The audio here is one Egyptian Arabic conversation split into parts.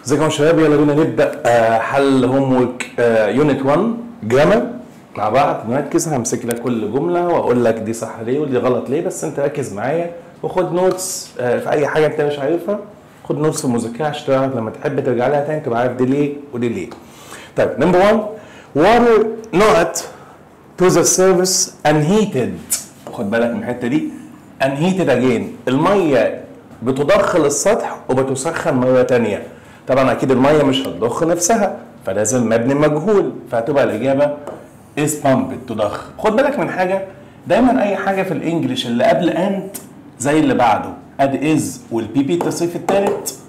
ازيكم يا شباب يلا بينا نبدا آه، حل هوم ورك يونت 1 جرامر مع بعض نركز همسك لك كل جمله واقول لك دي صح ليه ودي غلط ليه بس انت ركز معايا وخد نوتس آه، في اي حاجه انت مش عارفها خد نوتس في المذاكره عشان تعرف لما تحب ترجع لها تاني تبقى عارف دي ليه ودي ليه طيب نمبر 1 water not to the surface unheated خد بالك من الحته دي unheated again الميه بتضخ للسطح وبتسخن مره تانية طبعا اكيد الميه مش هتضخ نفسها فلازم مبني مجهول فهتبقى الاجابه is pumped تضخ خد بالك من حاجه دايما اي حاجه في الانجليش اللي قبل and زي اللي بعده اد is والبي بي التصريف الثالث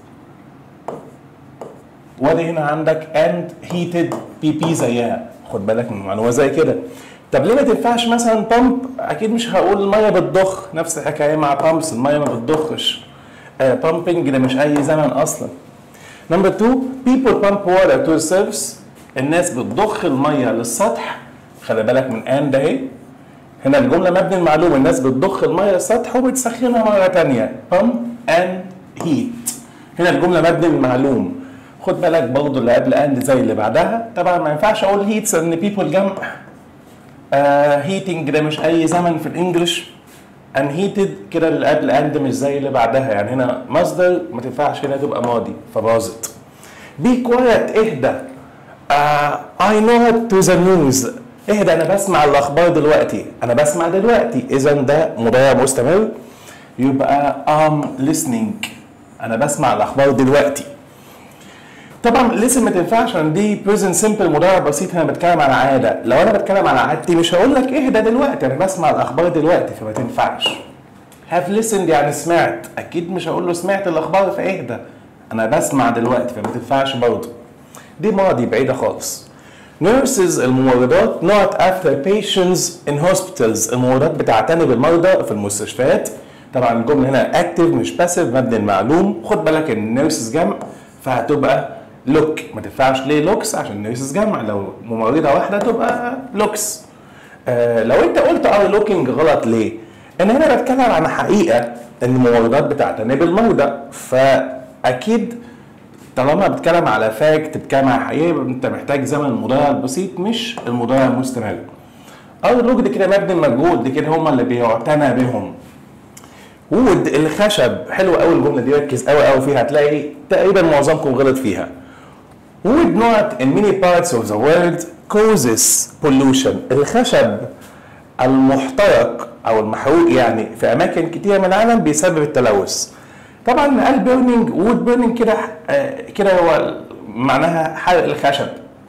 وادي هنا عندك and heated بي بي زيها خد بالك من معلومه زي كده طب ليه ما تنفعش مثلا بامب اكيد مش هقول الميه بتضخ نفس الحكايه مع بامبس الميه ما بتضخش بامبنج ده مش اي زمن اصلا نمبر 2 people pump water to the surface الناس بتضخ الميه للسطح خلي بالك من and اهي هنا الجمله مبني المعلومه الناس بتضخ الميه للسطح وبتسخنها مره تانية pump and heat هنا الجمله مبني المعلوم خد بالك برضه اللي قبل and زي اللي بعدها طبعا ما ينفعش اقول هيتس ان people جمع هيتنج ده مش اي زمن في الانجليش unheated كده اللي قبل and مش زي اللي بعدها يعني هنا مصدر ما تنفعش هنا تبقى ماضي فباظت بي كوايت اهدى uh, I know to the news اهدى انا بسمع الاخبار دلوقتي انا بسمع دلوقتي اذا ده مضارع مستمر يبقى I'm listening انا بسمع الاخبار دلوقتي طبعا لسه ما تنفعش عشان دي بريزنت سمبل مضارع بسيط انا بتكلم على عاده لو انا بتكلم على عادتي مش هقول لك اهدى دلوقتي انا بسمع الاخبار دلوقتي فما تنفعش هاف listened يعني سمعت اكيد مش هقول له سمعت الاخبار فاهدى انا بسمع دلوقتي فما تنفعش برضه دي ماضي بعيده خالص nurses الممرضات not after patients in hospitals الممرضات بتعتني بالمرضى في المستشفيات طبعا الجمله هنا active مش passive مبني المعلوم خد بالك ان nurses جمع فهتبقى لوك ما تنفعش ليه لوكس عشان نيرسز جمع لو ممرضه واحده تبقى لوكس آه لو انت قلت ار لوكينج غلط ليه؟ ان هنا بتكلم عن حقيقه ان الممرضات بتعتني بالمرضى فاكيد طالما بتكلم على فاكت بتكلم على حقيقه انت محتاج زمن المضارع البسيط مش المضارع المستمر ار لوك دي كده مبني مجهول دي كده هم اللي بيعتنى بهم وود الخشب حلو قوي الجمله دي ركز قوي قوي فيها هتلاقي تقريبا معظمكم غلط فيها wood not in many parts of the world causes pollution الخشب المحترق او المحروق يعني في اماكن كتيره من العالم بيسبب التلوث طبعا قال بيرنينج وود بيرنينج كده آه، كده هو معناها حرق الخشب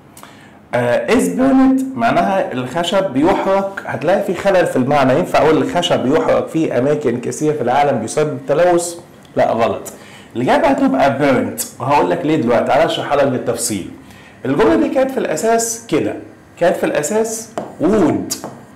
از بيرنت معناها الخشب بيحرق هتلاقي في خلل في المعنى ينفع اقول الخشب يحرق في اماكن كثيره في العالم بيسبب التلوث لا غلط الاجابه هتبقى بيرنت وهقول لك ليه دلوقتي تعالى اشرحها لك بالتفصيل الجمله دي كانت في الاساس كده كانت في الاساس wood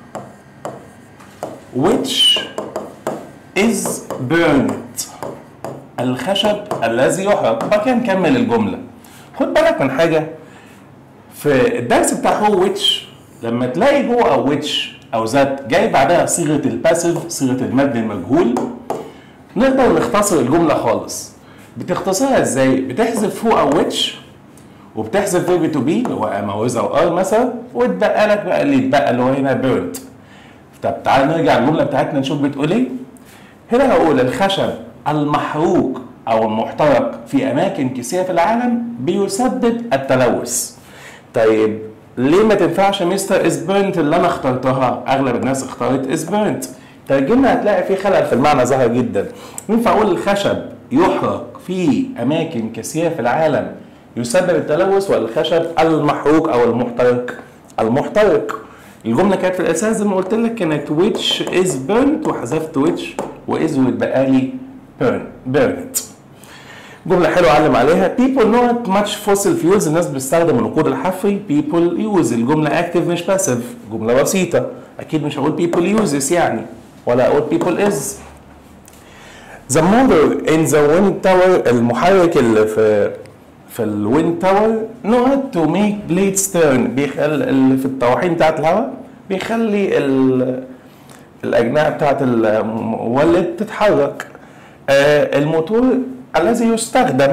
which is burnt الخشب الذي يحرق وبعد كده نكمل الجمله خد بالك من حاجه في الدرس بتاع هو which لما تلاقي هو او which او ذات جاي بعدها صيغه الباسيف صيغه المبني المجهول نقدر نختصر الجمله خالص بتختصرها ازاي؟ بتحذف هو او which وبتحذف فيرب تو بي اللي هو ام او از او ار مثلا وتبقى لك بقى اللي يتبقى اللي هو هنا بيرنت طب تعال نرجع الجمله بتاعتنا نشوف بتقول ايه هنا هقول الخشب المحروق او المحترق في اماكن كثيره في العالم بيسبب التلوث طيب ليه ما تنفعش مستر از بيرنت اللي انا اخترتها اغلب الناس اختارت از بيرنت ترجمنا هتلاقي في خلل في المعنى ظاهر جدا ينفع اقول الخشب يحرق في اماكن كثيره في العالم يسبب التلوث ولا الخشب المحروق او المحترق المحترق الجمله كانت في الاساس زي ما قلت لك كانت which is burnt وحذفت which واز واتبقى لي burn burnt جمله حلوه اعلم عليها people not much fossil fuels الناس بتستخدم الوقود الحفري people use الجمله active مش passive جمله بسيطه اكيد مش هقول people uses يعني ولا اقول people is The motor in the wind tower المحرك اللي في في الويند تاور نوع تو ميك بليدز تيرن بيخلي اللي في الطواحين بتاعت الهواء بيخلي ال- الاجنحه بتاعت المولد تتحرك آه، الموتور الذي يستخدم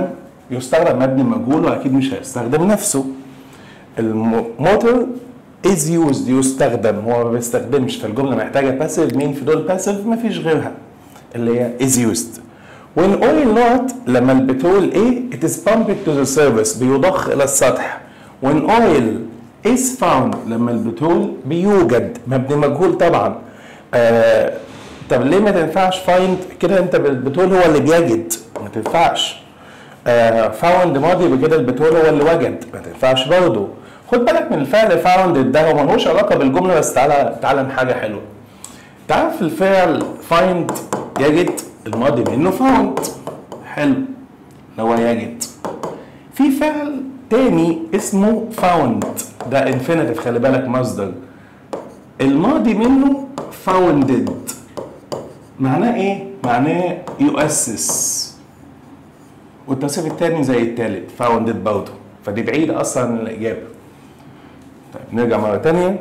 يستخدم مبني مجهول واكيد مش هيستخدم نفسه الموتور is used يستخدم هو ما بيستخدمش فالجمله محتاجه باسيف مين في دول باسيف مفيش غيرها اللي هي is used when oil not لما البترول ايه it is pumped to the surface بيضخ الى السطح when oil is found لما البترول بيوجد مبني مجهول طبعا آه طب ليه ما تنفعش find كده انت البترول هو اللي بيجد ما تنفعش فاوند ماضي بكده البترول هو اللي وجد ما تنفعش برضه خد بالك من الفعل فاوند ده هو ملوش علاقه بالجمله بس تعالى تعالى حاجه حلوه تعرف الفعل فايند يجد الماضي منه فاوند حلو اللي هو يجد في فعل تاني اسمه فاوند ده انفينيتيف خلي بالك مصدر الماضي منه فاوندد معناه ايه؟ معناه يؤسس والتصريف الثاني زي الثالث فاوندد برضه فدي بعيدة أصلا عن الإجابة طيب نرجع مرة تانية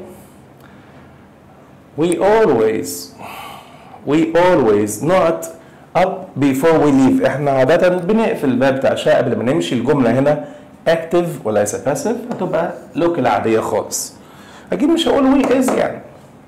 we always we always not up before we leave احنا عادة بنقفل الباب بتاع الشقة قبل ما نمشي الجملة هنا active وليس passive هتبقى لوكال عادية خالص أكيد مش هقول we is يعني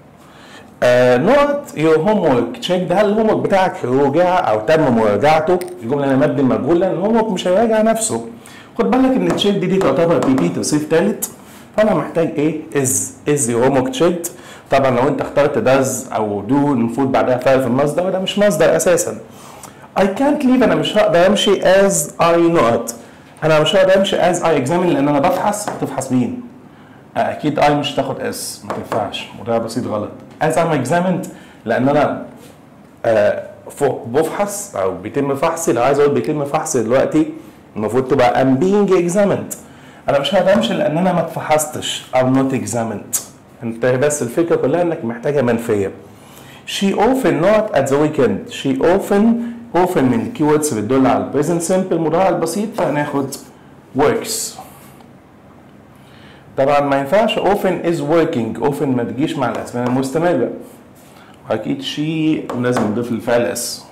نوت يور هوم ورك تشيك ده هل الهوم ورك بتاعك رجع او تم مراجعته الجمله انا مبني مجهول لان الهوم ورك مش هيراجع نفسه خد بالك ان تشيك دي, دي تعتبر بي بي توصيف ثالث فانا محتاج ايه از از يور هوم ورك تشيك طبعا لو انت اخترت داز او دو المفروض بعدها فعل في المصدر وده مش مصدر اساسا I can't leave انا مش هقدر امشي as I not انا مش هقدر امشي as I examine لان انا بفحص بتفحص مين؟ اكيد اي مش تاخد اس ما تنفعش وده بسيط غلط as I'm examined لان انا آه فوق بفحص او بيتم فحصي لو عايز اقول بيتم فحصي دلوقتي المفروض تبقى I'm being examined انا مش هقدر امشي لان انا ما اتفحصتش I'm not examined انت بس الفكره كلها انك محتاجه منفيه she often not at the weekend she often often من الكيوردز بتدل على البريزنت سمبل المضارع البسيط فهناخد works طبعا ما ينفعش often is working often ما تجيش مع الاسماء المستمره واكيد شي لازم نضيف الفعل اس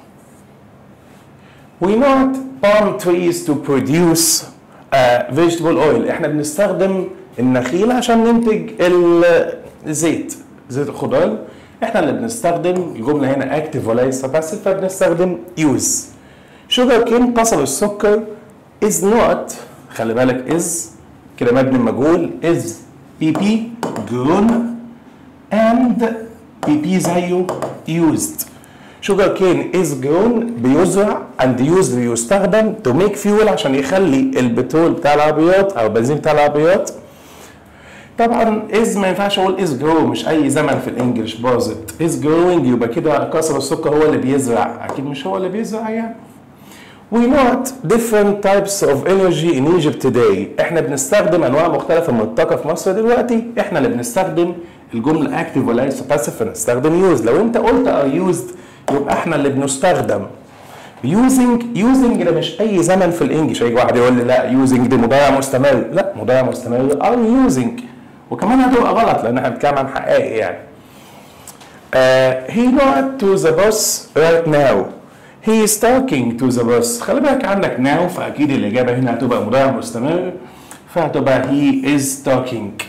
we not palm trees to produce uh, vegetable oil احنا بنستخدم النخيل عشان ننتج الزيت زيت الخضار احنا اللي بنستخدم الجمله هنا اكتف وليس باسيف فبنستخدم use sugar cane قصب السكر is not خلي بالك is كده مبني مجهول is PP grown and PP زيه used sugar cane is grown بيزرع and used بيستخدم to make fuel عشان يخلي البترول بتاع العربيات او البنزين بتاع العربيات طبعا is ما ينفعش اقول is grow مش اي زمن في الانجليش باظت is growing يبقى كده قصر السكر هو اللي بيزرع اكيد مش هو اللي بيزرع يعني We not different types of energy in Egypt today. احنا بنستخدم انواع مختلفة من الطاقة في مصر دلوقتي، احنا اللي بنستخدم الجملة active وليس passive فنستخدم use. لو انت قلت are used يبقى احنا اللي بنستخدم. using using ده مش اي زمن في الانجليش، هيجي واحد يقول لي لا using دي مضارع مستمر، لا مضارع مستمر are using. وكمان هتبقى غلط لان احنا بنتكلم عن حقائق يعني. Uh, he not to the bus right now. He is talking to the bus خلي بالك عندك now فأكيد الإجابة هنا هتبقى مضارع مستمر فهتبقى he is talking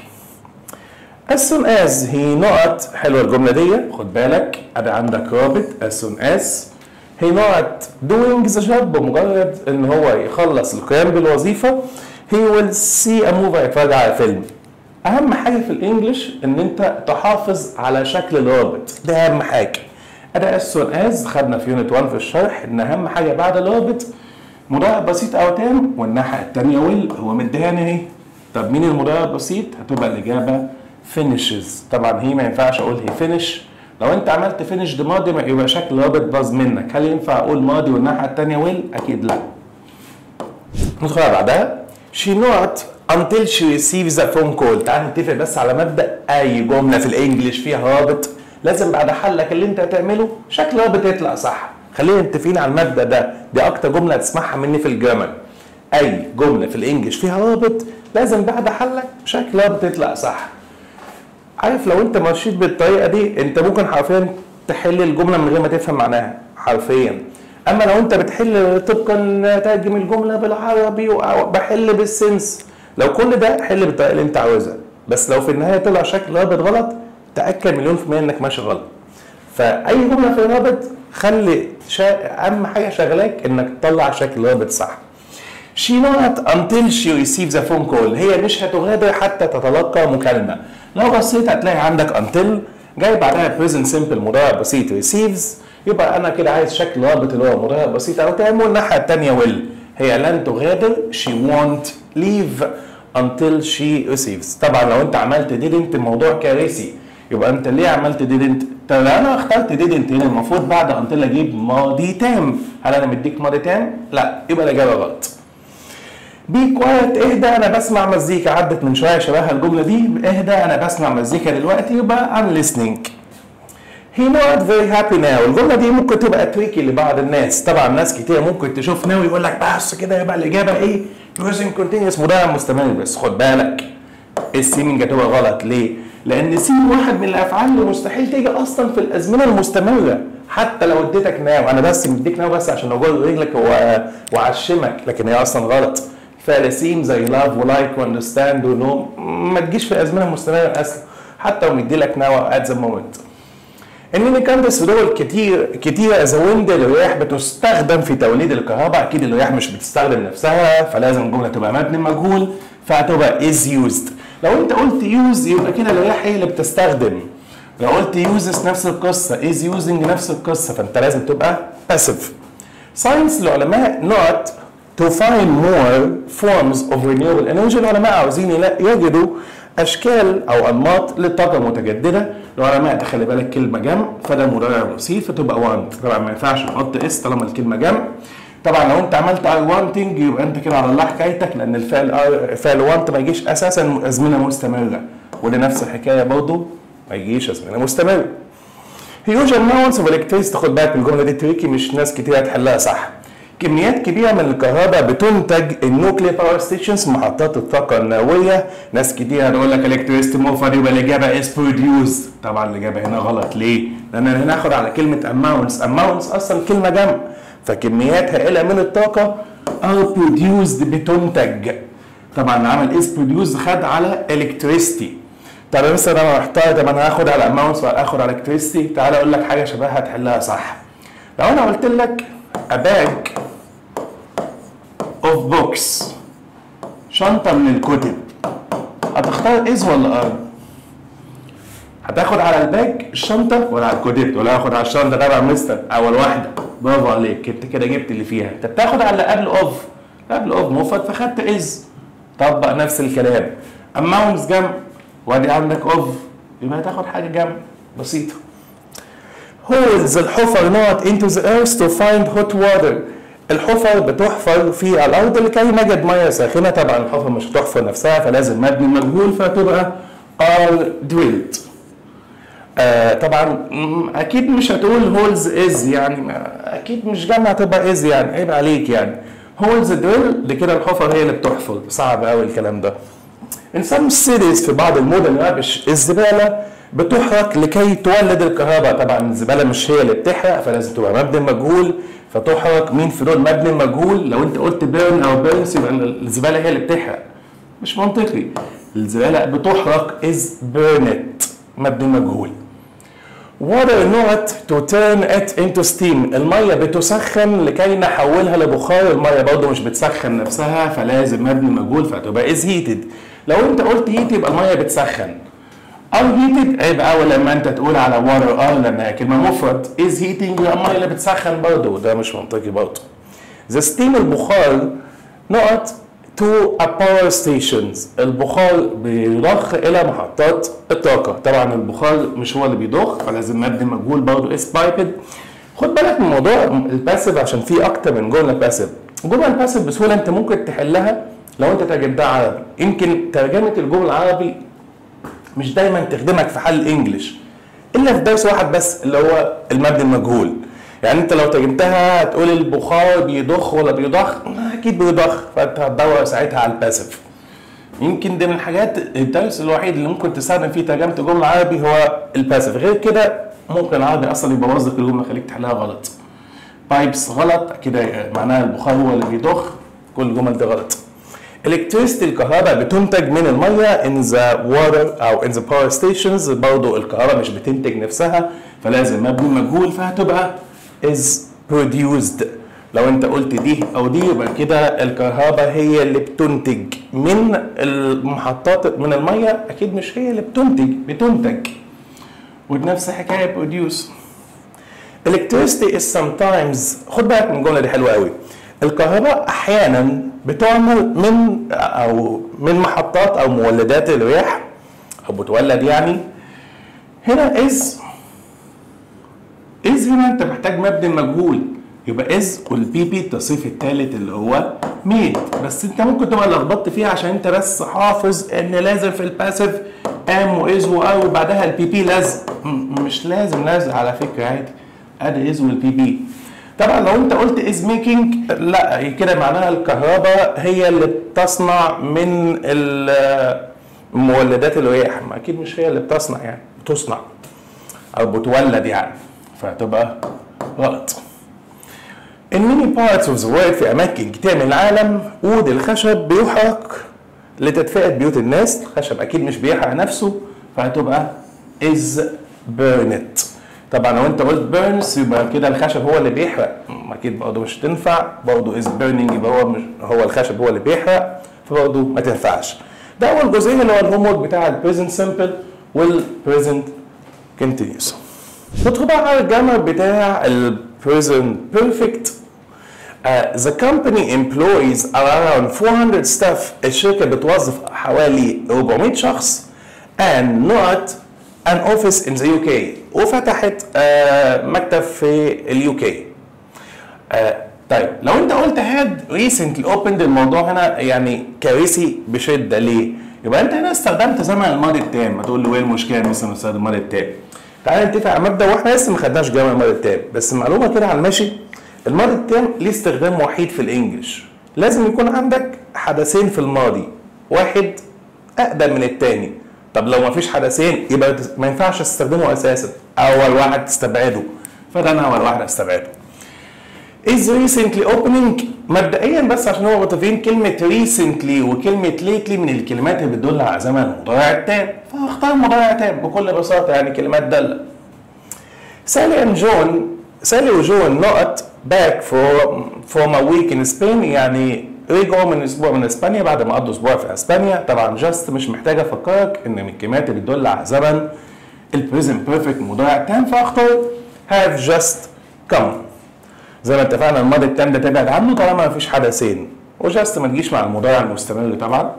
as soon as he not حلوة الجملة دي خد بالك أدي عندك رابط as soon as he not doing the job بمجرد إن هو يخلص القيام بالوظيفة he will see a movie يتفرج على فيلم أهم حاجة في الإنجليش إن أنت تحافظ على شكل الرابط ده أهم حاجة اداء السون از خدنا في يونت 1 في الشرح ان اهم حاجه بعد الرابط مضارع بسيط او تام والناحيه الثانيه ويل هو مديهاني اهي طب مين المضارع البسيط هتبقى الاجابه finishes طبعا هي ما ينفعش اقول هي فينش لو انت عملت فينش ده ماضي ما يبقى شكل الرابط باظ منك هل ينفع اقول ماضي والناحيه الثانيه ويل اكيد لا ندخل على بعدها she not until she receives a phone call تعال نتفق بس على مبدا اي جمله في الانجليش فيها رابط لازم بعد حلك اللي انت هتعمله شكل رابط يطلع صح خلينا متفقين على المبدا ده دي اكتر جمله هتسمعها مني في الجرامر اي جمله في الانجليش فيها رابط لازم بعد حلك شكل رابط يطلع صح عارف لو انت مشيت بالطريقه دي انت ممكن حرفيا تحل الجمله من غير ما تفهم معناها حرفيا اما لو انت بتحل طبقا ترجم الجمله بالعربي وبحل بالسنس لو كل ده حل بالطريقه اللي انت عاوزها بس لو في النهايه طلع شكل رابط غلط تاكد مليون في الميه انك ماشي غلط فاي جمله في الرابط خلي شا... اهم حاجه شغلاك انك تطلع شكل رابط صح She not until she receives a phone call هي مش هتغادر حتى تتلقى مكالمة لو بصيت هتلاقي عندك until جاي بعدها present simple مضارع بسيط receives يبقى انا كده عايز شكل رابط اللي هو مضارع بسيط او تام والناحية التانية will هي لن تغادر she won't leave until she receives طبعا لو انت عملت didn't الموضوع كارثي يبقى انت ليه عملت didn't طب لو انا اخترت didn't هنا المفروض بعد until اجيب ماضي تام هل انا مديك ماضي تام؟ لا يبقى الاجابة غلط بي كوايت اهدى انا بسمع مزيكا عدت من شويه شبهها الجمله دي اهدى انا بسمع مزيكا دلوقتي يبقى I'm listening He not very happy now الجمله دي ممكن تبقى تريكي لبعض الناس طبعا ناس كتير ممكن تشوف ناوي يقول لك بس كده يبقى الاجابه ايه present continuous مضارع مستمر بس خد بالك السيمنج هتبقى غلط ليه؟ لان سين واحد من الافعال اللي مستحيل تيجي اصلا في الازمنه المستمره حتى لو اديتك ناو انا بس مديك ناو بس عشان اقول رجلك واعشمك لكن هي اصلا غلط فعل سيم زي لاف ولايك واندرستاند ونو ما تجيش في ازمنه مستمره اصلا حتى لو مدي لك ناو ات ذا مومنت انني كاندس في دول كتير كتير از ويند الرياح بتستخدم في توليد الكهرباء اكيد الرياح مش بتستخدم نفسها فلازم الجمله تبقى مبني مجهول فهتبقى از يوزد لو انت قلت يوز يبقى كده الرياح هي اللي بتستخدم لو قلت يوزز نفس القصه از يوزنج نفس القصه فانت لازم تبقى باسيف ساينس العلماء not to find more forms of renewable energy العلماء عاوزين يجدوا اشكال او انماط للطاقه المتجدده العلماء تخلي بالك كلمه جمع فده مضارع بسيط فتبقى وانت طبعا ما ينفعش نحط اس طالما الكلمه جمع طبعا لو انت عملت اي وانتنج يبقى انت كده على الله حكايتك لان الفعل فعل وانت ما يجيش اساسا ازمنه مستمره وده نفس الحكايه برضه ما يجيش ازمنه مستمره هيوج اماونتس اوف الكتريس تاخد بالك من الجمله دي تريكي مش ناس كتير هتحلها صح كميات كبيره من الكهرباء بتنتج النوكلير باور ستيشنز محطات الطاقه النوويه ناس كتير هتقول لك الكتريستي موفر يبقى الاجابه از بروديوس طبعا الاجابه هنا غلط ليه؟ لان انا هنا هاخد على كلمه اماونتس اماونتس اصلا كلمه جمع فكميات هائله من الطاقه ار بروديوسد بتنتج طبعا عمل از بروديوس خد على الكتريستي طب مثلا انا محتار طب انا هاخد على اماونتس ولا هاخد على الكتريستي تعالى اقول لك حاجه شبهها تحلها صح لو انا قلت لك a bag of books شنطة من الكتب هتختار از ولا ار؟ هتاخد على الباج الشنطة ولا على الكتب ولا هاخد على الشنطة طبعا مستر أول واحدة برافو عليك انت كده جبت اللي فيها انت بتاخد على اللي قبل اوف قبل اوف مفرد فخدت از طبق نفس الكلام اماونتس جنب وادي عندك اوف يبقى هتاخد حاجة جنب بسيطة holes الحفر نقط into the earth to find hot water الحفر بتحفر في الارض لكي نجد ميه ساخنه طبعا الحفر مش هتحفر نفسها فلازم مبني مجهول فتبقى are drilled آه طبعا اكيد مش هتقول هولز از يعني اكيد مش جمع تبقى از يعني عيب عليك يعني هولز دريل دي كده الحفر هي اللي بتحفر صعب قوي الكلام ده in some cities في بعض المدن الزباله بتحرق لكي تولد الكهرباء طبعا الزباله مش هي اللي بتحرق فلازم تبقى مبني مجهول فتحرق مين في دول مبني مجهول لو انت قلت بيرن او بيرنس يبقى الزباله هي اللي بتحرق مش منطقي الزباله بتحرق از بيرنت مبني مجهول water not to turn it into steam الميه بتسخن لكي نحولها لبخار الميه برضه مش بتسخن نفسها فلازم مبني مجهول فتبقى is heated لو انت قلت heat يبقى الميه بتسخن او هيتد عيب قوي لما انت تقول على واتر ار لانها كلمه مفرد از هيتنج الميه اللي بتسخن برضه وده مش منطقي برضه ذا ستيم البخار نقط تو باور ستيشنز البخار بيضخ الى محطات الطاقه طبعا البخار مش هو اللي بيضخ فلازم مبني مجهول برضه اس بايبد خد بالك من موضوع الباسيف عشان في اكتر من جمله باسيف الجمله الباسيف بسهوله انت ممكن تحلها لو انت ترجمتها عربي يمكن ترجمه الجمله العربي مش دايما تخدمك في حل انجلش الا في درس واحد بس اللي هو المبني المجهول يعني انت لو ترجمتها هتقول البخار بيضخ ولا بيضخ اكيد بيضخ فانت هتدور ساعتها على الباسف يمكن ده من الحاجات الدرس الوحيد اللي ممكن تستخدم فيه ترجمه الجمله عربي هو الباسف غير كده ممكن العربي اصلا يبوظ لك الجمله يخليك تحلها غلط بايبس غلط كده معناها البخار هو اللي بيضخ كل الجمل دي غلط electricity الكهرباء بتنتج من الميه in the water او in the power stations برضه الكهرباء مش بتنتج نفسها فلازم مبني مجهول فهتبقى is produced لو انت قلت دي او دي يبقى كده الكهرباء هي اللي بتنتج من المحطات من الميه اكيد مش هي اللي بتنتج بتنتج ونفس الحكايه produce electricity is sometimes خد بالك من الجمله دي حلوه قوي الكهرباء احيانا بتعمل من او من محطات او مولدات الرياح او بتولد يعني هنا از از هنا انت محتاج مبني مجهول يبقى از والبي بي التصريف الثالث اللي هو ميد بس انت ممكن تبقى لخبطت فيها عشان انت بس حافظ ان لازم في الباسيف ام واز وار وبعدها البي بي لازم م- مش لازم لازم على فكره عادي ادي از والبي بي طبعا لو انت قلت از ميكينج لا كده معناها الكهرباء هي اللي بتصنع من ال- مولدات الرياح ما اكيد مش هي اللي بتصنع يعني بتصنع او بتولد يعني فهتبقى غلط In many parts of the world في أماكن كتير من العالم عود الخشب بيحرق لتدفئة بيوت الناس الخشب أكيد مش بيحرق نفسه فهتبقى is burned طبعا لو انت قلت burns يبقى كده الخشب هو اللي بيحرق م، اكيد برضه مش تنفع برضه is burning يبقى هو مش هو الخشب هو اللي بيحرق فبرضه ما تنفعش ده اول جزئيه اللي هو الهوم ورك بتاع البريزنت سمبل والبريزنت continuous ندخل بقى على الجامعة بتاع ال present perfect Uh, the company employs around 400 staff الشركة بتوظف حوالي 400 شخص and not an office in the UK وفتحت uh, مكتب في اليو كي طيب لو انت قلت هاد recently opened الموضوع هنا يعني كارثي بشده ليه؟ يبقى انت هنا استخدمت زمن الماضي التام هتقول له ايه المشكله مثلا نستخدم الماضي التام؟ تعالى نتفق على مبدا واحنا لسه ما خدناش جمع الماضي التام بس معلومه كده على المشي الماضي التام ليه استخدام وحيد في الانجليش لازم يكون عندك حدثين في الماضي واحد اقدم من التاني طب لو ما فيش حدثين يبقى ما ينفعش تستخدمه اساسا اول واحد تستبعده فده انا اول واحد استبعده is recently opening مبدئيا بس عشان هو متفقين كلمة recently وكلمة lately من الكلمات اللي بتدل على زمن المضارع التام فاختار مضارع تام بكل بساطة يعني كلمات دالة سالي and جون سالي وجون نقط back for from a week in Spain يعني رجعوا من اسبوع من اسبانيا بعد ما قضوا اسبوع في اسبانيا طبعا جاست مش محتاج افكرك ان من الكلمات اللي بتدل على زمن البريزنت بيرفكت مضارع تام فاختار have just come زي ما اتفقنا الماضي التام ده تبعد عنه طالما مفيش حدثين وجاست ما تجيش مع المضارع المستمر طبعا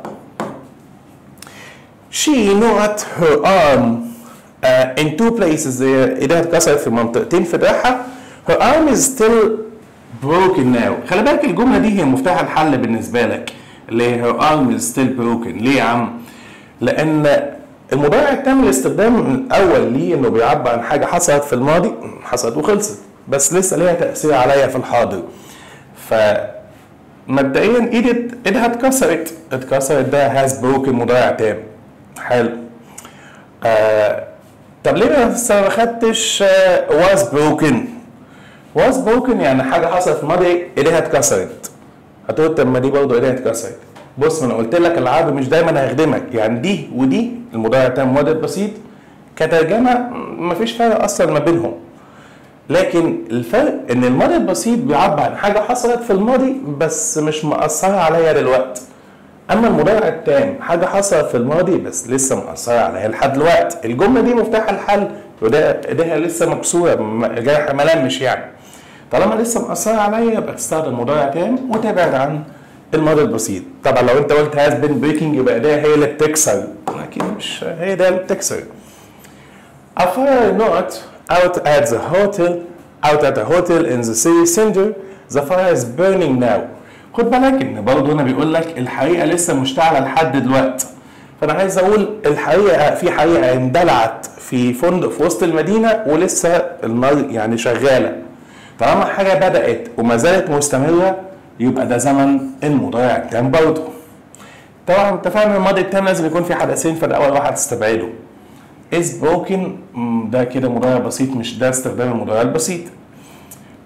she not her arm uh, in two places ايديها اتكسرت في منطقتين في دراعها her arm is still broken now خلي بالك الجمله دي هي مفتاح الحل بالنسبه لك اللي هي her arm is still broken ليه يا عم؟ لان المضارع التام الاستخدام الاول ليه انه بيعبر عن حاجه حصلت في الماضي حصلت وخلصت بس لسه ليها تاثير عليا في الحاضر ف مبدئيا ايدي ايدها اتكسرت اتكسرت ده هاز بروكن مضارع تام حلو آه طب ليه ما خدتش واز بروكن واز بروكن يعني حاجه حصلت في الماضي ايديها اتكسرت هتقول طب ما دي برضه ايديها اتكسرت بص ما انا قلت لك العربي مش دايما هيخدمك يعني دي ودي المضارع التام ماضي بسيط كترجمه مفيش فرق اصلا ما بينهم لكن الفرق ان الماضي البسيط بيعبر عن حاجه حصلت في الماضي بس مش مأثره عليا دلوقتي اما المضارع التام حاجه حصلت في الماضي بس لسه مأثره عليا لحد دلوقتي الجمله دي مفتاح الحل وده ايديها لسه مكسوره جرح ملمش يعني طالما لسه مأثره عليا يبقى تستخدم مضارع تام وتبعد عن الماضي البسيط طبعا لو انت قلت هاز بين بريكنج يبقى ايديها هي اللي بتكسر اكيد مش هي ده اللي بتكسر A fire not out at the hotel out at a hotel in the city center the fire is burning now خد بالك ان برضه هنا بيقول لك الحريقه لسه مشتعله لحد دلوقتي فانا عايز اقول الحريقه في حريقه اندلعت في فندق في وسط المدينه ولسه النار يعني شغاله طالما حاجه بدات وما زالت مستمره يبقى ده زمن المضارع التام برضه طبعا اتفقنا الماضي التام لازم يكون في حدثين فده اول واحد تستبعده is broken ده كده مضارع بسيط مش ده استخدام المضارع البسيط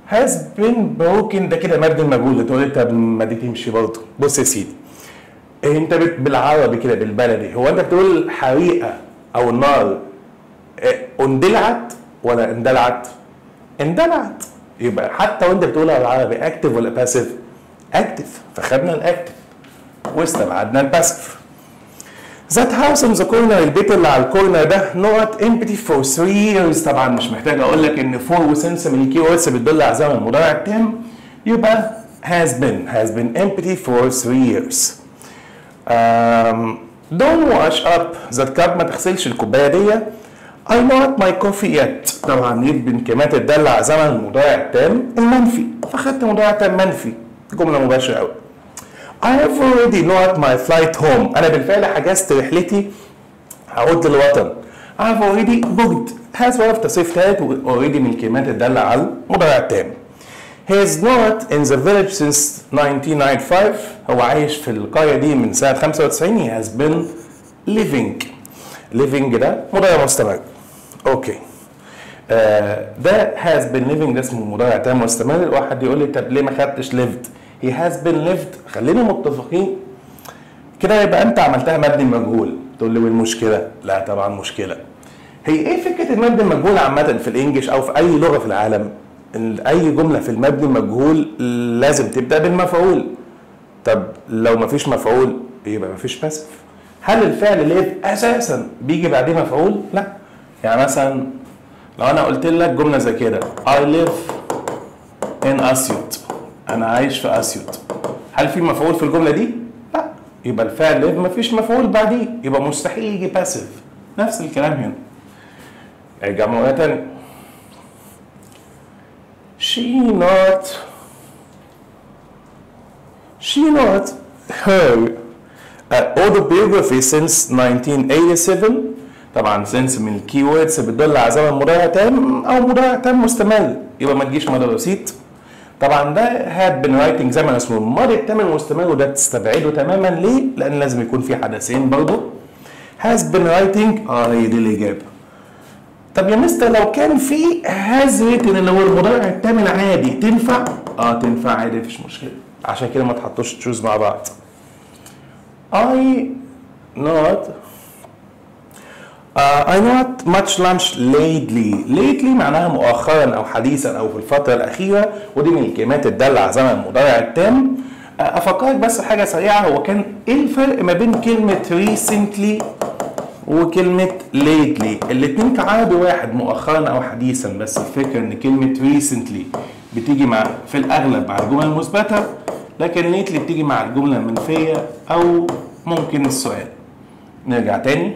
has been broken ده كده مبني المجهول تقول لي طب ما دي تمشي برضه بص يا سيدي انت بت- بالعربي كده بالبلدي هو انت بتقول الحريقه او النار اه، اندلعت ولا اندلعت؟ اندلعت يبقى حتى وانت بتقولها بالعربي اكتف ولا باسيف؟ اكتف فخدنا الاكتف واستبعدنا الباسيف ذات هاوس اون ذا كورنر البيت اللي على الكورنر ده نوت امبتي فور 3 years طبعا مش محتاج اقول لك ان فور وسنس من الكي وردز بتدل على زمن المضارع التام يبقى has been has been empty for 3 years um, don't wash up that cup ما تغسلش الكوبايه دي I not my coffee yet طبعا يد من كلمات الدالة على زمن المضارع التام المنفي فخدت مضارع تام منفي جملة مباشرة قوي I have already not my flight home أنا بالفعل حجزت رحلتي هعود للوطن I have already booked has وقف تصريف تالت و already من الكلمات الدالة على المضارع التام He is not in the village since 1995 هو عايش في القرية دي من سنة 95 he has been living living ده مضارع مستمر اوكي آه ده has been living ده اسمه مضارع تام مستمر واحد يقول لي طب ليه ما خدتش lived he has been lived خلينا متفقين كده يبقى انت عملتها مبني مجهول تقول لي والمشكله لا طبعا مشكله هي ايه فكره المبني المجهول عامه في الانجليش او في اي لغه في العالم ال- اي جمله في المبني المجهول لازم تبدا بالمفعول طب لو مفيش مفعول يبقى مفيش باسف هل الفعل ليف اساسا بيجي بعديه مفعول لا يعني مثلا لو انا قلت لك جمله زي كده I live in اسيوط انا عايش في اسيوط هل في مفعول في الجمله دي لا يبقى الفعل live مفيش مفعول بعديه يبقى مستحيل يجي باسف نفس الكلام هنا ارجع مرة تانية she not she not her uh, autobiography since 1987 طبعا since من الكي ووردز بتدل على زمن مضارع تام او مضارع تام مستمر يبقى ما تجيش مدى بسيط طبعا ده had been writing زمن اسمه الماضي التام المستمر وده تستبعده تماما ليه؟ لان لازم يكون في حدثين برضه has been writing اه هي دي الاجابه طب يا مستر لو كان في has written اللي هو المضارع التام العادي تنفع؟ اه تنفع عادي مفيش مشكله عشان كده ما تحطوش تشوز مع بعض I not uh, I not much lunch lately lately معناها مؤخرا او حديثا او في الفترة الأخيرة ودي من الكلمات الدالة على زمن المضارع التام uh, أفكرك بس حاجة سريعة هو كان إيه الفرق ما بين كلمة recently وكلمة lately الاتنين كعربي واحد مؤخرا أو حديثا بس الفكرة إن كلمة recently بتيجي مع في الأغلب مع الجمل المثبتة لكن lately بتيجي مع الجملة المنفية أو ممكن السؤال نرجع تاني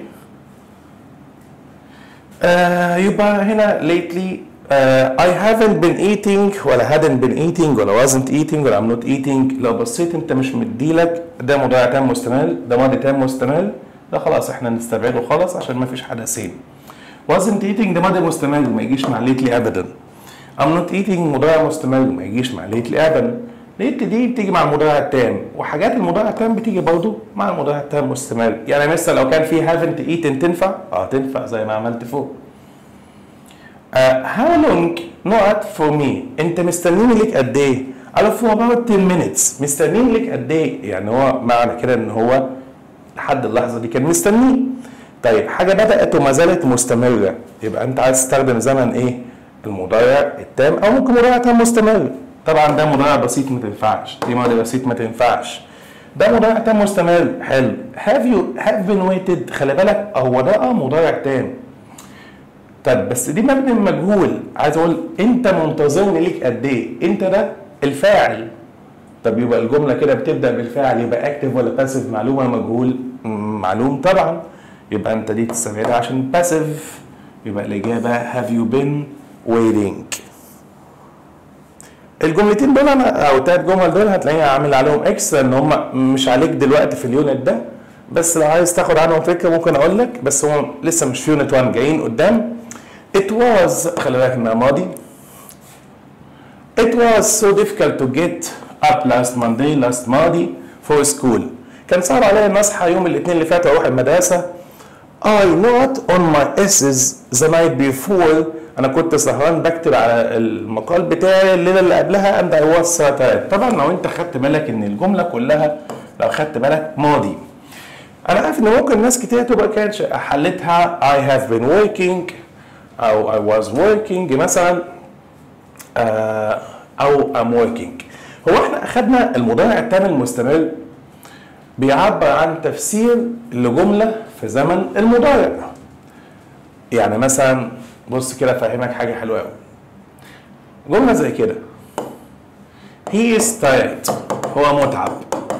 آه يبقى هنا lately آه I haven't been eating ولا hadn't been eating ولا wasn't eating ولا I'm not eating لو بصيت انت مش مديلك ده مضارع تام مستمر ده ماضي تام مستمر ده خلاص احنا نستبعده خالص عشان ما فيش حدثين wasn't eating ده ماضي مستمر ما يجيش مع lately ابدا I'm not eating مضارع مستمر ما يجيش مع lately ابدا ليت دي بتيجي مع المضارع التام وحاجات المضارع التام بتيجي برضه مع المضارع التام مستمر يعني مثلا لو كان في haven't eaten تنفع اه تنفع زي ما عملت فوق uh, how long not for me انت مستنيني ليك قد ايه قالوا for about 10 minutes مستنيني ليك قد ايه يعني هو معنى كده ان هو لحد اللحظه دي كان مستنيه طيب حاجه بدات وما زالت مستمره يبقى انت عايز تستخدم زمن ايه المضارع التام او ممكن مضارع تام مستمر طبعا ده مضارع بسيط ما تنفعش دي ماضي بسيط ما تنفعش ده مضارع تام مستمر حلو have you have been waited خلي بالك هو ده اه مضارع تام طب بس دي مبني مجهول عايز اقول انت منتظرني ليك قد ايه انت ده الفاعل طب يبقى الجمله كده بتبدا بالفعل يبقى اكتف ولا باسيف معلوم ولا مجهول م- معلوم طبعا يبقى انت دي تستبعدها عشان باسيف يبقى الاجابه have you been waiting الجملتين دول انا او التلات جمل دول هتلاقيني عامل عليهم اكس لان هم مش عليك دلوقتي في اليونت ده بس لو عايز تاخد عنهم فكره ممكن اقول لك بس هو لسه مش في يونت 1 جايين قدام it was خلي بالك انها ماضي it was so difficult to get up last Monday last ماضي for school كان صعب عليا ان اصحى يوم الاثنين اللي فات واروح المدرسه I not on my S's the night before انا كنت سهران بكتب على المقال بتاعي الليله اللي قبلها and I was tired طبعا لو انت خدت بالك ان الجمله كلها لو خدت بالك ماضي انا عارف ان ممكن ناس كتير تبقى كانت حلتها I have been working او I was working مثلا آه، او I'm working هو احنا اخدنا المضارع التام المستمر بيعبر عن تفسير لجمله في زمن المضارع يعني مثلا بص كده افهمك حاجه حلوه قوي جمله زي كده he is tired هو متعب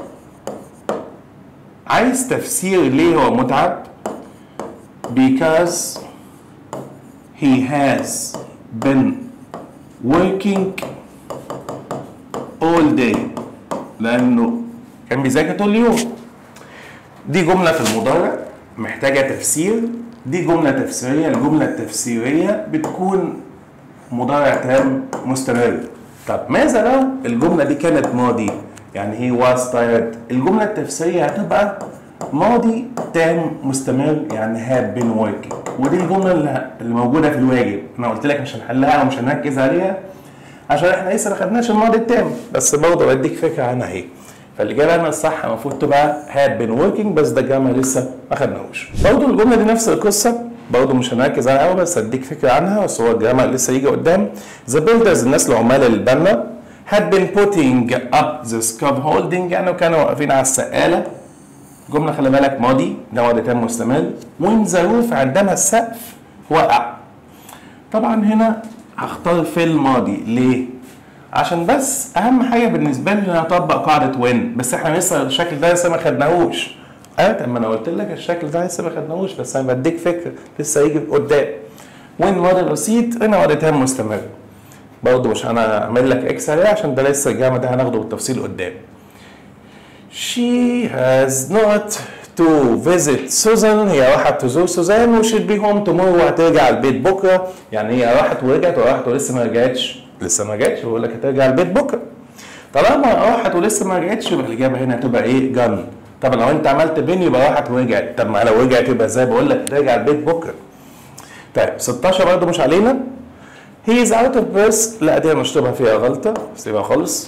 عايز تفسير ليه هو متعب because he has been working all day لانه كان بيذاكر طول اليوم دي جمله في المضارع محتاجه تفسير دي جمله تفسيريه الجمله التفسيريه بتكون مضارع تام مستمر طب ماذا لو الجمله دي كانت ماضي يعني هي was tired الجمله التفسيريه هتبقى ماضي تام مستمر يعني had been working ودي الجمله اللي اللي موجوده في الواجب انا قلت لك مش هنحلها ومش هنركز عليها عشان احنا لسه ما خدناش الماضي التام بس برضه بديك فكره عنها اهي فالاجابه هنا الصح المفروض تبقى had been working بس ده جامعه لسه ما خدناهوش برضه الجمله دي نفس القصه برضه مش هنركز عليها قوي بس اديك فكره عنها بس هو الجامعه لسه يجي قدام the builders الناس العمال اللي بنا had been putting up the scaffolding يعني كانوا واقفين على السقاله جمله خلي بالك ماضي ده ماضي تام مستمر when the roof عندما السقف وقع طبعا هنا هختار في الماضي ليه؟ عشان بس اهم حاجه بالنسبه لي ان انا اطبق قاعده وين بس احنا لسه الشكل ده لسه ما خدناهوش اه طب ما انا قلت لك الشكل ده لسه ما خدناهوش بس انا بديك فكره لسه هيجي قدام وين ماضي بسيط هنا ماضي تام مستمر برضه مش انا اعمل لك اكس عليه عشان ده لسه الجامعه ده هناخده بالتفصيل قدام She has not to visit Susan هي راحت تزور سوزان و should be home tomorrow وهترجع البيت بكره يعني هي راحت ورجعت وراحت ولسه ما رجعتش لسه ما رجعتش بقول لك هترجع البيت بكره طالما راحت ولسه ما رجعتش يبقى الاجابه هنا هتبقى ايه جن طب لو انت عملت بين يبقى راحت ورجعت طب ما لو رجعت يبقى ازاي بقول لك هترجع البيت بكره طيب 16 برضه مش علينا he is out of breath لا دي مشطوبها فيها غلطه سيبها خالص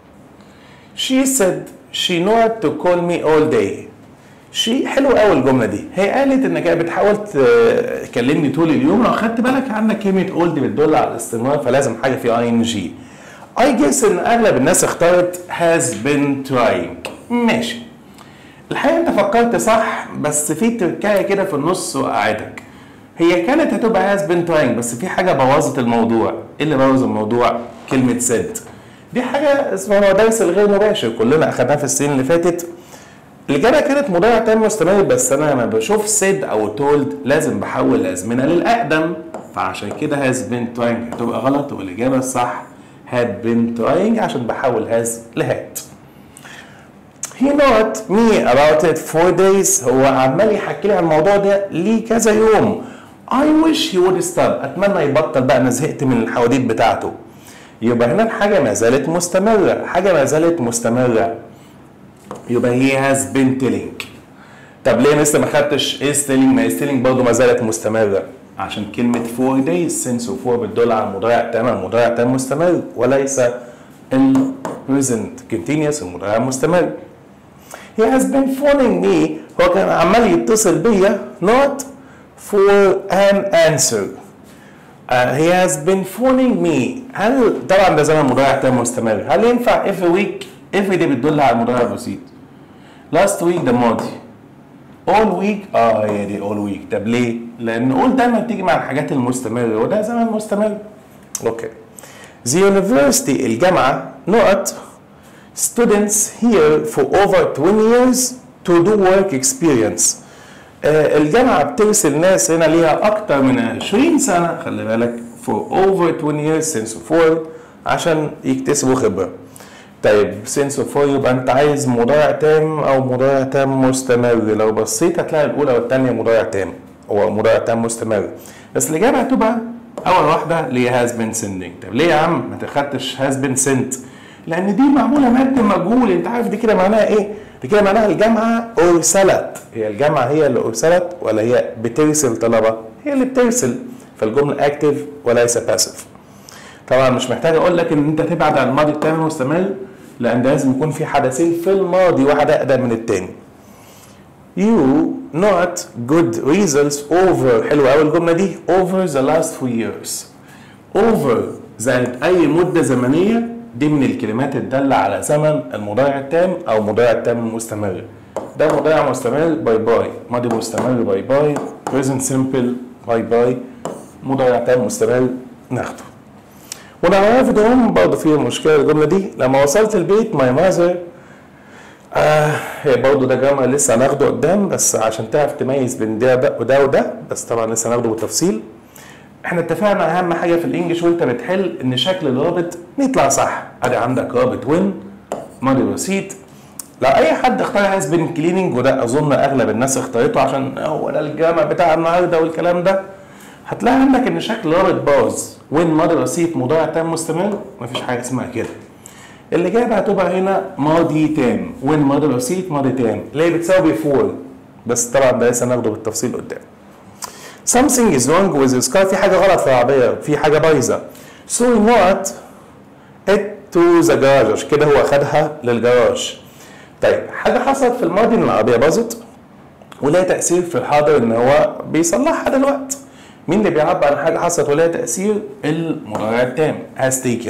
she said she not to call me all day شي حلو قوي الجمله دي هي قالت انك هي بتحاول تكلمني طول اليوم لو خدت بالك عندك كلمه اولد بتدل على الاستمرار فلازم حاجه في اي ان جي اي جيس ان اغلب الناس اختارت has been trying ماشي الحقيقه انت فكرت صح بس في تركايه كده في النص وقعتك هي كانت هتبقى has been trying بس في حاجه بوظت الموضوع ايه اللي بوظ الموضوع كلمه said دي حاجه اسمها درس الغير مباشر كلنا اخدناها في السنين اللي فاتت الإجابة كانت مضارع تام مستمر بس أنا لما بشوف سيد أو تولد لازم بحول الأزمنة للأقدم فعشان كده has been trying هتبقى غلط والإجابة الصح had been trying عشان بحول has لهاد. He not me about it four days هو عمال يحكي لي عن الموضوع ده ليه كذا يوم. I wish he would stop أتمنى يبطل بقى أنا زهقت من الحواديت بتاعته. يبقى هنا حاجة ما زالت مستمرة، حاجة ما زالت مستمرة. يبقى هي هاز بين تيلينج طب ليه لسه ما خدتش is telling ما is telling برضه ما زالت مستمره عشان كلمة فور دايز since و فور بتدل على المضارع التام المضارع التام مستمر وليس ال present continuous المضارع المستمر he has been phoning me هو كان عمال يتصل بيا not for an answer uh, he has been phoning me هل طبعا ده زمن مضارع تام مستمر هل ينفع every week every day بتدل على المضارع البسيط last week ده ماضي all week اه هي دي all week طب ليه؟ لان all دايما بتيجي مع الحاجات المستمرة وده زمن مستمر اوكي The university الجامعة not students here for over 20 years to do work experience آه الجامعة بترسل ناس هنا ليها أكتر من 20 سنة خلي بالك for over 20 years since before عشان يكتسبوا خبرة طيب سينس فور يبقى انت عايز مضارع تام او مضارع تام مستمر لو بصيت هتلاقي الاولى والثانيه مضارع تام هو مضارع تام مستمر بس الاجابه هتبقى اول واحده اللي هي هاز بين سندنج طب ليه يا عم ما تاخدتش هاز بين سنت لان دي معموله مد مجهول انت عارف دي كده معناها ايه دي كده معناها الجامعه ارسلت هي الجامعه هي اللي ارسلت ولا هي بترسل طلبه هي اللي بترسل فالجمله اكتف وليس باسيف طبعا مش محتاج اقول لك ان انت تبعد عن الماضي التام المستمر لان ده لازم يكون في حدثين في الماضي واحد اقدم من التاني you not good results over حلوه قوي الجمله دي over the last few years over زائد اي مده زمنيه دي من الكلمات الداله على زمن المضارع التام او مضارع التام المستمر ده مضارع مستمر باي باي ماضي مستمر باي باي present simple باي باي مضارع تام مستمر ناخده ولما رافض هم برضه فيها مشكله الجمله دي لما وصلت البيت ماي ماذر آه هي برضه ده جمع لسه هناخده قدام بس عشان تعرف تميز بين ده وده وده بس طبعا لسه هناخده بالتفصيل احنا اتفقنا اهم حاجه في الانجليش وانت بتحل ان شكل الرابط يطلع صح ادي عندك رابط وين ماضي بسيط لو اي حد اختار هاز بين كليننج وده اظن اغلب الناس اختارته عشان هو ده الجامع بتاع النهارده والكلام ده هتلاقي عندك ان شكل رابط باظ وين ماضي بسيط مضارع تام مستمر مفيش حاجه اسمها كده الاجابه هتبقى هنا ماضي تام وين ماضي بسيط ماضي تام اللي هي بتساوي فور بس طبعا ده لسه هناخده بالتفصيل قدام something is wrong with his car في حاجه غلط في العربيه في حاجه بايظه so he not it to the garage كده هو خدها للجراج طيب حاجه حصلت في الماضي ان العربيه باظت ولها تاثير في الحاضر ان هو بيصلحها دلوقتي مين اللي بيعبر عن حاجه حصلت ولها تاثير المضارع التام has taken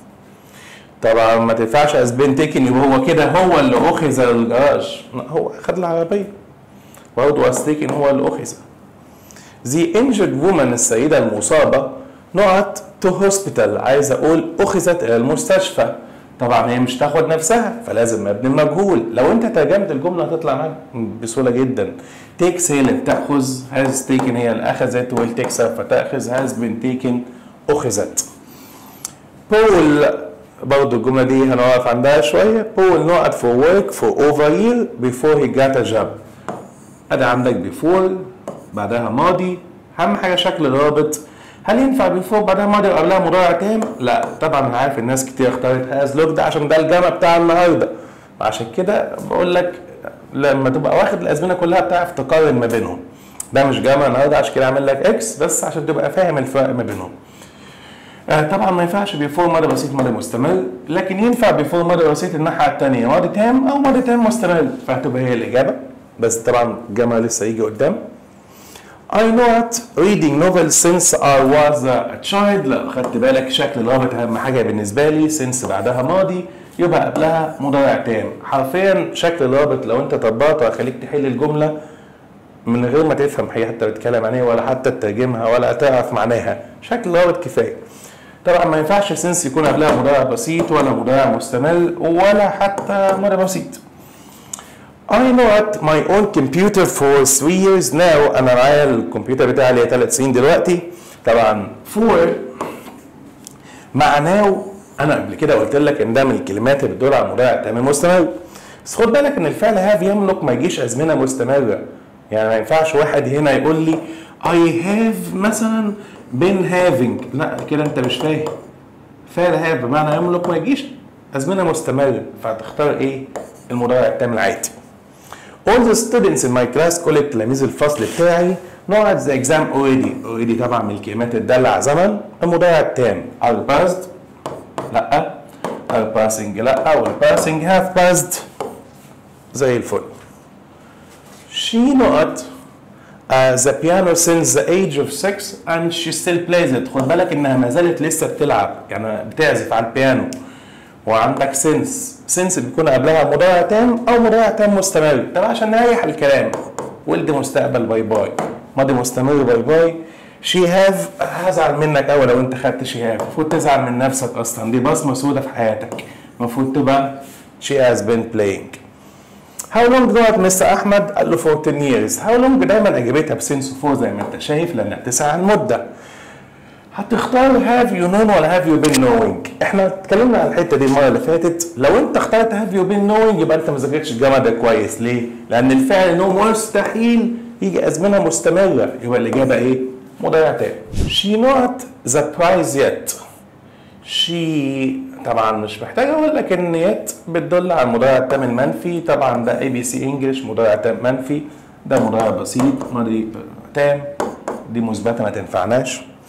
طبعا ما تنفعش has been taken يبقى هو كده هو اللي اخذ الجراج لا هو اخذ العربيه برضه has taken هو اللي اخذ The injured woman السيدة المصابة نقط to hospital عايز أقول أخذت إلى المستشفى طبعا هي مش تاخد نفسها فلازم مبني المجهول لو انت ترجمت الجمله هتطلع معاك بسهوله جدا تيكس هي اللي بتاخذ هاز تيكن هي اللي اخذت والتكسر فتاخذ هاز بين تيكن اخذت بول برضه الجمله دي هنقف عندها شويه بول نقط for work for over a year before he got a job ادي عندك before بعدها ماضي اهم حاجه شكل الرابط هل ينفع بيفور بعدها ماضي وقبلها مضارع تام؟ لا طبعا انا عارف الناس كتير اختارت هاز لوك ده عشان ده الجامع بتاع النهارده عشان كده بقول لك لما تبقى واخد الازمنه كلها بتعرف تقارن ما بينهم ده مش جامع النهارده عشان كده عامل لك اكس بس عشان تبقى فاهم الفرق ما بينهم آه طبعا ما ينفعش بيفور ماضي بسيط ماضي مستمر لكن ينفع بيفور ماضي بسيط الناحيه الثانيه ماضي تام او ماضي تام مستمر فهتبقى هي الاجابه بس طبعا الجامع لسه يجي قدام I not reading novels since I was a child لا خدت بالك شكل الرابط اهم حاجه بالنسبه لي since بعدها ماضي يبقى قبلها مضارع تام حرفيا شكل الرابط لو انت طبقته هيخليك تحل الجمله من غير ما تفهم هي حتى بتتكلم عن ايه ولا حتى تترجمها ولا تعرف معناها شكل الرابط كفايه طبعا ما ينفعش سنس يكون قبلها مضارع بسيط ولا مضارع مستمر ولا حتى مضارع بسيط I know at my own computer for three years now أنا معايا الكمبيوتر بتاعي ليا ثلاث سنين دلوقتي طبعا for معناه أنا قبل كده قلت لك إن ده من الكلمات اللي بتدل على مضارع تام مستمر بس خد بالك إن الفعل هاف يملك ما يجيش أزمنة مستمرة يعني ما ينفعش واحد هنا يقول لي I have مثلا been having لا كده أنت مش فاهم فعل هاف بمعنى يملك ما يجيش أزمنة مستمرة فهتختار إيه؟ المضارع التام العادي all the students in my class كل التلاميذ الفصل بتاعي نقعد the exam already already طبعا من الكلمات الدالة على زمن المضارع التام are passed لا are passing لا وال passing have passed زي الفل she not uh, the piano since the age of six and she still plays it خد بالك انها ما زالت لسه بتلعب يعني بتعزف على البيانو وعندك سنس سنس بيكون قبلها مضارع تام او مضارع تام مستمر طب عشان نريح الكلام ولد مستقبل باي باي ماضي مستمر باي باي شي هاف هزعل منك قوي لو انت خدت شي هاف المفروض تزعل من نفسك اصلا دي بصمه سودة في حياتك المفروض تبقى she has been playing How long دوت مستر احمد قال له 14 years How long دايما اجابتها بسنس فور زي ما انت شايف لانها بتسعى عن مده هتختار هاف يو نون ولا هاف يو بين نوينج احنا اتكلمنا عن الحته دي المره اللي فاتت لو انت اخترت هاف يو بين نوينج يبقى انت ما ذاكرتش الجامعه ده كويس ليه لان الفعل نو مستحيل يجي ازمنه مستمره يبقى الاجابه ايه مضارع تام she not the prize yet she طبعا مش محتاج اقول لك ان يت بتدل على المضارع التام المنفي طبعا ده اي بي سي انجلش مضارع تام منفي ده مضارع بسيط ماضي تام دي مثبته ما تنفعناش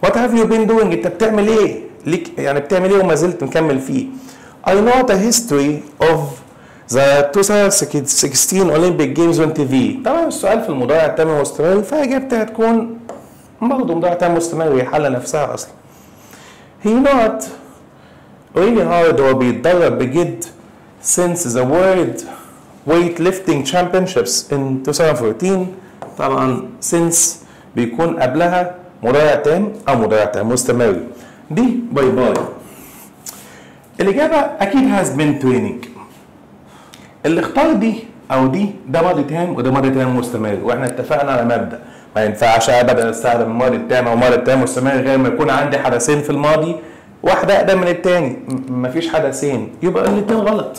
What have you been doing انت بتعمل ايه ليك يعني بتعمل ايه وما زلت مكمل فيه I know the history of the 2016 Olympic Games on TV طبعا السؤال في المضارع التام والمستمر فاجابتها هتكون برضه مضارع تام مستمر هي حل نفسها اصلا he not really hard هو بيتدرب بجد since the world weightlifting championships in 2014 طبعا since بيكون قبلها مضارع تام او مضارع تام مستمر دي باي باي الاجابه اكيد has been training اللي اختار دي او دي ده ماضي تام وده ماضي تام مستمر واحنا اتفقنا على مبدا ما ينفعش ابدا استخدم الماضي التام او الماضي التام مستمر غير ما يكون عندي حدثين في الماضي واحده اقدم من التاني م- مفيش حدثين يبقى الاتنين غلط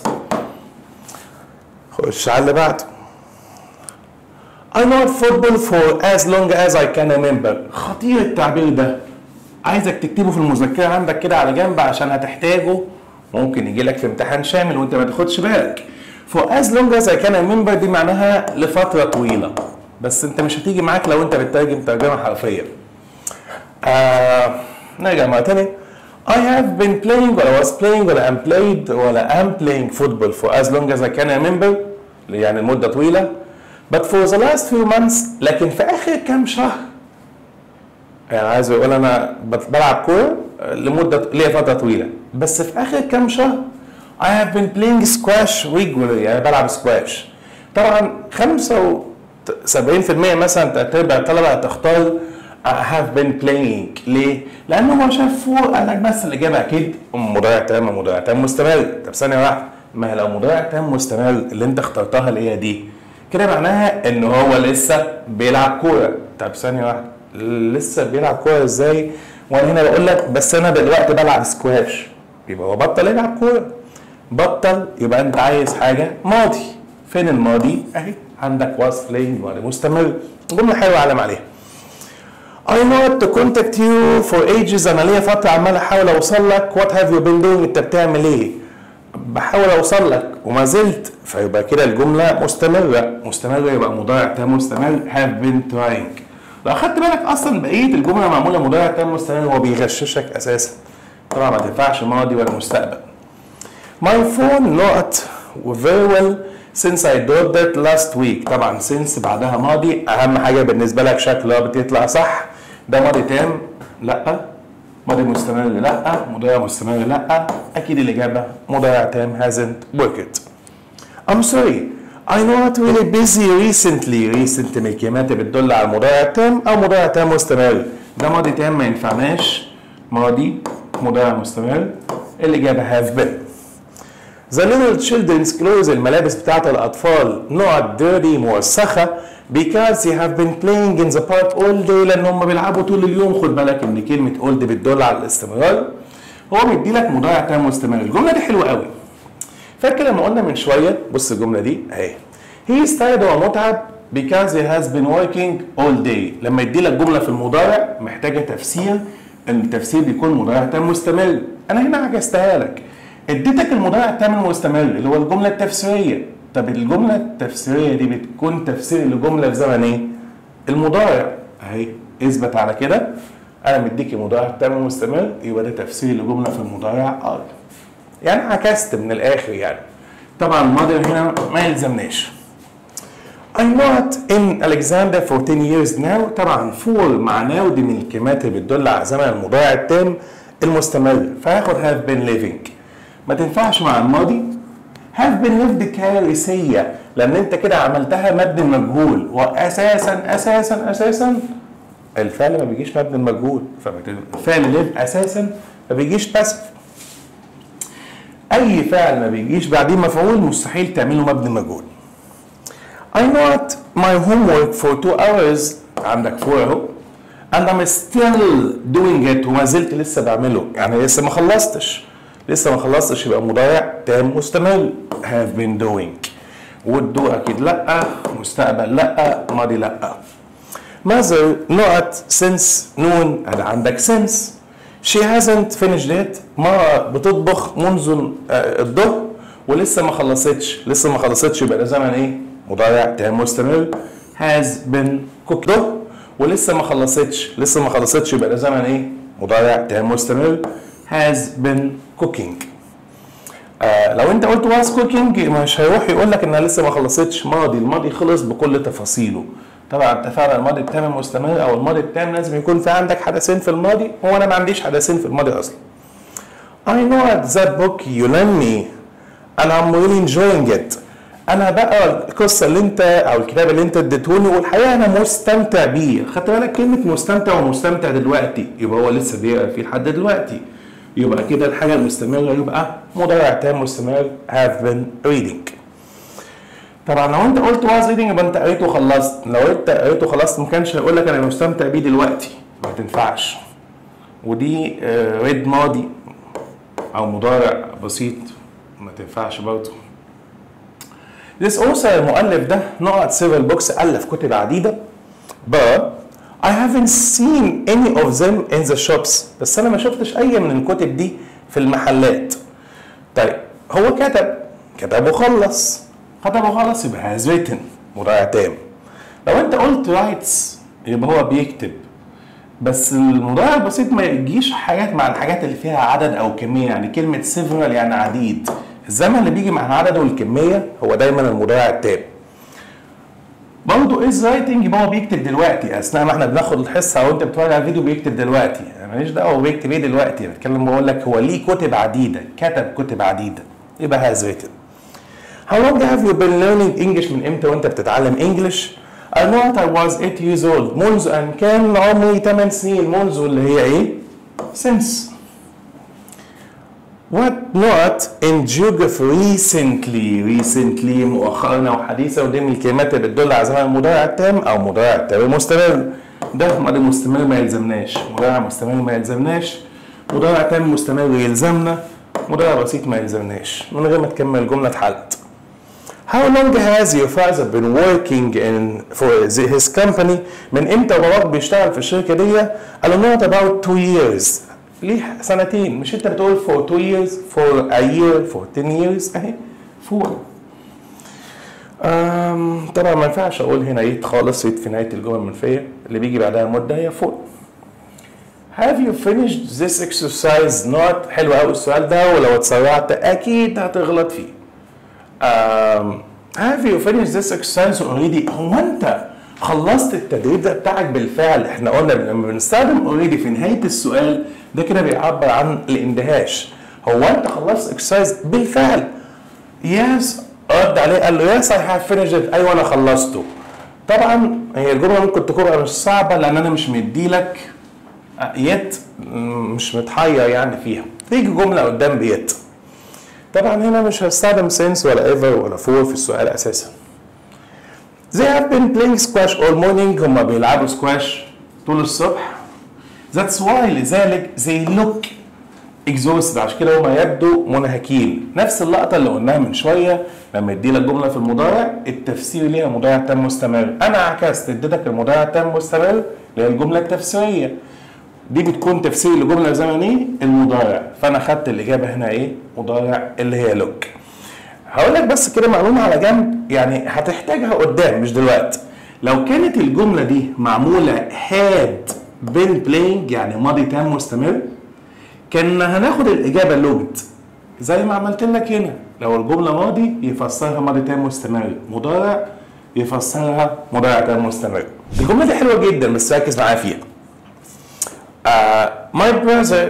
خش على اللي بعده I know football for as long as I can remember خطير التعبير ده عايزك تكتبه في المذكرة عندك كده على جنب عشان هتحتاجه ممكن يجي لك في امتحان شامل وانت ما تاخدش بالك for as long as I can remember دي معناها لفترة طويلة بس انت مش هتيجي معاك لو انت بتترجم ترجمة حرفية آه نرجع مرة تانية I have been playing ولا was playing ولا am played ولا am playing football for as long as I can remember يعني المدة طويلة but for the last few months لكن في آخر كام شهر يعني عايز يقول أنا بت- بلعب كورة لمدة ليا فترة طويلة بس في آخر كام شهر I have been playing squash regularly يعني بلعب سكواش طبعا 75% مثلا تلات ارباع الطلبة هتختار I have been playing ليه؟ لأنه هو شاف فوق قال لك بس الإجابة أكيد مضارع تام مضارع تام مستمر طب ثانية واحدة ما هي لو مضارع تام مستمر اللي أنت اخترتها اللي هي دي كده معناها إن هو لسه بيلعب كورة طب ثانية واحدة لسه بيلعب كورة إزاي؟ وأنا هنا بقول لك بس أنا دلوقتي بلعب سكواش يبقى هو بطل يلعب كورة بطل يبقى أنت عايز حاجة ماضي فين الماضي؟ أهي عندك was playing ماضي مستمر جملة حلوة علم عليها I know to contact you for ages انا ليا فتره عمال احاول اوصل لك what have you been doing انت بتعمل ايه؟ بحاول اوصل لك وما زلت فيبقى كده الجمله مستمره مستمره يبقى مضارع تام مستمر have been trying لو اخدت بالك اصلا بقيه الجمله معموله مضارع تام مستمر هو بيغششك اساسا طبعا ما تنفعش ماضي ولا مستقبل My phone not very well since I did that last week طبعا since بعدها ماضي اهم حاجه بالنسبه لك شكله بتطلع صح ده ماضي تام لا ماضي مستمر لا مضارع مستمر لا اكيد الاجابه مضارع تام hasn't worked I'm sorry I not really busy recently recent من الكلمات اللي بتدل على المضارع التام او مضارع تام مستمر ده ماضي تام ما ينفعناش ماضي مضارع مستمر الاجابه have been The little children's clothes الملابس بتاعت الأطفال not dirty موسخة because they have been playing in the park all day لأن هم بيلعبوا طول اليوم خد بالك إن كلمة old بتدل على الاستمرار هو مدي لك مضارع تام مستمر الجملة دي حلوة قوي فاكر لما قلنا من شوية بص الجملة دي أهي he is tired هو متعب because he has been working all day لما يدي لك جملة في المضارع محتاجة تفسير إن التفسير بيكون مضارع تام مستمر أنا هنا عكستها لك اديتك المضارع التام المستمر اللي هو الجمله التفسيريه طب الجمله التفسيريه دي بتكون تفسير لجمله في زمن ايه المضارع اهي اثبت على كده انا مديك المضارع التام مستمر يبقى ده تفسير لجمله في المضارع اه يعني عكست من الاخر يعني طبعا الماضي هنا ما يلزمناش I'm not in Alexander for 10 years now طبعا for معناه دي من الكلمات اللي بتدل على زمن المضارع التام المستمر فهاخد have been living ما تنفعش مع الماضي have been lived كارثية لأن أنت كده عملتها مبني مجهول وأساسا أساسا أساسا الفعل ما بيجيش مبني مجهول ففعل live أساسا ما بيجيش باسف أي فعل ما بيجيش بعديه مفعول مستحيل تعمله مبني مجهول I not my homework for two hours عندك فور اهو and I'm still doing it وما زلت لسه بعمله يعني لسه ما خلصتش لسه ما خلصتش يبقى مضارع تام مستمر have been doing would do اكيد لا مستقبل لا ماضي لا mother not since noon هذا عندك since she hasn't finished it ما بتطبخ منذ آه، الظهر ولسه ما خلصتش لسه ما خلصتش يبقى ده زمن ايه مضارع تام مستمر has been cooked ظهر ولسه ما خلصتش لسه ما خلصتش يبقى ده زمن ايه مضارع تام مستمر has been cooking آه لو انت قلت was cooking مش هيروح يقول لك انها لسه ما خلصتش ماضي الماضي خلص بكل تفاصيله طبعا اتفقنا الماضي التام المستمر او الماضي التام لازم يكون في عندك حدثين في الماضي هو انا ما عنديش حدثين في الماضي اصلا I know that book you lend me and I'm really enjoying it انا بقى القصه اللي انت او الكتاب اللي انت اديتهوني والحقيقه انا مستمتع بيه خدت بالك كلمه مستمتع ومستمتع دلوقتي يبقى هو لسه بيقرا فيه لحد دلوقتي يبقى كده الحاجه المستمره يبقى مضارع تام مستمر have been reading طبعا لو انت قلت was reading يبقى انت قريته وخلصت لو انت قريته وخلصت ما كانش هيقول لك انا مستمتع بيه دلوقتي ما تنفعش ودي ريد ماضي او مضارع بسيط ما تنفعش برضه This author المؤلف ده نقط سيفل بوكس ألف كتب عديدة but I haven't seen any of them in the shops بس أنا ما شفتش أي من الكتب دي في المحلات طيب هو كتب كتب وخلص كتب وخلص يبقى has written مضارع تام لو أنت قلت writes يبقى هو بيكتب بس المضارع البسيط ما يجيش حاجات مع الحاجات اللي فيها عدد او كميه يعني كلمه several يعني عديد الزمن اللي بيجي مع العدد والكميه هو دايما المضارع التام برضه از رايتنج يبقى هو بيكتب دلوقتي اثناء ما احنا بناخد الحصه او انت بتتفرج على الفيديو بيكتب دلوقتي انا ماليش دعوه هو بيكتب ايه دلوقتي بتكلم بقول لك هو ليه كتب عديده كتب كتب عديده يبقى هاز written How long have you been learning English من امتى وانت بتتعلم انجلش؟ I know I was 8 years old منذ ان كان عمري 8 سنين منذ اللي هي ايه؟ since What not in geography recently recently مؤخرا او حديثا ودي من الكلمات اللي بتدل على زمن المضارع التام او مضارع التام المستمر ده ماضي مستمر ما يلزمناش مضارع مستمر ما يلزمناش مضارع تام مستمر يلزمنا مضارع بسيط ما يلزمناش من غير ما تكمل الجمله اتحلت How long has your father been working in for the- his company؟ من امتى باباك بيشتغل في الشركة دي؟ قالوا not about two years. ليه سنتين مش انت بتقول for two years for a year for 10 years اهي for أم طبعا ما ينفعش اقول هنا يت خالص يت في نهاية الجمل المنفية اللي بيجي بعدها مدة هي for Have you finished this exercise not حلو قوي السؤال ده ولو اتسرعت اكيد هتغلط فيه um, have you finished this exercise already هو انت خلصت التدريب ده بتاعك بالفعل احنا قلنا لما بنستخدم already في نهايه السؤال ده كده بيعبر عن الاندهاش هو انت خلصت exercise بالفعل yes رد عليه قال له yes I have finished it ايوه انا خلصته طبعا هي الجمله ممكن تكون مش صعبه لان انا مش مديلك يت مش متحير يعني فيها تيجي جمله قدام بيت طبعا هنا مش هستخدم since ولا ever ولا for في السؤال اساسا They have been playing squash all morning هم بيلعبوا سكواش طول الصبح That's why لذلك they look exhausted عشان كده هم يبدو منهكين نفس اللقطة اللي قلناها من شوية لما يدي لك جملة في المضارع التفسير ليها مضارع تام مستمر أنا عكست اديتك المضارع التام مستمر اللي هي الجملة التفسيرية دي بتكون تفسير لجمله زمنيه المضارع فانا خدت الاجابه هنا ايه مضارع اللي هي لوك هقول لك بس كده معلومه على جنب يعني هتحتاجها قدام مش دلوقتي لو كانت الجمله دي معموله had been playing يعني ماضي تام مستمر كان هناخد الاجابه لوجد زي ما عملت لك هنا لو الجمله ماضي يفسرها ماضي تام مستمر مضارع يفسرها مضارع تام مستمر الجمله دي حلوه جدا بس ركز معايا فيها Uh, my brother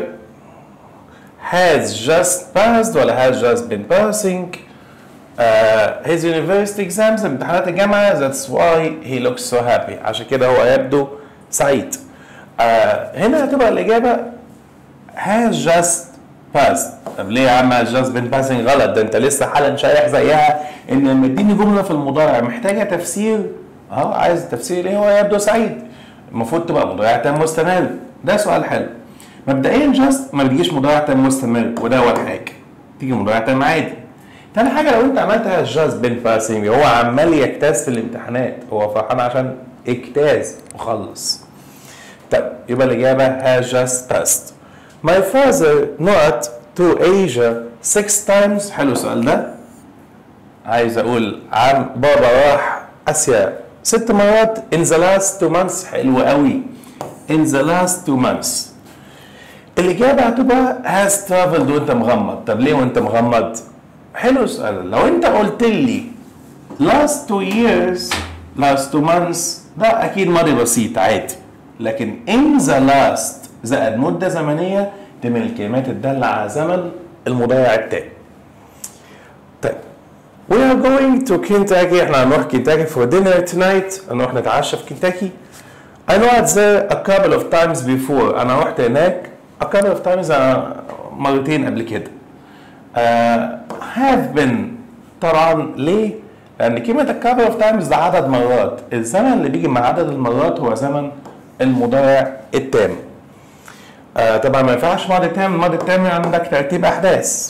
has just passed ولا has just been passing uh, his university exams امتحانات الجامعة that's why he looks so happy عشان كده هو يبدو سعيد uh, هنا هتبقى الإجابة has just passed طب ليه يا عم has just been passing غلط ده انت لسه حالا شارح زيها ان لما اديني جملة في المضارع محتاجة تفسير اه عايز تفسير ليه هو يبدو سعيد المفروض تبقى مضارع تام مستمر ده سؤال حلو مبدئيا جاست ما بتجيش مضارع تام مستمر وده اول حاجه تيجي مضارع تام عادي تاني حاجه لو انت عملتها جاست بين باسنج هو عمال يجتاز في الامتحانات هو فرحان عشان اجتاز وخلص طب يبقى الاجابه has just passed my father not to Asia six times حلو السؤال ده عايز اقول عم بابا راح اسيا ست مرات in the last two months حلو قوي in the last two months الإجابة هتبقى has traveled وأنت مغمض طب ليه وأنت مغمض؟ حلو السؤال لو أنت قلت لي last two years last two months ده أكيد ماضي بسيط عادي لكن in the last زائد مدة زمنية دي من الكلمات الدالة على زمن المضارع التاني طيب We are going to Kentucky احنا هنروح كنتاكي for dinner tonight هنروح نتعشى في كنتاكي I know it's there a couple of times before انا رحت هناك a couple of times أنا مرتين قبل كده uh, have been طبعا ليه؟ لأن كلمة a couple of times ده عدد مرات الزمن اللي بيجي مع عدد المرات هو زمن المضارع التام آه طبعا ما ينفعش ماضي تام الماضي التام عندك ترتيب أحداث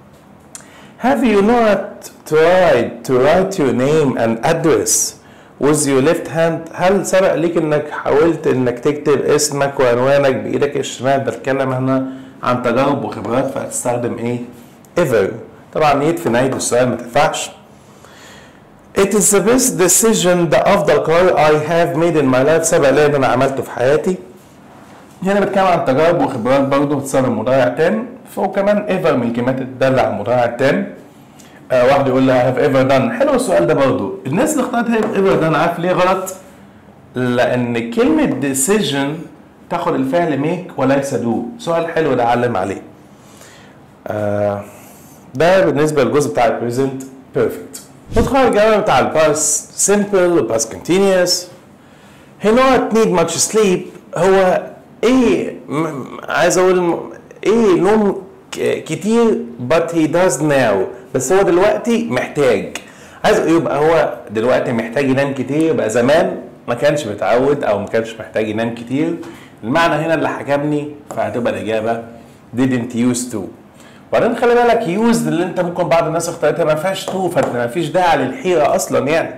Have you not tried to write your name and address with your left hand؟ هل سبق ليك انك حاولت انك تكتب اسمك وعنوانك بايدك الشمال؟ بتكلم هنا عن تجارب وخبرات فهتستخدم ايه؟ ever. طبعا يد في نهاية السؤال ما تنفعش. It is the best decision ده أفضل قرار I have made in my life سبق لي إن أنا عملته في حياتي. هنا بتكلم عن تجارب وخبرات برضه بتستخدم مضارع تام وكمان ايفر من الكلمات الدالة على المضارع التام. آه واحد يقول لي هاف ايفر دان حلو السؤال ده برضه الناس اللي اختارت هاف ايفر دان عارف ليه غلط؟ لأن كلمة ديسيجن تاخد الفعل ميك وليس دو سؤال حلو ده علم عليه. آه ده بالنسبة للجزء بتاع البريزنت بيرفكت. ندخل على الجواب بتاع الباس سمبل وباس كونتينيوس he not need much sleep هو ايه م- عايز اقول م- ايه نوم ك- كتير but he does now بس هو دلوقتي محتاج عايز يبقى هو دلوقتي محتاج ينام كتير يبقى زمان ما كانش متعود او ما كانش محتاج ينام كتير المعنى هنا اللي حكمني فهتبقى الاجابه didn't used to وبعدين خلي بالك يوزد اللي انت ممكن بعض الناس اختارتها ما فيهاش تو فانت ما فيش داعي للحيره اصلا يعني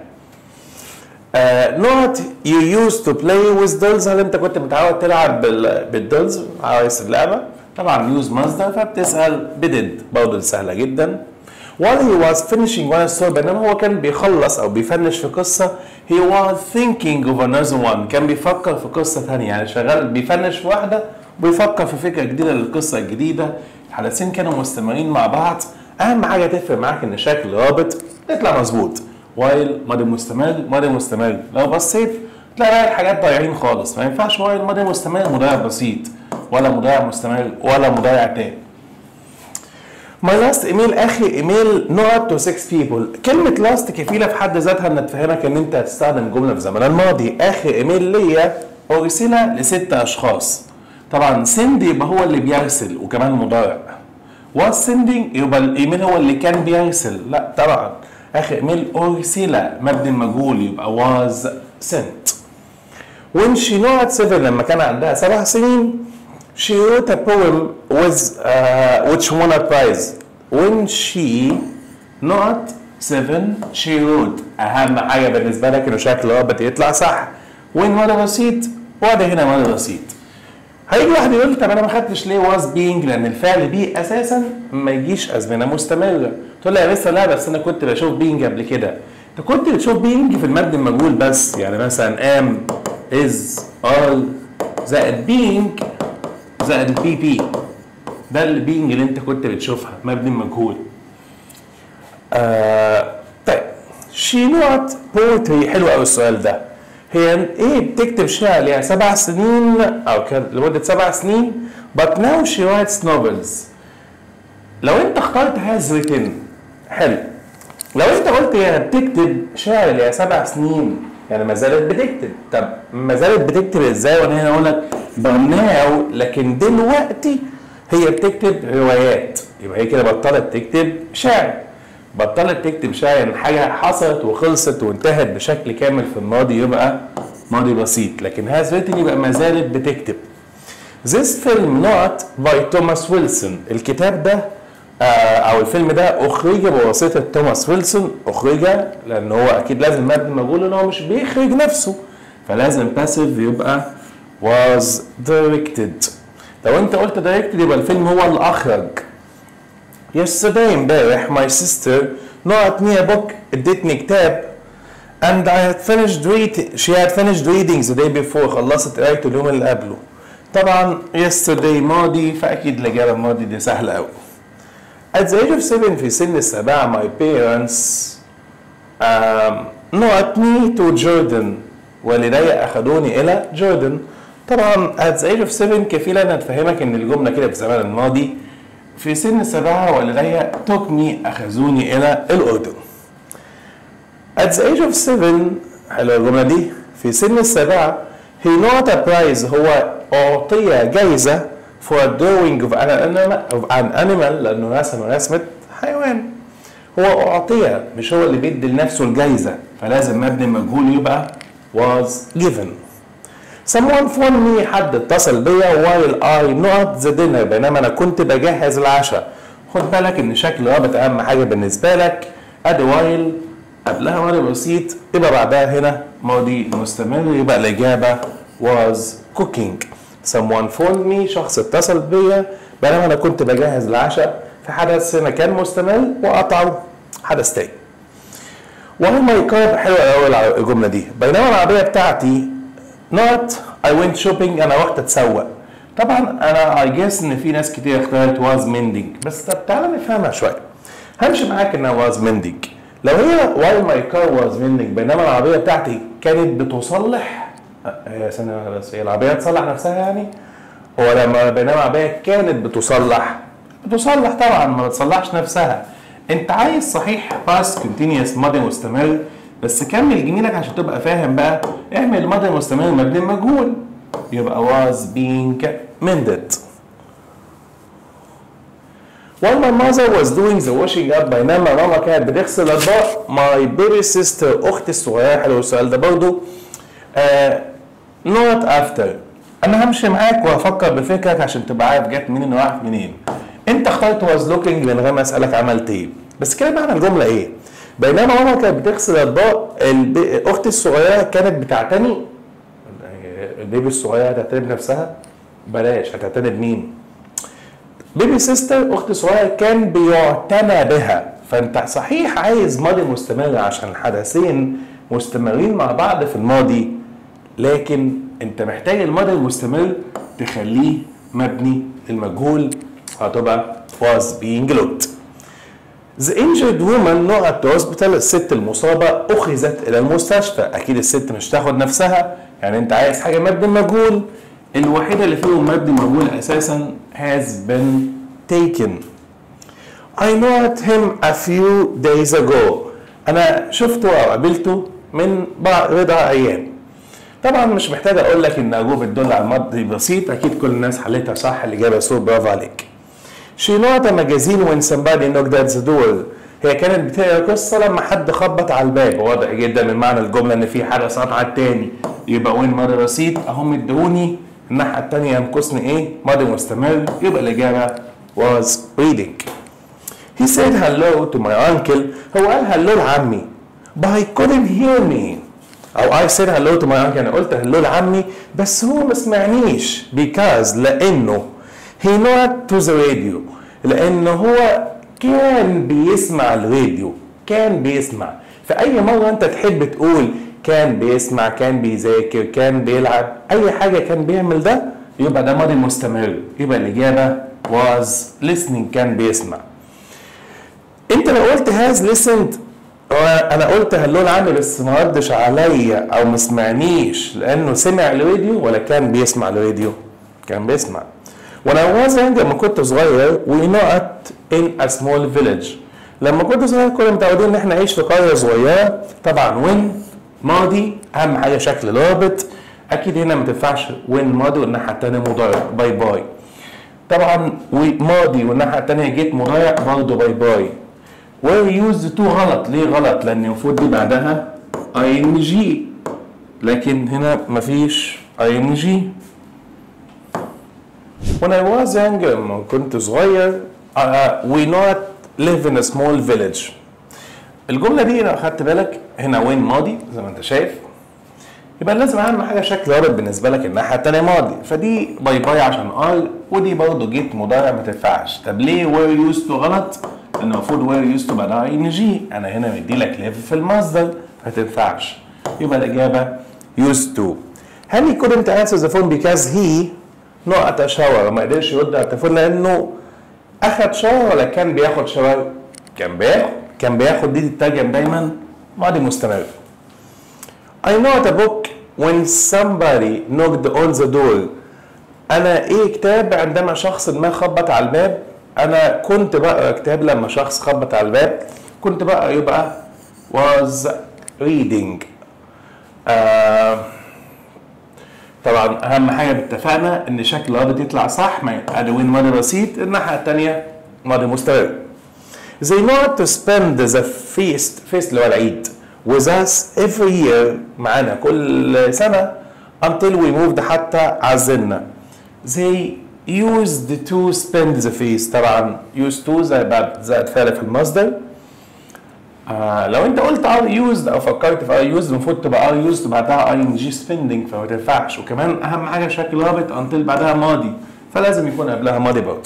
نوت يو يوز تو بلاي ويز دولز هل انت كنت متعود تلعب بال- بالدولز عايز اللعبه طبعا يوز مصدر فبتسال بدد برضه سهله جدا while he was finishing one story بينما هو كان بيخلص او بيفنش في قصه he was thinking of another one كان بيفكر في قصه ثانيه يعني شغال بيفنش في واحده وبيفكر في فكره جديده للقصه الجديده الحدثين كانوا مستمرين مع بعض اهم حاجه تفرق معاك ان شكل رابط يطلع مظبوط وايل ماضي مستمر ماضي مستمر لو بصيت تلاقي باقي الحاجات ضايعين خالص ما ينفعش وايل ماضي مستمر مضارع بسيط ولا مضارع مستمر ولا مضارع تاني ماي لاست ايميل اخر ايميل نوت تو 6 بيبل كلمه لاست كفيله في حد ذاتها انها تفهمك ان انت هتستخدم جمله في زمن الماضي اخر ايميل ليا ارسل لست اشخاص طبعا سند يبقى هو اللي بيرسل وكمان مضارع was sending يبقى الايميل هو اللي كان بيرسل لا طبعا اخر ايميل ارسل مبني المجهول يبقى was sent when she not seven لما كان عندها سبع سنين she wrote a poem with uh, which won a prize when she not seven she wrote اهم حاجه بالنسبه لك انه شكل رابط يطلع صح when ماضي بسيط وده هنا ماضي بسيط هيجي واحد يقول لي طب انا ما خدتش ليه واز بينج لان الفعل بي اساسا ما يجيش ازمنه مستمره تقول لي يا مستر لا بس انا كنت بشوف بينج قبل كده انت كنت بتشوف بينج في المبني المجهول بس يعني مثلا ام از ار زائد بينج زائد البي بي ده البينج اللي انت كنت بتشوفها مبني المجهول آه طيب شي نوت بوتري حلو قوي السؤال ده هي ايه بتكتب شعر ليها سبع سنين او كان لمده سبع سنين but now she writes novels لو انت اخترت has written حلو لو انت قلت هي بتكتب شعر ليها سبع سنين يعني ما زالت بتكتب طب ما زالت بتكتب ازاي وانا هنا اقول لك برناو لكن دلوقتي هي بتكتب روايات يبقى هي كده بطلت تكتب شعر بطلت تكتب شعر يعني حاجه حصلت وخلصت وانتهت بشكل كامل في الماضي يبقى ماضي بسيط لكن هاز written يبقى ما زالت بتكتب This film not by توماس ويلسون الكتاب ده آه، او الفيلم ده اخرج بواسطه توماس ويلسون اخرج لان هو اكيد لازم مبني مجهول ان هو مش بيخرج نفسه فلازم باسيف يبقى was directed لو انت قلت directed يبقى الفيلم هو اللي اخرج yesterday امبارح my sister not me a book ادتني كتاب and I had finished reading she had finished reading the day before خلصت قراية اليوم اللي قبله طبعا yesterday ماضي فأكيد الإجابة الماضي دي سهلة أوي At the age of seven في سن السبعة my parents um, not me to Jordan والدي أخذوني إلى جوردن طبعا at the age of seven كفيلة أن تفهمك إن الجملة كده في الزمن الماضي في سن السبعة والدي took me أخذوني إلى الأردن At the age of seven حلوة الجملة دي في سن السابعة he not a prize هو أعطي جايزة for a drawing of an animal, of an animal لأنه رسم رسمة حيوان هو أعطي مش هو اللي بيدي لنفسه الجايزة فلازم مبني مجهول يبقى was given someone phoned me حد اتصل بيا while I not the dinner بينما أنا كنت بجهز العشاء خد بالك إن شكل رابط أهم حاجة بالنسبة لك أدي while قبلها ماضي بسيط يبقى بعدها هنا ماضي مستمر يبقى الإجابة was cooking someone phoned me شخص اتصل بيا بينما أنا كنت بجهز العشاء في حدث هنا كان مستمر وقطعه حدث تاني وهو ماي كار حلوة أوي الجملة دي بينما العربية بتاعتي not I went shopping أنا رحت أتسوق طبعا أنا I guess إن في ناس كتير اختارت was mending بس طب تعالى نفهمها شوية همشي معاك إنها was mending لو هي while my car was mending بينما العربية بتاعتي كانت بتصلح هي ثانية بس هي العربية تصلح نفسها يعني هو لما بينما العربية كانت بتصلح بتصلح طبعا ما بتصلحش نفسها انت عايز صحيح past continuous ماضي مستمر بس كمل جميلك عشان تبقى فاهم بقى اعمل ماضي مستمر مبني مجهول يبقى was being mended While my mother was doing the washing up بينما ماما كانت بتغسل الاطباق my baby sister اختي الصغيره حلو السؤال ده برضه uh, not after انا همشي معاك وهفكر بفكرك عشان تبقى عارف جت منين وراحت منين انت اخترت was looking من غير ما اسالك عملت ايه بس كده معنى الجمله ايه بينما ماما كانت بتغسل الاطباق الب- اختي الصغيره كانت بتعتني البيبي الصغيره هتعتني بنفسها بلاش هتعتني بمين بيبي سيستر اختي الصغيره كان بيعتنى بها فانت صحيح عايز ماضي مستمر عشان الحدثين مستمرين مع بعض في الماضي لكن انت محتاج الماضي المستمر تخليه مبني المجهول هتبقى was being looked The injured woman نقط hospital الست المصابة أخذت إلى المستشفى أكيد الست مش تاخد نفسها يعني أنت عايز حاجة مبني مجهول الوحيدة اللي فيهم مبني مجهول أساسا has been taken I met him a few days ago أنا شفته أو قابلته من بعض بضع أيام طبعا مش محتاج أقول لك إن أجوبة بتدل على الماضي بسيط أكيد كل الناس حلتها صح الإجابة سو برافو عليك She not a magazine when somebody knocked at the door. هي كانت بتقرا قصة لما حد خبط على الباب واضح جدا من معنى الجملة إن في حدث قطع التاني يبقى وين ماضي بسيط أهو مديهوني الناحية التانية ينقصني إيه؟ ماضي مستمر يبقى الإجابة was reading. He said hello to my uncle هو قال hello لعمي but I couldn't hear me أو I said hello to my uncle أنا قلت hello لعمي بس هو ما سمعنيش because لأنه he not to the radio لأنه هو كان بيسمع الراديو كان بيسمع فأي مرة أنت تحب تقول كان بيسمع كان بيذاكر كان بيلعب أي حاجة كان بيعمل ده يبقى ده ماضي مستمر يبقى الإجابة was listening كان بيسمع انت لو قلت هاز listened هو انا قلت هلو العامل بس ما ردش عليا او ما سمعنيش لانه سمع الراديو ولا كان بيسمع الراديو كان بيسمع وانا was young لما كنت صغير we not in a small village لما كنت صغير كنا متعودين ان احنا نعيش في قريه صغيره طبعا وين ماضي اهم حاجه شكل رابط اكيد هنا ما تنفعش وين ماضي والناحيه الثانيه مضارع باي باي طبعا ماضي والناحيه الثانيه جيت مضارع برضه باي باي were used to غلط ليه غلط لان المفروض دي بعدها ing لكن هنا مفيش ing when I was young لما كنت صغير uh, we not live in a small village الجملة دي لو خدت بالك هنا وين ماضي زي ما انت شايف يبقى لازم اهم حاجه شكل رابط بالنسبه لك الناحيه الثانيه ماضي فدي باي باي عشان ار ودي برضه جيت مضارع ما تنفعش طب ليه وير يوز تو غلط؟ لان المفروض وير يوز تو بعدها ان جي انا هنا مدي لك ليف في المصدر ما تنفعش يبقى الإجابة used to هل he couldn't answer the phone because he not a shower ما قدرش يرد على التليفون لأنه أخد شاور ولا كان بياخد شاور؟ كان بياخد كان بياخد دي تترجم دايما ماضي مستمر I know a book when somebody knocked on the door أنا إيه كتاب عندما شخص ما خبط على الباب أنا كنت بقرا كتاب لما شخص خبط على الباب كنت بقرا يبقى was reading آه طبعا اهم حاجه اتفقنا ان شكل الرابط يطلع صح ما ادي وين ماضي بسيط الناحيه الثانيه ماضي مستمر They know to spend the feast feast اللي هو العيد with us every year معانا كل سنه until we moved حتى عزلنا They used to spend the feast طبعا used to زي بعد زائد فعل في المصدر آه لو انت قلت ار يوزد او فكرت في ار يوزد المفروض تبقى ار يوزد بعدها اي ان جي سبيندنج فما تنفعش وكمان اهم حاجه شكل رابط انتل بعدها ماضي فلازم يكون قبلها ماضي برضه.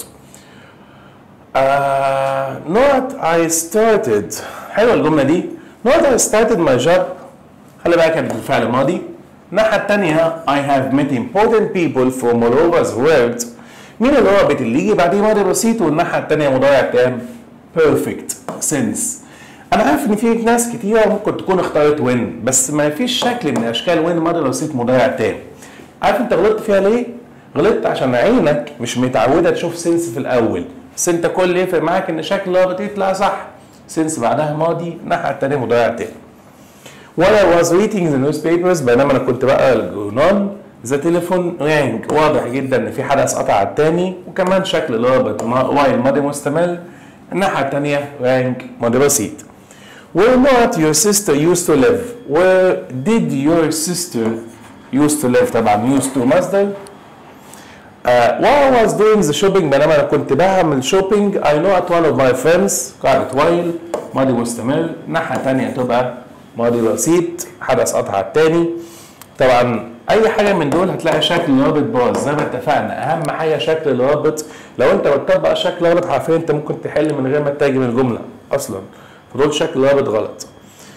آه not I started حلوه الجمله دي not I started my job خلي بالك كانت بالفعل ماضي الناحيه الثانيه I have met important people from all over the world مين الرابط اللي يجي بعديه ماضي بسيط والناحيه الثانيه مضارع تام perfect sense انا عارف ان في ناس كتيره ممكن تكون اختارت وين بس ما فيش شكل من اشكال وين ماضي بسيط مضارع تام عارف انت غلطت فيها ليه غلطت عشان عينك مش متعوده تشوف سنس في الاول بس انت كل اللي يفرق معاك ان شكل الرابط يطلع صح سنس بعدها ماضي الناحيه الثانيه مضارع تام ولا was reading the newspapers بينما انا كنت بقرا الجورنال ذا تليفون رانج واضح جدا ان في حدث قطع على التاني وكمان شكل الرابط وايل ماضي مستمر الناحيه الثانيه رانج ماضي بسيط Where not your sister used to live? Where did your sister used to live? طبعا used to مصدر. Uh, while I was doing the shopping بينما انا كنت بعمل shopping I know at one of my friends قاعدة while ماضي مستمر الناحية التانية تبقى ماضي بسيط حدث قطع التاني طبعا اي حاجه من دول هتلاقي شكل الرابط باظ زي ما اتفقنا اهم حاجه شكل الرابط لو انت بتطبق شكل الرابط حرفيا انت ممكن تحل من غير ما تترجم الجمله اصلا فدول شكل الرابط غلط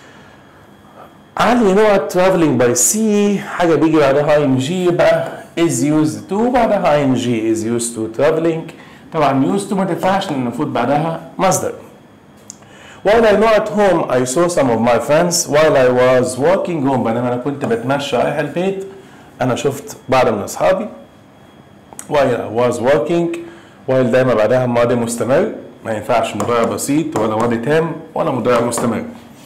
علي نوع traveling by sea حاجه بيجي بعدها اي ان جي يبقى is used to بعدها اي ان جي is used to traveling طبعا used to ما تنفعش لان المفروض بعدها مصدر While I know at home I saw some of my friends while I was walking home بينما انا كنت بتمشى رايح البيت انا شفت بعض من اصحابي while I was walking while دايما بعدها ماضي مستمر ما ينفعش مضارع بسيط ولا ماضي تام ولا مضارع مستمر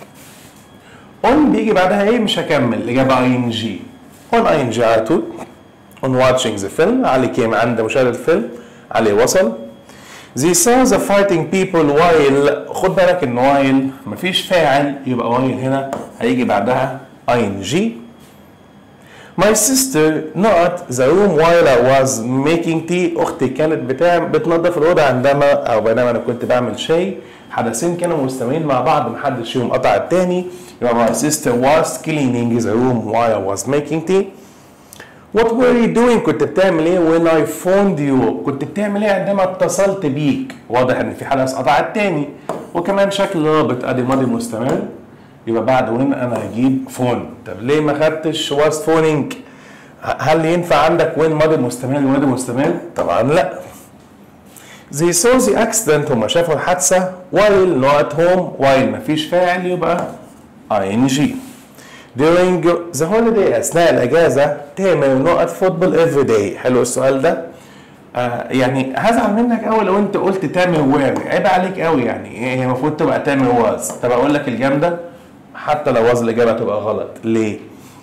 on بيجي بعدها ايه مش هكمل الاجابه اي ان جي on اي ان جي على طول on watching the film علي كيم عند مشاهده الفيلم علي وصل They saw the fighting people while خد بالك ان while مفيش فاعل يبقى while هنا هيجي بعدها ing My sister not the room while I was making tea أختي كانت بتعمل بتنظف الأوضة عندما أو بينما أنا كنت بعمل شاي حدثين كانوا مستمرين مع بعض محدش فيهم قطع التاني يبقى my sister was cleaning the room while I was making tea What were you doing؟ كنت بتعمل ايه when I phoned you؟ كنت بتعمل ايه عندما اتصلت بيك؟ واضح ان في حدث قطع التاني وكمان شكل رابط ادي ماضي مستمر يبقى بعد وين انا هجيب فون طب ليه ما خدتش was phoning؟ هل ينفع عندك وين ماضي مستمر وماضي مستمر؟ طبعا لا They saw the accident هما شافوا الحادثة while not home while مفيش فاعل يبقى ing during the holiday اثناء الاجازه تامر نقط فوتبول every day حلو السؤال ده آه يعني هزعل منك قوي لو انت قلت تامر وير عيب عليك قوي يعني هي المفروض تبقى تامر واز طب اقول لك الجامده حتى لو واز الاجابه تبقى غلط ليه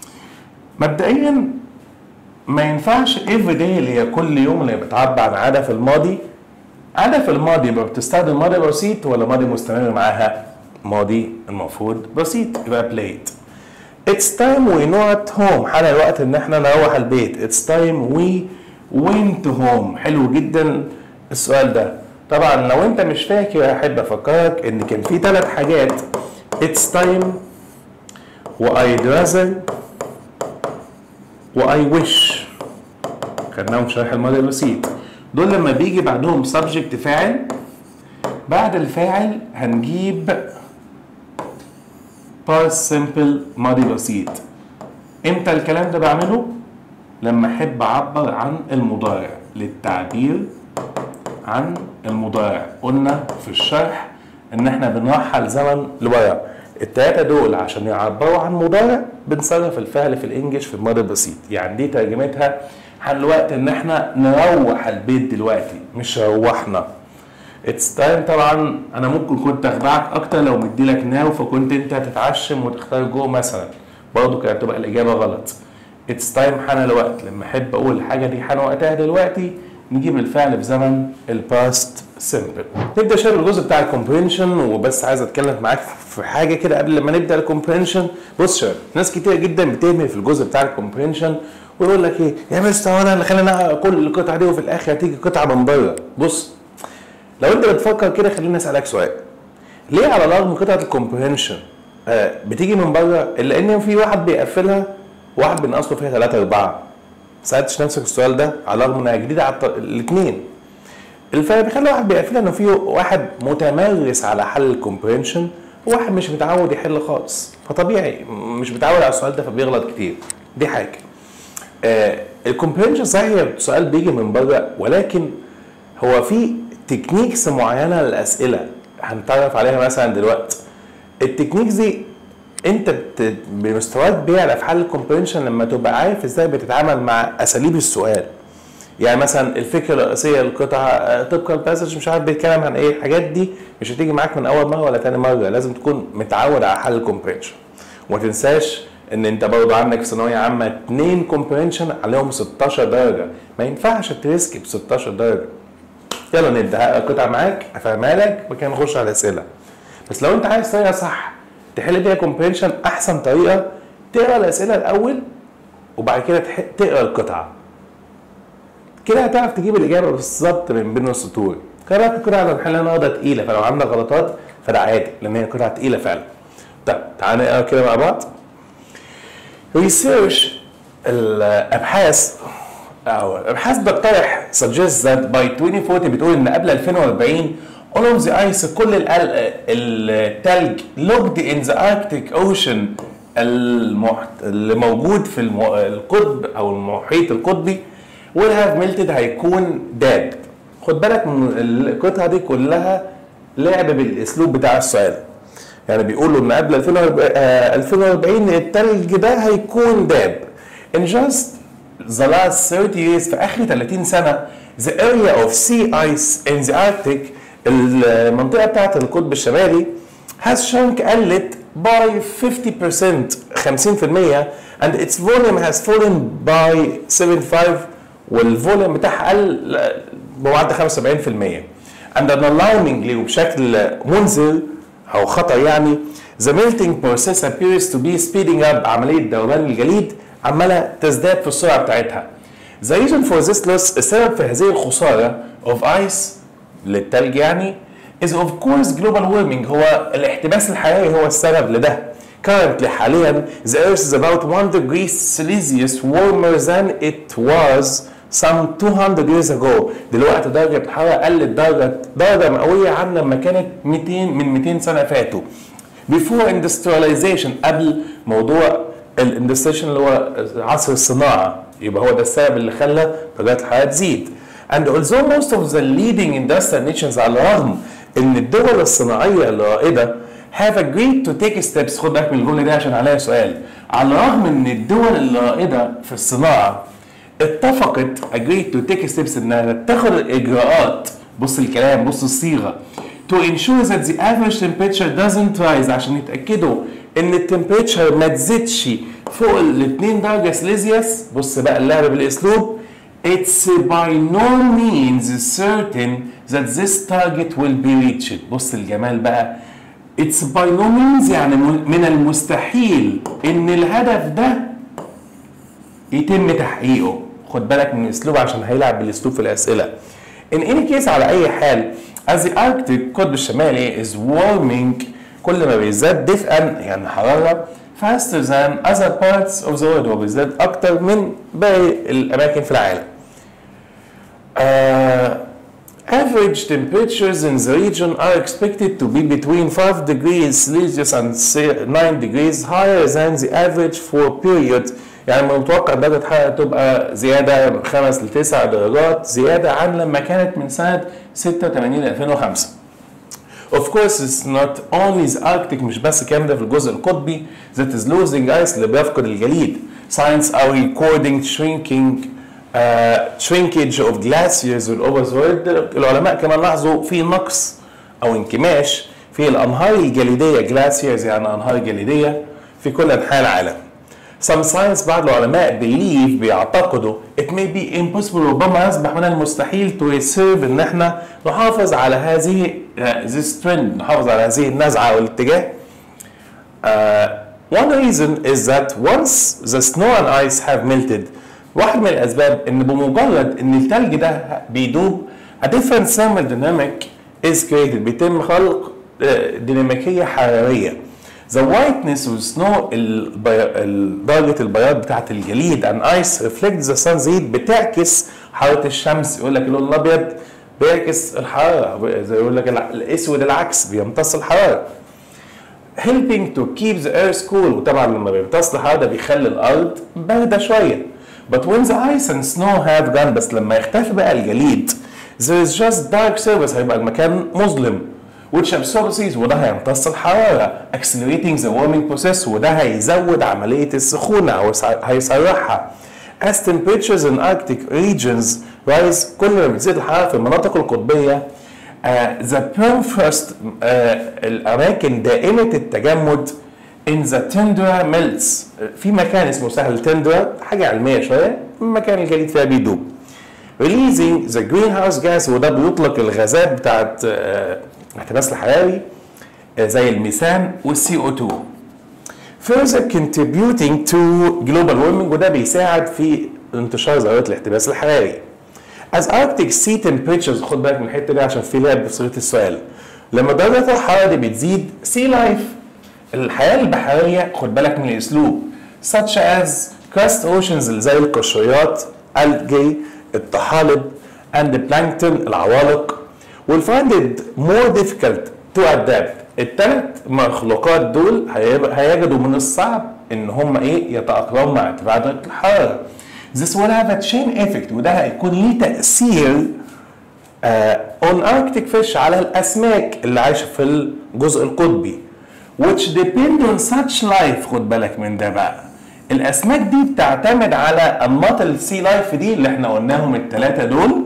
مبدئيا ما ينفعش every day اللي هي كل يوم اللي هي بتعبر عن عاده في الماضي عاده في الماضي يبقى بتستخدم ماضي بسيط ولا ماضي مستمر معاها ماضي المفروض بسيط يبقى played It's time we know at home حان الوقت ان احنا نروح البيت It's time we went home حلو جدا السؤال ده طبعا لو انت مش فاكر احب افكرك ان كان في ثلاث حاجات It's time و I'd rather و I wish خدناهم في شرح الماضي البسيط دول لما بيجي بعدهم subject فاعل بعد الفاعل هنجيب past simple ماضي بسيط امتى الكلام ده بعمله لما احب اعبر عن المضارع للتعبير عن المضارع قلنا في الشرح ان احنا بنرحل زمن لورا التلاتة دول عشان يعبروا عن مضارع بنصرف الفعل في الانجليش في الماضي البسيط يعني دي ترجمتها حان الوقت ان احنا نروح البيت دلوقتي مش روحنا اتس تايم طبعا انا ممكن كنت اخدعك اكتر لو مديلك ناو فكنت انت تتعشم وتختار جو مثلا برضه كانت تبقى الاجابه غلط اتس تايم حان الوقت لما احب اقول الحاجه دي حان وقتها دلوقتي نجيب الفعل في زمن الباست سيمبل نبدا شايف الجزء بتاع الكومبرينشن وبس عايز اتكلم معاك في حاجه كده قبل ما نبدا الكومبرينشن بص شباب ناس كتير جدا بتهمل في الجزء بتاع الكومبرينشن ويقول لك ايه يا مستر انا اللي خلينا كل القطعه دي وفي الاخر هتيجي قطعه من بره بص لو انت بتفكر كده خليني اسالك سؤال ليه على الرغم قطعه الكومبرينشن آه بتيجي من بره الا ان في واحد بيقفلها وواحد بينقص له فيها 3 4 سالتش نفسك السؤال ده على الرغم انها جديده على الاثنين الفرق بيخلي واحد بيقفلها انه في واحد متمرس على حل الكومبرينشن وواحد مش متعود يحل خالص فطبيعي مش متعود على السؤال ده فبيغلط كتير دي حاجه آه الكومبرينشن صحيح سؤال بيجي من بره ولكن هو في تكنيكس معينه للاسئله هنتعرف عليها مثلا دلوقتي التكنيكس دي انت بت... بمستواك بيعلى في حل الكومبرينشن لما تبقى عارف ازاي بتتعامل مع اساليب السؤال يعني مثلا الفكره الرئيسيه للقطعه طبق الباسج مش عارف بيتكلم عن ايه الحاجات دي مش هتيجي معاك من اول مره ولا تاني مره لازم تكون متعود على حل الكومبرينشن وما تنساش ان انت برضه عندك في ثانويه عامه اتنين كومبرينشن عليهم 16 درجه ما ينفعش تريسكي ب 16 درجه يلا نبدا القطعه معاك افهمها لك وكان نخش على الاسئله بس لو انت عايز طريقه صح تحل بيها كومبرينشن احسن طريقه تقرا الاسئله الاول وبعد كده تقرا القطعه كده هتعرف تجيب الاجابه بالظبط من بين السطور قراءة القطعه اللي هنحلها النهارده تقيله فلو عندك غلطات فده عادي لان هي قطعه تقيله فعلا طب تعال نقرا كده مع بعض ريسيرش الابحاث او الابحاث بتقترح suggest that by 2040 بتقول ان قبل 2040 all of the ice كل التلج locked in the Arctic Ocean المحت... اللي موجود في المو... القطب او المحيط القطبي will have melted هيكون داب خد بالك من القطعه دي كلها لعب بالاسلوب بتاع السؤال يعني بيقولوا ان قبل 2040 التلج ده هيكون داب in just the last 30 years في اخر 30 سنه the area of sea ice in the Arctic المنطقه بتاعت القطب الشمالي has shrunk قلت by 50% 50% and its volume has fallen by 75 والفوليوم بتاعها قل بمعدل 75% and alarmingly وبشكل منذر او خطر يعني the melting process appears to be speeding up عمليه دوران الجليد عماله تزداد في السرعه بتاعتها the reason for this loss السبب في هذه الخساره of ice للتلج يعني is of course global warming هو الاحتباس الحراري هو السبب لده currently حاليا the earth is about 1 degree Celsius warmer than it was some 200 years ago دلوقتي درجة الحرارة قلت درجة درجة مئوية عن لما كانت 200 من 200 سنة فاتوا before industrialization قبل موضوع الاندستريشن اللي هو عصر الصناعة يبقى هو ده السبب اللي خلى درجات الحرارة تزيد and although most of the leading industrial nations على الرغم ان الدول الصناعية الرائدة have agreed to take steps خد بالك من الجملة دي عشان عليها سؤال على الرغم ان الدول الرائدة في الصناعة اتفقت agreed to take steps انها تاخد الاجراءات بص الكلام بص الصيغه to ensure that the average temperature doesn't rise عشان يتاكدوا ان التمبريتشر ما تزيدش فوق ال 2 درجه سليزيوس بص بقى اللعبه بالاسلوب It's by no means certain that this target will be reached. بص الجمال بقى. It's by no means يعني من المستحيل ان الهدف ده يتم تحقيقه. خد بالك من الاسلوب عشان هيلعب بالاسلوب في الاسئله. In any case على اي حال as the Arctic القطب الشمالي is warming كل ما بيزداد دفئا يعني حراره faster than other parts of the world وبيزداد اكتر من باقي الاماكن في العالم. Uh, Average temperatures in the region are expected to be between 5 degrees Celsius and 9 degrees higher than the average for period يعني من المتوقع درجة الحرارة تبقى زيادة من 5 ل 9 درجات زيادة عن لما كانت من سنة 86 ل 2005 Of course it's not only the Arctic مش بس الكلام ده في الجزء القطبي that is losing ice اللي بيفقد الجليد Science are recording shrinking uh, shrinkage of glaciers all over the world العلماء كمان لاحظوا في نقص او انكماش في الانهار الجليديه glaciers يعني انهار جليديه في كل انحاء العالم. Some science بعض العلماء believe بيعتقدوا it may be impossible ربما يصبح من المستحيل to reserve ان احنا نحافظ على هذه uh, this trend نحافظ على هذه النزعه والاتجاه. Uh, one reason is that once the snow and ice have melted واحد من الاسباب ان بمجرد ان الثلج ده بيدوب a different thermal dynamic is created بيتم خلق ديناميكيه حراريه the whiteness of snow درجه البياض بتاعت الجليد and ice reflects the sun's heat بتعكس حراره الشمس يقول لك اللون الابيض بيعكس الحراره زي يقول لك الاسود العكس بيمتص الحراره helping to keep the earth cool وطبعا لما بيمتص الحراره ده بيخلي الارض بارده شويه But when the ice and snow have gone بس لما يختفي بقى الجليد there is just dark surface هيبقى المكان مظلم which absorbs heat وده هيمتص الحرارة accelerating the warming process وده هيزود عملية السخونة أو هيسرعها as temperatures in Arctic regions rise كل ما بتزيد الحرارة في المناطق القطبية uh, the permafrost uh, الأماكن دائمة التجمد in the tundra melts في مكان اسمه سهل تندرا حاجة علمية شوية مكان الجليد فيها بيدوب releasing the greenhouse gas وده بيطلق الغازات بتاعت الاحتباس الحراري زي الميثان والسي او 2 further contributing to global warming وده بيساعد في انتشار ظاهرة الاحتباس الحراري as Arctic sea temperatures خد بالك من الحتة دي عشان في لعب في صيغة السؤال لما درجة الحرارة دي بتزيد sea life الحياة البحرية خد بالك من الأسلوب such as crust oceans اللي زي القشريات algae الطحالب and the plankton العوالق will find it more difficult to adapt الثلاث مخلوقات دول هيجدوا من الصعب ان هم ايه يتأقلموا مع ارتفاع درجة الحرارة This will have a chain effect وده هيكون ليه تأثير uh, on Arctic fish على الأسماك اللي عايشة في الجزء القطبي which depend on such life خد بالك من ده بقى الاسماك دي بتعتمد على انماط السي لايف دي اللي احنا قلناهم الثلاثه دول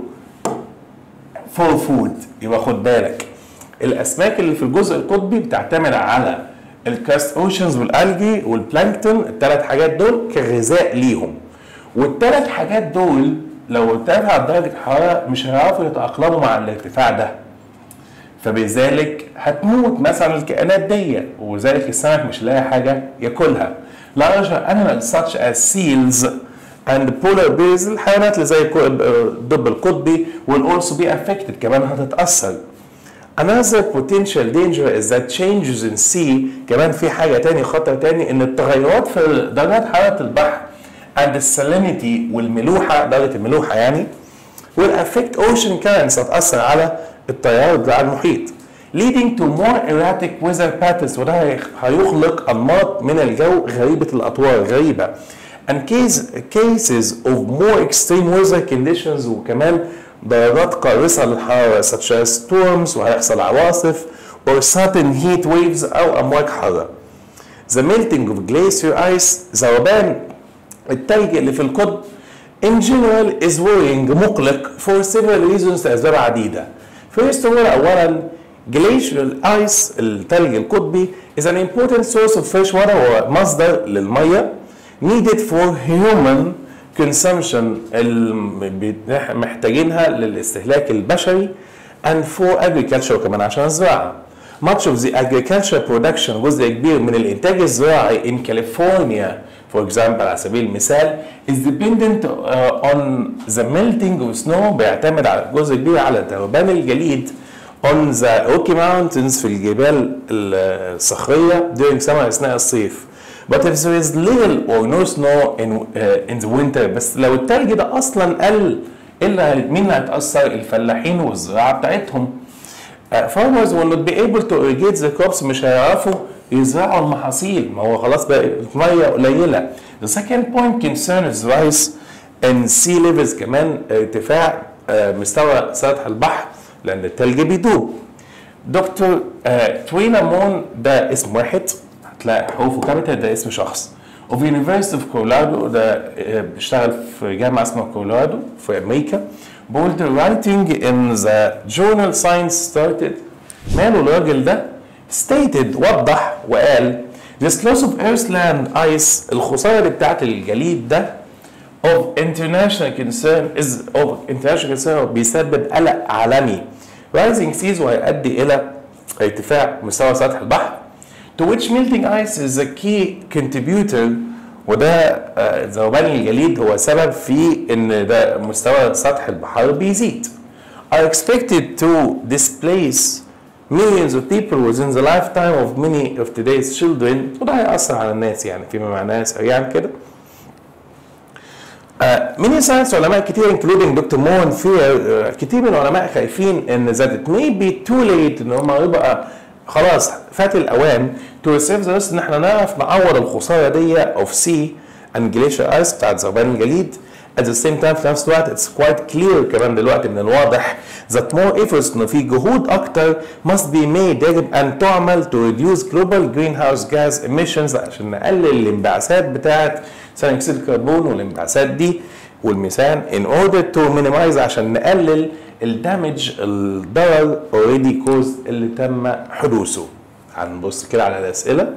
فور فود يبقى خد بالك الاسماك اللي في الجزء القطبي بتعتمد على الكاست اوشنز والالجي والبلانكتون الثلاث حاجات دول كغذاء ليهم والثلاث حاجات دول لو ارتفعت درجه الحراره مش هيعرفوا يتاقلموا مع الارتفاع ده فبذلك هتموت مثلا الكائنات دي وذلك السمك مش لاقي حاجه ياكلها larger animals such as seals and polar bears الحيوانات اللي زي الدب القطبي will also be affected كمان هتتاثر Another potential danger is that changes in sea كمان في حاجة تاني خطر تاني إن التغيرات في درجات حرارة البحر and the salinity والملوحة درجة الملوحة يعني will affect ocean currents هتأثر على التيار بتاع المحيط leading to more erratic weather patterns وده هيخلق أنماط من الجو غريبة الأطوار غريبة and case, cases of more extreme weather conditions وكمان درجات قارصة للحرارة such as storms وهيحصل عواصف or sudden heat waves أو أمواج حارة the melting of glacier ice ذوبان التلج اللي في القطب in general is worrying مقلق for several reasons لأسباب عديدة first of all أولا glacial ice التلج القطبي is an important source of fresh water هو مصدر للمية needed for human consumption محتاجينها للاستهلاك البشري and for agriculture كمان عشان الزراعة much of the agriculture production جزء كبير من الإنتاج الزراعي in California for example على سبيل المثال is dependent uh, on the melting of snow بيعتمد على جزء كبير على ذوبان الجليد on the Rocky Mountains في الجبال الصخرية during summer أثناء الصيف But if there is little or no snow in, uh, in the winter بس لو التلج ده أصلا قل الا مين اللي هيتاثر الفلاحين والزراعه بتاعتهم uh, farmers will not be able to irrigate the crops مش هيعرفوا يزرعوا المحاصيل ما هو خلاص بقى الميه قليله the second point concerns rise and sea levels كمان ارتفاع uh, مستوى سطح البحر لان التلج بيدوب دكتور آه توينا مون ده اسم واحد هتلاقي حروفه كابيتال ده اسم شخص of University of Colorado ده آه بيشتغل في جامعة اسمها كولورادو في أمريكا بيقول the writing in the journal science started ماله الراجل ده stated وضح وقال this loss of earthland ice الخسارة بتاعت الجليد ده of international concern is of international concern بيسبب قلق عالمي rising seas وهيؤدي إلى ارتفاع مستوى سطح البحر to which melting ice is a key contributor وده ذوبان الجليد هو سبب في ان ده مستوى سطح البحر بيزيد are expected to displace millions of people within the lifetime of many of today's children وده هيأثر على الناس يعني فيما معناه سريعا كده ميني ساينس علماء كتير انكلودينج دكتور مون فير كتير من العلماء خايفين ان ذات ات مي بي تو ليت ان هم يبقى خلاص فات الاوان تو ريسيف ذا ان احنا نعرف نعوض الخساره دي اوف سي اند جليشر ايس بتاعت ذوبان الجليد at the same time في نفس الوقت it's quite clear كمان دلوقتي من الواضح that more efforts انه في جهود اكتر must be made يجب ان تعمل to reduce global greenhouse gas emissions عشان نقلل الانبعاثات بتاعت ثاني اكسيد الكربون والانبعاثات دي والميثان in order to minimize عشان نقلل الدمج الضرر already caused اللي تم حدوثه هنبص كده على الاسئله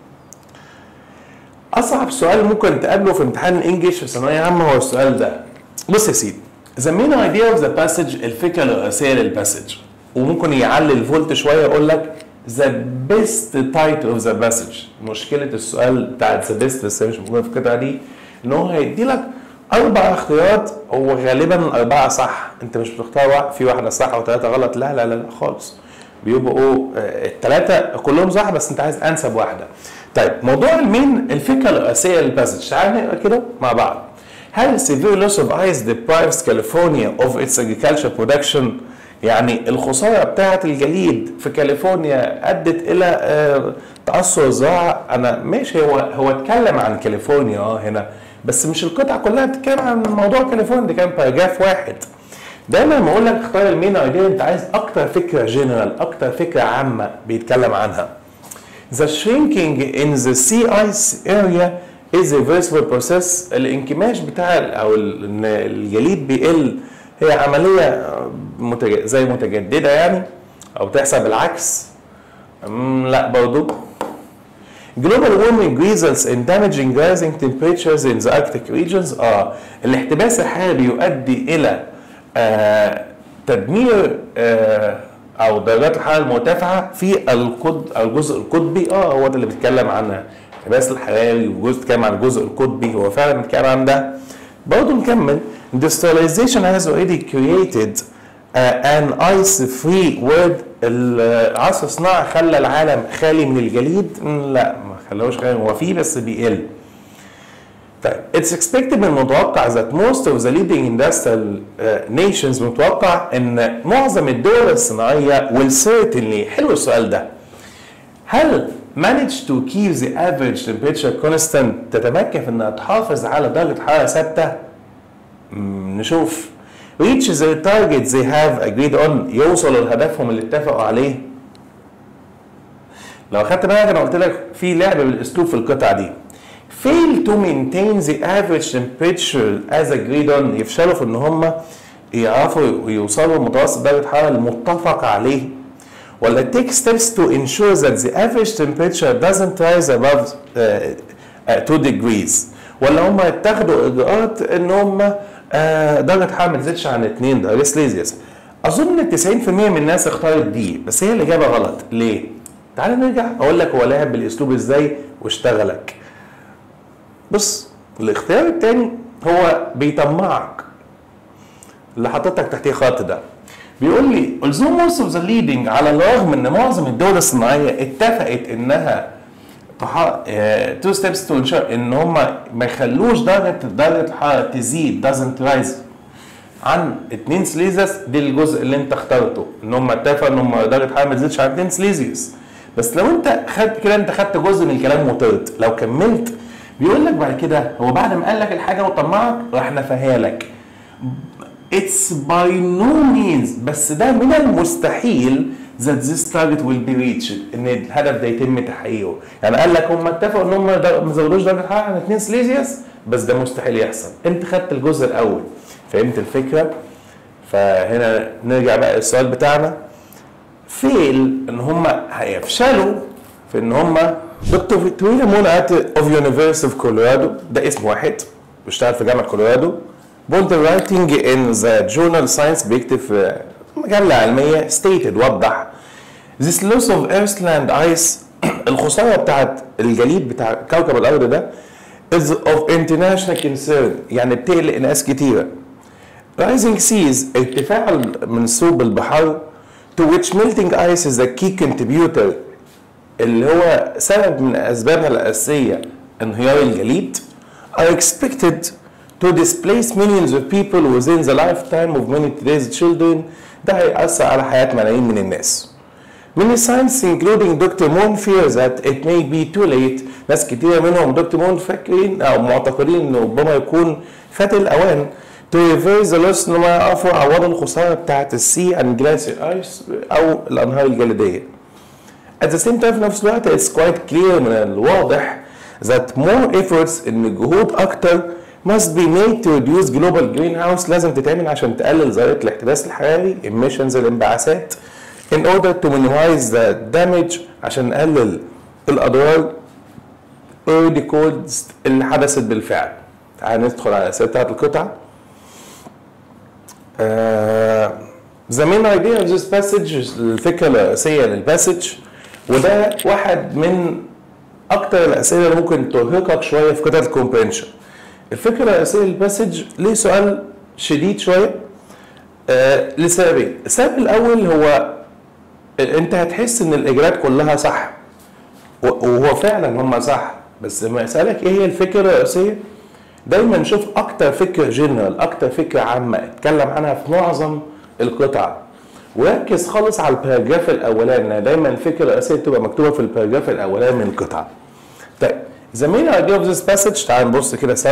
اصعب سؤال ممكن تقابله في امتحان الانجليش في ثانويه عامه هو السؤال ده بص يا سيدي the main idea of the passage الفكره الرئيسيه للباسج وممكن يعلي الفولت شويه يقول لك the best title of the passage مشكله السؤال بتاع the best بس مش موجوده في القطعه دي ان هو هيدي لك اربع اختيارات هو غالبا الاربعه صح انت مش بتختار واحد في واحده صح وثلاثه غلط لا لا لا, لا خالص بيبقوا الثلاثه كلهم صح بس انت عايز انسب واحده طيب موضوع المين الفكره الرئيسيه للباسج تعال نقرا كده مع بعض هل severe loss of ice deprives California of its agriculture production يعني الخسارة بتاعة الجليد في كاليفورنيا أدت إلى تأثر الزراعة أنا ماشي هو هو اتكلم عن كاليفورنيا اه هنا بس مش القطعة كلها بتتكلم عن موضوع كاليفورنيا ده كان باراجراف واحد دايما لما اقول لك اختار المين ايديا انت عايز اكتر فكره جنرال اكتر فكره عامه بيتكلم عنها The shrinking in the sea ice area is a reversible process الانكماش بتاع او ان الجليد بيقل هي عمليه متج... زي متجدده يعني او بتحصل بالعكس لا برضو Global warming results in damaging rising temperatures in the Arctic regions اه الاحتباس الحراري بيؤدي الى آه تدمير آه او درجات الحراره المرتفعه في القطب او الجزء القطبي اه هو ده اللي بيتكلم عنها الاحتباس الحراري وجزء بيتكلم عن الجزء القطبي هو فعلا بيتكلم عن ده برضه نكمل industrialization has already created uh, an ice free world العصر الصناعي خلى العالم خالي من الجليد لا ما خلاهوش خالي هو فيه بس بيقل طيب it's expected من المتوقع that most of the leading industrial uh, nations متوقع ان معظم الدول الصناعيه will certainly حلو السؤال ده هل manage to keep the average temperature constant تتمكن في انها تحافظ على درجه حراره ثابته نشوف reach the target they have agreed on يوصلوا لهدفهم اللي اتفقوا عليه لو خدت بالك انا قلت لك في لعب بالاسلوب في القطعه دي fail to maintain the average temperature as agreed on يفشلوا في ان هم يعرفوا يوصلوا لمتوسط درجه الحراره المتفق عليه ولا take steps to ensure that the average temperature doesn't rise above uh, uh, 2 degrees ولا هم يتخذوا اجراءات ان هم آه درجه الحراره ما تزيدش عن 2 درجه سليزيوس اظن 90% من الناس اختارت دي بس هي الاجابه غلط ليه تعال نرجع اقول لك هو لعب بالاسلوب ازاي واشتغلك بص الاختيار الثاني هو بيطمعك اللي حطيتك تحتيه خط ده بيقول لي although most of the leading على الرغم ان معظم الدول الصناعيه اتفقت انها تو ستيبس تو انشور ان هم ما يخلوش درجه درجه الحراره تزيد doesn't rise عن 2 سليزيوس دي الجزء اللي انت اخترته ان هم اتفقوا ان هم درجه حراره ما تزيدش عن 2 سليزيوس بس لو انت خدت كده انت خدت جزء من الكلام وطرت لو كملت بيقول لك بعد كده هو بعد ما قال لك الحاجه وطمعك راح نفاها لك اتس باي نو مينز بس ده من المستحيل that this target will be reached ان الهدف ده يتم تحقيقه يعني قال لك هم اتفقوا ان هم ما زودوش درجه الحراره عن 2 سليزيوس بس ده مستحيل يحصل انت خدت الجزء الاول فهمت الفكره فهنا نرجع بقى للسؤال بتاعنا فيل ان هم هيفشلوا في ان هم دكتور فيكتوريا مونات اوف يونيفرسيتي اوف كولورادو ده اسم واحد بيشتغل في جامعه كولورادو بولد رايتنج ان ذا جورنال ساينس بيكتب في مجله علميه ستيتد وضح This loss of Earthland ice الخساره بتاعت الجليد بتاع كوكب الارض ده is of international concern يعني بتقلق ناس كتيره Rising seas ارتفاع منسوب البحار to which melting ice is a key contributor اللي هو سبب من اسبابها الاساسيه انهيار الجليد are expected to displace millions of people within the lifetime of many today's children ده هيأثر على حياة ملايين من الناس. Many scientists including Dr. Moon fear that it may be too late ناس كتيرة منهم دكتور مون فاكرين أو معتقدين إنه ربما يكون فات الأوان to reverse the loss إن هم يعرفوا عوض الخسارة بتاعت السي and glacier ice أو الأنهار الجليدية. At the same time في نفس الوقت it's quite clear من الواضح that more efforts إن جهود أكتر must be made to reduce global greenhouse لازم تتعمل عشان تقلل ظاهرة الاحتباس الحراري emissions الانبعاثات in order to minimize the damage عشان نقلل الأضرار already caused اللي حدثت بالفعل تعال ندخل على الأسئلة بتاعت القطعة آه the main idea of this passage الفكرة الرئيسية للباسج وده واحد من أكتر الأسئلة اللي ممكن ترهقك شوية في قطعة الكومبرينشن الفكره الرئيسيه للباسج ليه سؤال شديد شويه آه لسببين السبب الاول هو انت هتحس ان الاجابات كلها صح وهو فعلا هم صح بس لما اسالك ايه هي الفكره الرئيسيه دايما شوف اكتر فكره جنرال اكتر فكره عامه اتكلم عنها في معظم القطع وركز خالص على الباراجراف الاولاني لان دايما الفكره الرئيسيه تبقى مكتوبه في الباراجراف الاولاني من القطعه طيب The main idea of this passage تعال نبص كده سوا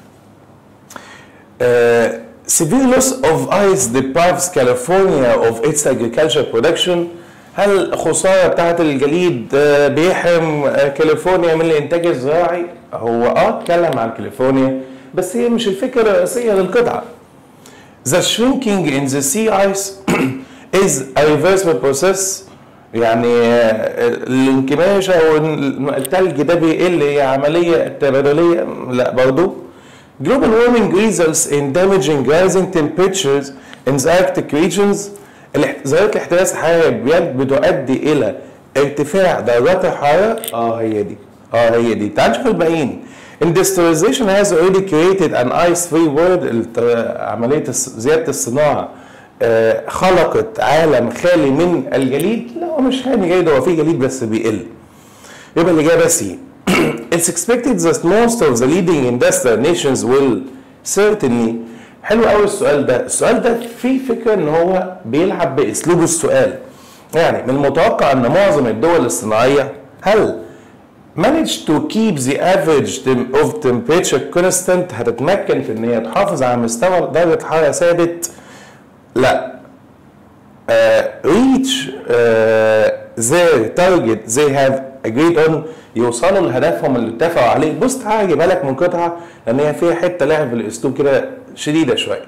Uh, severe loss of ice deprives California of its agricultural production هل الخسارة بتاعت الجليد uh, بيحرم uh, كاليفورنيا من الإنتاج الزراعي؟ هو اه اتكلم عن كاليفورنيا بس هي مش الفكرة الرئيسية للقطعة. The shrinking in the sea ice is a reversible process يعني الانكماش او التلج ده بيقل هي عملية تبادلية لا برضه Global warming results in damaging rising temperatures in the Arctic regions ظاهرة الاحتباس الحراري بتؤدي إلى ارتفاع درجات الحرارة اه هي دي اه هي دي تعال نشوف الباقيين Industrialization has already created an ice-free world عملية زيادة الصناعة آه خلقت عالم خالي من الجليد لا هو مش خالي جليد هو في جليد بس بيقل يبقى الإجابة سي It's expected that most of the leading industrial nations will certainly حلو قوي السؤال ده السؤال ده فيه فكرة ان هو بيلعب باسلوب السؤال يعني من المتوقع ان معظم الدول الصناعية هل manage to keep the average of temperature constant هتتمكن في ان هي تحافظ على مستوى درجة حرارة ثابت لا uh, reach uh, their target they have agreed on يوصلوا لهدفهم اللي اتفقوا عليه بص تعالى اجيبها لك من قطعه لان هي فيها حته لعب بالاسلوب كده شديده شويه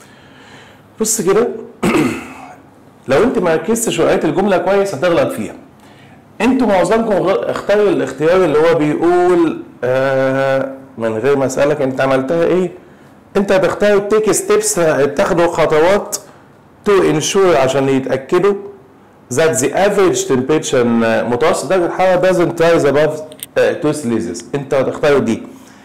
بص كده لو انت ما ركزتش وقريت الجمله كويس هتغلط فيها انتوا معظمكم اختاروا الاختيار اللي هو بيقول آه من غير ما اسالك انت عملتها ايه انت هتختار تيك ستيبس تاخدوا خطوات تو انشور عشان يتاكدوا that the average temperature متوسط درجة الحرارة doesn't rise above 2 celsius انت هتختار دي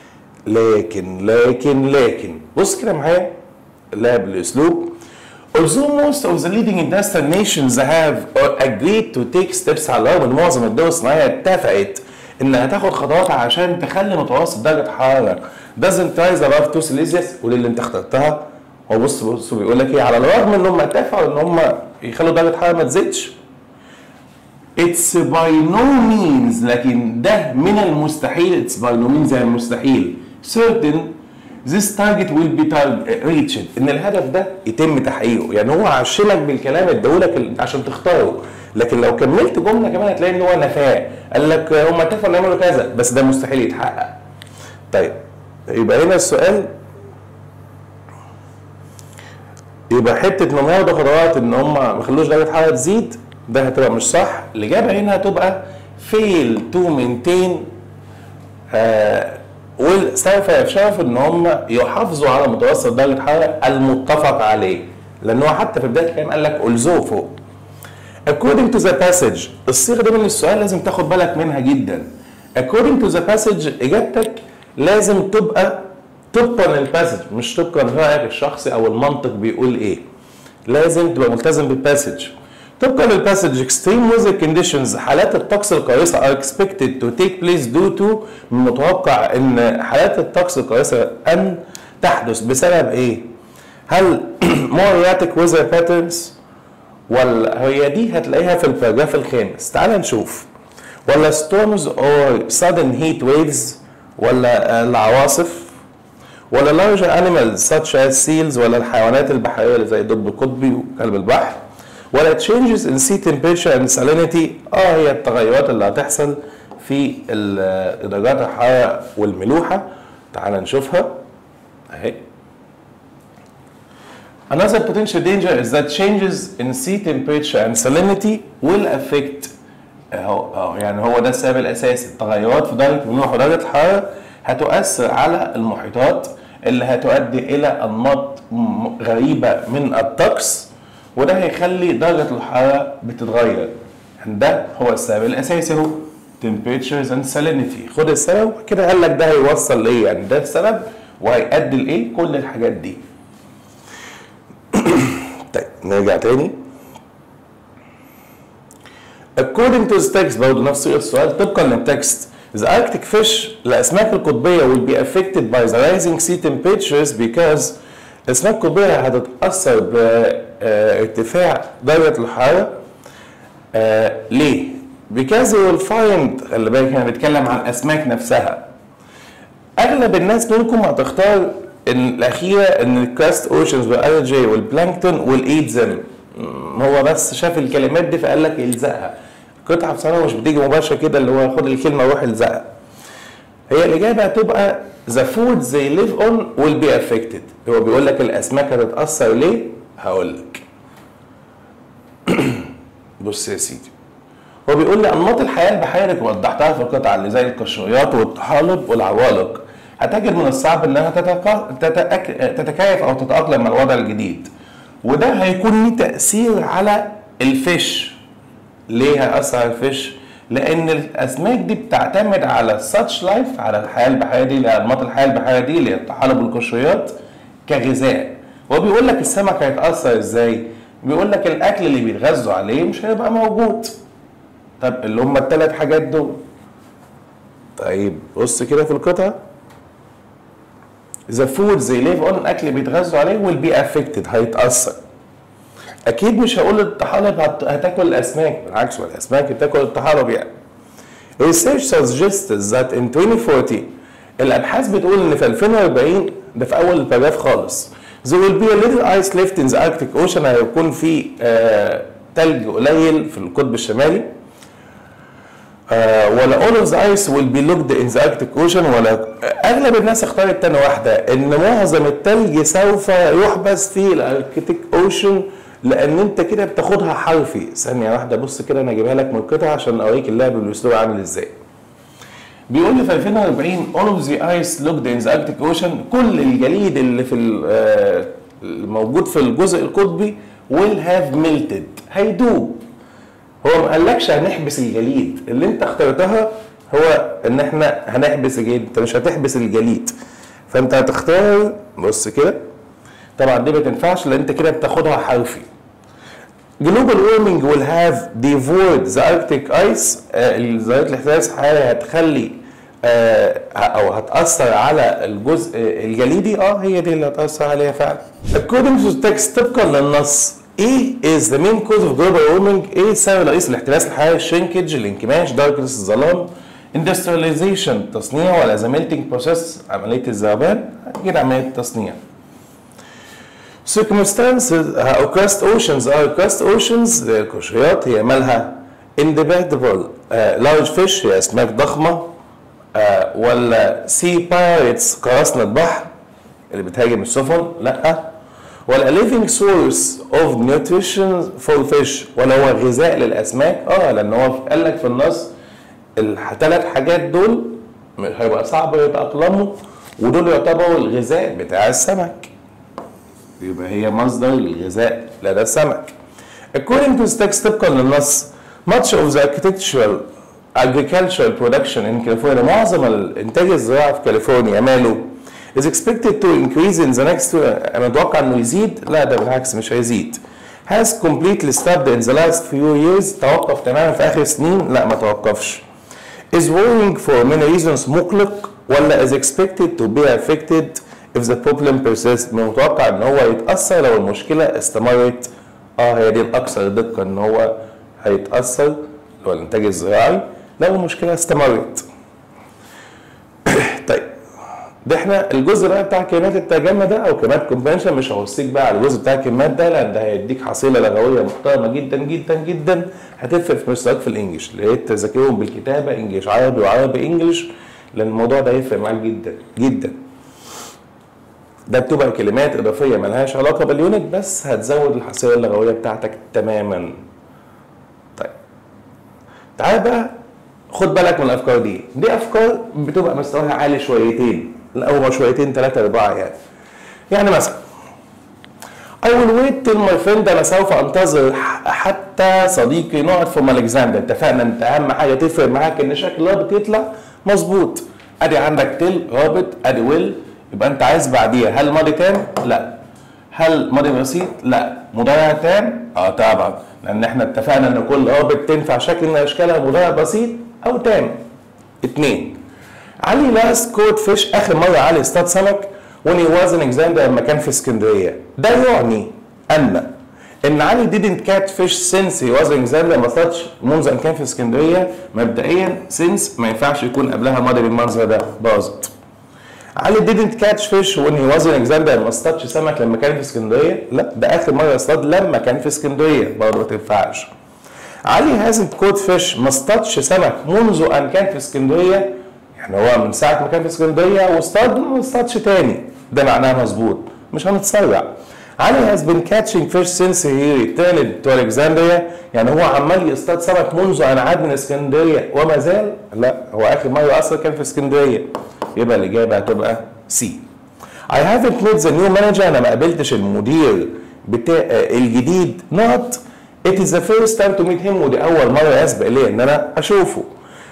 لكن لكن لكن بص كده معايا لعب الاسلوب Although most of the leading industrial nations have agreed to take steps على الرغم ان معظم الدول الصناعية اتفقت انها تاخد خطوات عشان تخلي متوسط درجة الحرارة doesn't rise above 2 celsius وللي انت اخترتها هو بص بص بيقول لك ايه على الرغم ان هم اتفقوا ان هم يخلوا درجه الحراره ما تزيدش It's by no means لكن ده من المستحيل It's by no means يعني مستحيل certain this target will be target reached ان الهدف ده يتم تحقيقه يعني هو عشمك بالكلام اداهولك عشان تختاره لكن لو كملت جمله كمان هتلاقي ان هو نفاه قال لك هم اتفقوا ان يعملوا كذا بس ده مستحيل يتحقق طيب يبقى هنا السؤال يبقى حته ان هم ياخدوا خطوات ان هم ما يخلوش درجه الحراره تزيد ده هتبقى مش صح الاجابه هنا هتبقى fail to maintain آه وسوف يفشلوا في ان هم يحافظوا على متوسط درجه الحراره المتفق عليه لان هو حتى في بدايه الكلام قال لك الزوه فوق according to the passage الصيغه دي من السؤال لازم تاخد بالك منها جدا according to the passage اجابتك لازم تبقى طبقا للباسج مش طبقا لرايك الشخصي او المنطق بيقول ايه لازم تبقى ملتزم بالباسج طبقا للباسج extreme weather conditions حالات الطقس القياسة are expected to take place due to من المتوقع ان حالات الطقس القياسة ان تحدث بسبب ايه؟ هل more erratic weather patterns ولا هي دي هتلاقيها في الباراجراف الخامس تعال نشوف ولا storms or sudden heat waves ولا العواصف ولا large animals such as seals ولا الحيوانات البحرية اللي زي الدب القطبي وكلب البحر ولا changes in sea temperature and salinity اه هي التغيرات اللي هتحصل في ال- درجات الحرارة والملوحة تعال نشوفها اهي Another potential danger is that changes in sea temperature and salinity will affect اهو اهو يعني هو ده السبب الاساسي التغيرات في درجه الملوحه ودرجه الحراره هتؤثر على المحيطات اللي هتؤدي الى انماط م- غريبه من الطقس وده هيخلي درجه الحراره بتتغير يعني ده هو السبب الاساسي اهو temperatures and salinity خد السبب كده قال لك ده هيوصل لايه يعني ده السبب وهيؤدي لايه كل الحاجات دي طيب نرجع تاني According to the text برضه نفس السؤال طبقا للتكست The Arctic fish الأسماك القطبية will be affected by the rising sea temperatures because الأسماك القطبية هتتأثر بارتفاع درجة الحرارة آه ليه؟ Because they will find خلي بالك احنا بنتكلم عن الأسماك نفسها أغلب الناس منكم هتختار إن الأخيرة إن الكراست أوشنز والألجي والبلانكتون والإيد ذم هو بس شاف الكلمات دي فقال لك الزقها القطعة بصراحة مش بتيجي مباشرة كده اللي هو خد الكلمة وروح الزقها هي الإجابة هتبقى the food they live on will be affected هو بيقول لك الأسماك هتتأثر ليه؟ هقول لك بص يا سيدي هو بيقول لي أنماط الحياة البحرية اللي وضحتها في القطعة اللي زي القشريات والطحالب والعوالق هتجد من الصعب انها تتكا... تتأك... تتكيف او تتاقلم مع الوضع الجديد وده هيكون ليه تاثير على الفيش ليه هيأثر على الفيش؟ لأن الأسماك دي بتعتمد على الساتش لايف على الحياة البحرية دي أنماط الحياة البحرية دي اللي هي الطحالب والقشريات كغذاء هو بيقول لك السمك هيتأثر إزاي؟ بيقول لك الأكل اللي بيتغذوا عليه مش هيبقى موجود طب اللي هم الثلاث حاجات دول طيب بص كده في القطعة The food they live on الأكل اللي بيتغذوا عليه will be affected هيتأثر اكيد مش هقول الطحالب هت- هتاكل الاسماك بالعكس هو الاسماك بتاكل الطحالب يعني Research suggests that in 2040 الابحاث بتقول ان في 2040 ده في اول البراجراف خالص there will be a little ice left in the Arctic Ocean هيكون في آه تلج قليل في القطب الشمالي آه ولا all of the ice will be locked in the Arctic Ocean ولا اغلب الناس اختارت تاني واحده ان معظم التلج سوف يحبس في الاركتيك اوشن لان انت كده بتاخدها حرفي ثانيه واحده بص كده انا اجيبها لك من القطعه عشان اوريك اللعب بالاسلوب عامل ازاي بيقول لي في 2040 all of the ice locked in the Arctic Ocean كل الجليد اللي في ال- آه، الموجود في الجزء القطبي will have melted هيدوب هو ما قالكش هنحبس الجليد اللي انت اخترتها هو ان احنا هنحبس الجليد انت مش هتحبس الجليد فانت هتختار بص كده طبعا دي ما تنفعش لان انت كده بتاخدها حرفي global warming will have devoured the Arctic ice آه، ظاهرة الاحتباس الحراري هتخلي آه او هتاثر على الجزء الجليدي اه هي دي اللي هتاثر عليها فعلا according to the text طبقا للنص ايه is the main cause of global warming ايه السبب الرئيسي لاحتباس الحراري الشرينكج الانكماش darkness الظلام industrialization تصنيع ولا the melting process عمليه الذوبان اكيد عمليه تصنيع circumstances او crust oceans اه crust oceans القشريات هي مالها independable uh, large fish هي اسماك ضخمه uh, ولا sea pirates قراصنة بحر اللي بتهاجم السفن لا ولا living source of nutrition for fish ولا هو غذاء للاسماك اه لان هو قال لك في النص الثلاث حاجات دول هيبقى صعب يتاقلموا ودول يعتبروا الغذاء بتاع السمك يبقى هي مصدر الغذاء لدى السمك according to the text طبقا للنص much of the architectural agricultural production in California معظم الانتاج الزراعي في كاليفورنيا ماله is expected to increase in the next انا اتوقع انه يزيد لا ده بالعكس مش هيزيد has completely stopped in the last few years توقف تماما في اخر سنين لا ما توقفش is worrying for many reasons مقلق ولا is expected to be affected if the problem persists من المتوقع ان هو يتاثر لو المشكله استمرت اه هي دي الاكثر دقه ان هو هيتاثر اللي هو الانتاج الزراعي لو المشكله استمرت طيب ده احنا الجزء بقى بتاع كلمات الترجمه ده او كلمات كونفنشن مش هوصيك بقى على الجزء بتاع الكلمات ده لان ده هيديك حصيله لغويه محترمه جدا جدا جدا هتفرق في مستواك في الانجليش اللي هي تذاكرهم بالكتابه انجليش عربي وعربي انجليش لان الموضوع ده هيفرق معاك جدا جدا ده بتبقى كلمات اضافيه ملهاش علاقه باليونت بس هتزود الحصيله اللغويه بتاعتك تماما طيب تعال بقى خد بالك من الافكار دي دي افكار بتبقى مستواها عالي شويتين او شويتين ثلاثه اربعه يعني يعني مثلا I will wait till my friend انا سوف انتظر حتى صديقي نقعد في الكسندر اتفقنا انت اهم حاجه تفرق معاك ان شكل الرابط يطلع مظبوط ادي عندك تل رابط ادي ويل يبقى انت عايز بعديها هل ماضي تام؟ لا هل ماضي بسيط؟ لا مضارع تام؟ اه طبعا لان احنا اتفقنا ان كل رابط تنفع شكل من اشكالها مضارع بسيط او تام اثنين علي لاست كود فيش اخر مره علي اصطاد سمك when he was in Alexander لما كان في اسكندريه ده يعني ان ان علي didn't catch fish since he was in Alexander ما اصطادش منذ ان كان في اسكندريه مبدئيا since ما ينفعش يكون قبلها ماضي بالمنظر ده باظت علي didn't catch fish when he was in Alexander ما اصطادش سمك لما كان في اسكندريه لا ده اخر مره اصطاد لما كان في اسكندريه برضه ما تنفعش علي hasn't caught fish ما اصطادش سمك منذ ان كان في اسكندريه يعني هو من ساعه ما كان في اسكندريه واصطاد ما اصطادش تاني ده معناه مظبوط مش هنتسرع علي has been catching fish since he returned to Alexandria يعني هو عمال يصطاد سمك منذ ان عاد من اسكندريه وما زال لا هو اخر مره اصلا كان في اسكندريه يبقى الاجابه هتبقى سي I haven't met the new manager انا ما قابلتش المدير بتاع الجديد not it is the first time to meet him ودي اول مره يسبق لي ان انا اشوفه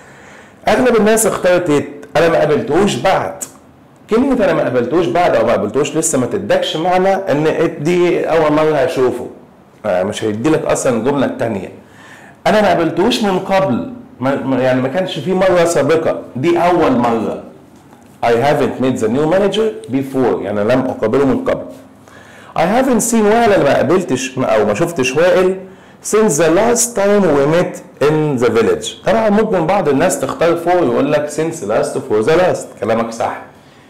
اغلب الناس اختارت it انا ما قابلتهوش بعد كلمة أنا ما قابلتوش بعد أو ما قابلتوش لسه ما تدكش معنى إن دي أول مرة هشوفه مش هيدي لك أصلا الجملة التانية أنا ما قابلتوش من قبل ما يعني ما كانش في مرة سابقة دي أول مرة I haven't met the new manager before يعني لم أقابله من قبل I haven't seen وائل أنا ما قابلتش أو ما شفتش وائل since the last time we met in the village طبعا ممكن بعض الناس تختار فور يقول لك since last for the last كلامك صح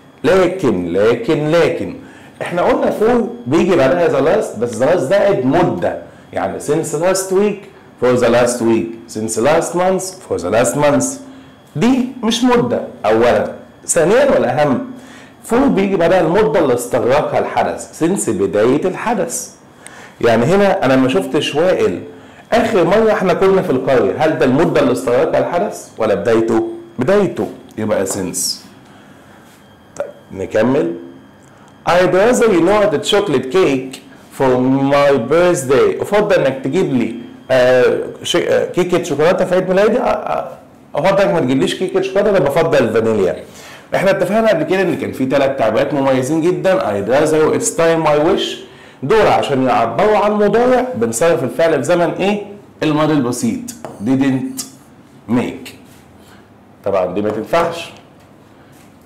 لكن لكن لكن احنا قلنا فور بيجي بعدها ذا لاست بس ذا لاست زائد مده يعني since last week for the last week since last month for the last month دي مش مده اولا ثانيا والاهم فور بيجي بعدها المده اللي استغرقها الحدث since بدايه الحدث يعني هنا انا ما شفتش وائل اخر مره احنا كنا في القريه هل ده المده اللي استغرقها الحدث ولا بدايته بدايته يبقى since نكمل I'd rather you know the chocolate cake for my birthday أفضل إنك تجيب لي آه كيكة شوكولاتة في عيد ميلادي أفضل إنك ما تجيبليش كيكة شوكولاتة أنا بفضل الفانيليا إحنا اتفقنا قبل كده إن كان في ثلاث تعبيرات مميزين جدا I'd rather it's time I wish دول عشان يعبروا عن مضارع بنصرف الفعل في زمن إيه؟ الماضي البسيط didn't make طبعا دي ما تنفعش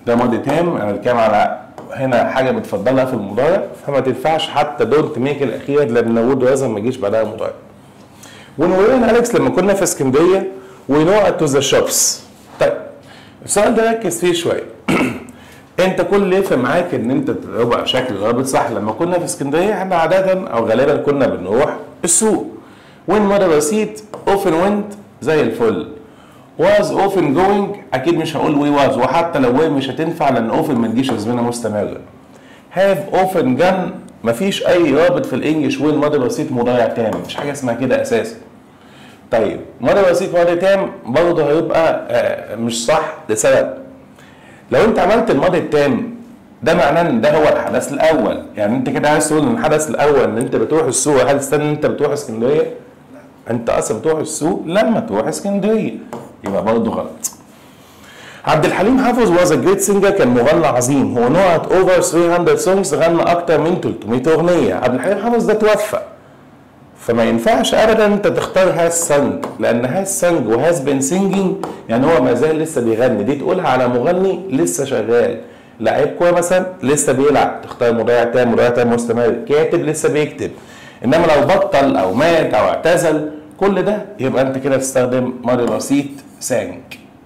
ده ماضي تام انا بتكلم على هنا حاجه بتفضلها في المضارع فما تنفعش حتى دونت ميك الاخير لان وود لازم ما يجيش بعدها مضارع ونورينا اليكس لما كنا في اسكندريه ونو تو ذا شوبس طيب السؤال ده ركز فيه شويه انت كل اللي يفهم معاك ان انت تبقى شكل رابط صح لما كنا في اسكندريه احنا عاده او غالبا كنا بنروح السوق وين مره بسيط اوفن وينت زي الفل was often going اكيد مش هقول we was وحتى لو we مش هتنفع لان often ما تجيش ازمنه مستمره have often gone مفيش اي رابط في الانجليش وين ماضي بسيط مضارع تام مش حاجه اسمها كده اساسا طيب ماضي بسيط ماضي تام برضه هيبقى آه، مش صح لسبب لو انت عملت الماضي التام ده معناه ان ده هو الحدث الاول يعني انت كده عايز تقول ان الحدث الاول ان انت بتروح السوق هل تستنى ان انت بتروح اسكندريه لا انت اصلا بتروح السوق لما تروح اسكندريه يبقى برضه غلط عبد الحليم حافظ واز ا جريت سينجر كان مغني عظيم هو نوعت اوفر 300 سونجز غنى اكتر من 300 اغنيه عبد الحليم حافظ ده توفى فما ينفعش ابدا انت تختار هاز سنج لان هاز سنج وهاز بين سينجينج يعني هو ما زال لسه بيغني دي تقولها على مغني لسه شغال لعيب كوره مثلا لسه بيلعب تختار مضيع تام مضيع تام مستمر كاتب لسه بيكتب انما لو بطل او مات او اعتزل كل ده يبقى انت كده تستخدم ماضي بسيط سانج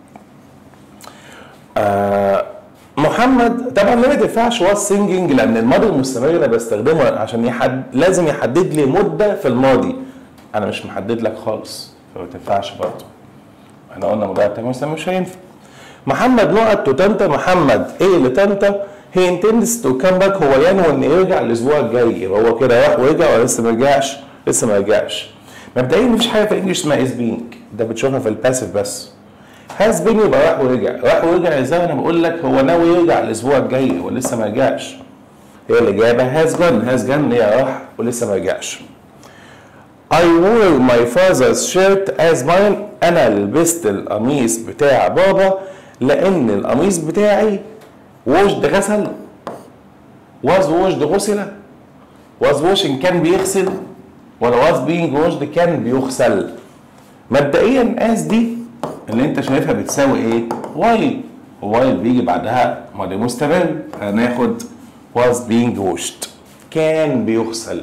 آه محمد طبعا ليه ما تنفعش واز سينجينج لان الماضي المستمر انا بستخدمه عشان يحد لازم يحدد لي مده في الماضي انا مش محدد لك خالص فما تنفعش برضه احنا قلنا مضارع تام مستمر مش هينفع محمد نقط تو طنطا محمد ايه لطنطا هي انتندس تو كام باك هو ينوي ان يرجع الاسبوع الجاي يبقى هو كده راح ورجع ولا لسه ما رجعش لسه ما رجعش مبدئيا مفيش حاجه في الانجليش اسمها از بينج ده بتشوفها في الباسيف بس هاز بين يبقى راح ورجع راح ورجع ازاي انا بقول لك هو ناوي يرجع الاسبوع الجاي ولسه ما رجعش هي الاجابه هاز جون هاز جون هي راح ولسه ما رجعش I wore my father's shirt as mine انا لبست القميص بتاع بابا لان القميص بتاعي ووشد غسل was washed غسل was washing كان بيغسل ولا was being washed كان بيغسل مبدئيا as دي اللي انت شايفها بتساوي ايه وايل وايل بيجي بعدها ماضي مستمر هناخد was being washed كان بيغسل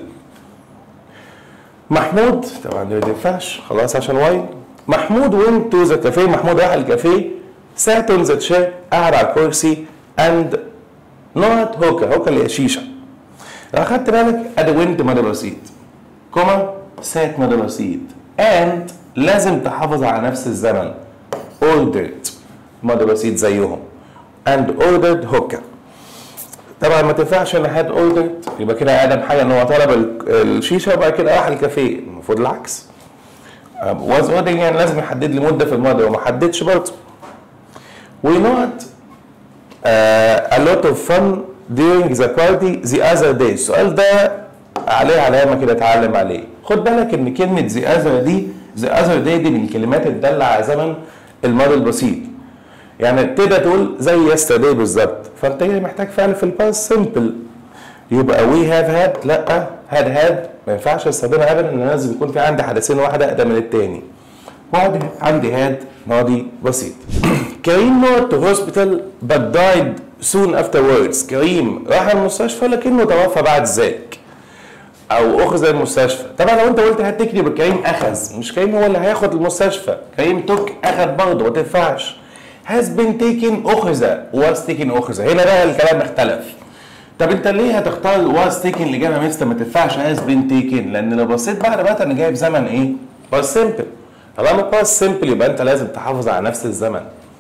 محمود طبعا دي ما تنفعش خلاص عشان وايل محمود went to the cafe محمود راح الكافيه sat on the chair قعد على الكرسي and not هوكا هوكا اللي هي شيشه لو اخدت بالك ادي went ماضي بسيط كوما sat ماضي بسيط and لازم تحافظ على نفس الزمن ordered ماضي بسيط زيهم and ordered هوكا طبعا ما تنفعش ان هاد ordered يبقى كده ادم حاجه ان هو طلب ال- الشيشه وبعد كده راح الكافيه المفروض العكس واز اوردر يعني لازم يحدد لي مده في الماضي وما حددش برضه we not uh, a lot of fun during the party the other day السؤال ده عليه علامه كده اتعلم عليه خد بالك ان كلمه the other دي the other day دي من الكلمات الداله على زمن الماضي البسيط يعني تقدر تقول زي yesterday بالظبط فانت كده محتاج فعل في الباست سمبل يبقى we have had لا had had ما ينفعش استخدمها ابدا ان لازم يكون في عندي حدثين واحد اقدم من التاني وعندي عندي had ماضي بسيط كريم went to hospital but died soon afterwards كريم راح المستشفى لكنه توفى بعد ذلك او اخذ المستشفى طبعا لو انت قلت هتكتب يبقى كريم اخذ مش كريم هو اللي هياخد المستشفى كريم توك اخذ برضه ما تنفعش has been taken اخذ was taken اخذ هنا بقى الكلام اختلف طب انت ليه هتختار was taken الاجابه مستر ما تنفعش has been taken لان لو بصيت بعد بقى انا جايب زمن ايه past simple طالما past simple يبقى انت لازم تحافظ على نفس الزمن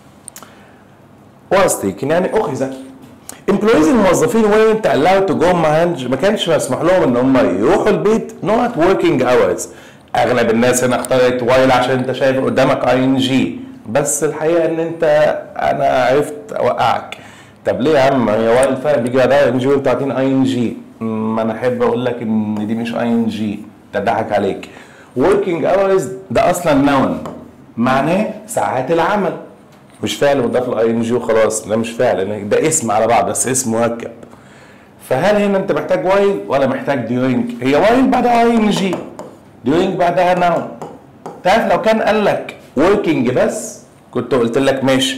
was taken يعني اخذ امبلويز الموظفين وين انت allowed to go هانج ما كانش مسموح لهم ان هم يروحوا البيت not working hours اغلب الناس هنا اختارت وايل عشان انت شايف قدامك اي ان جي بس الحقيقه ان انت انا عرفت اوقعك طب ليه يا عم هي وايل فعلا بيجي بعدها اي ان جي وانت عاطين اي ان جي ما انا احب اقول لك ان دي مش اي ان جي ده ضحك عليك working hours ده اصلا نون معناه ساعات العمل مش فعل مضاف لاي ان جي وخلاص ده مش فعل لأن ده اسم على بعض بس اسم مركب فهل هنا انت محتاج وايل ولا محتاج ديورينج هي وايل بعدها اي ان جي ديورينج بعدها ناون تعرف لو كان قال لك working بس كنت قلت لك ماشي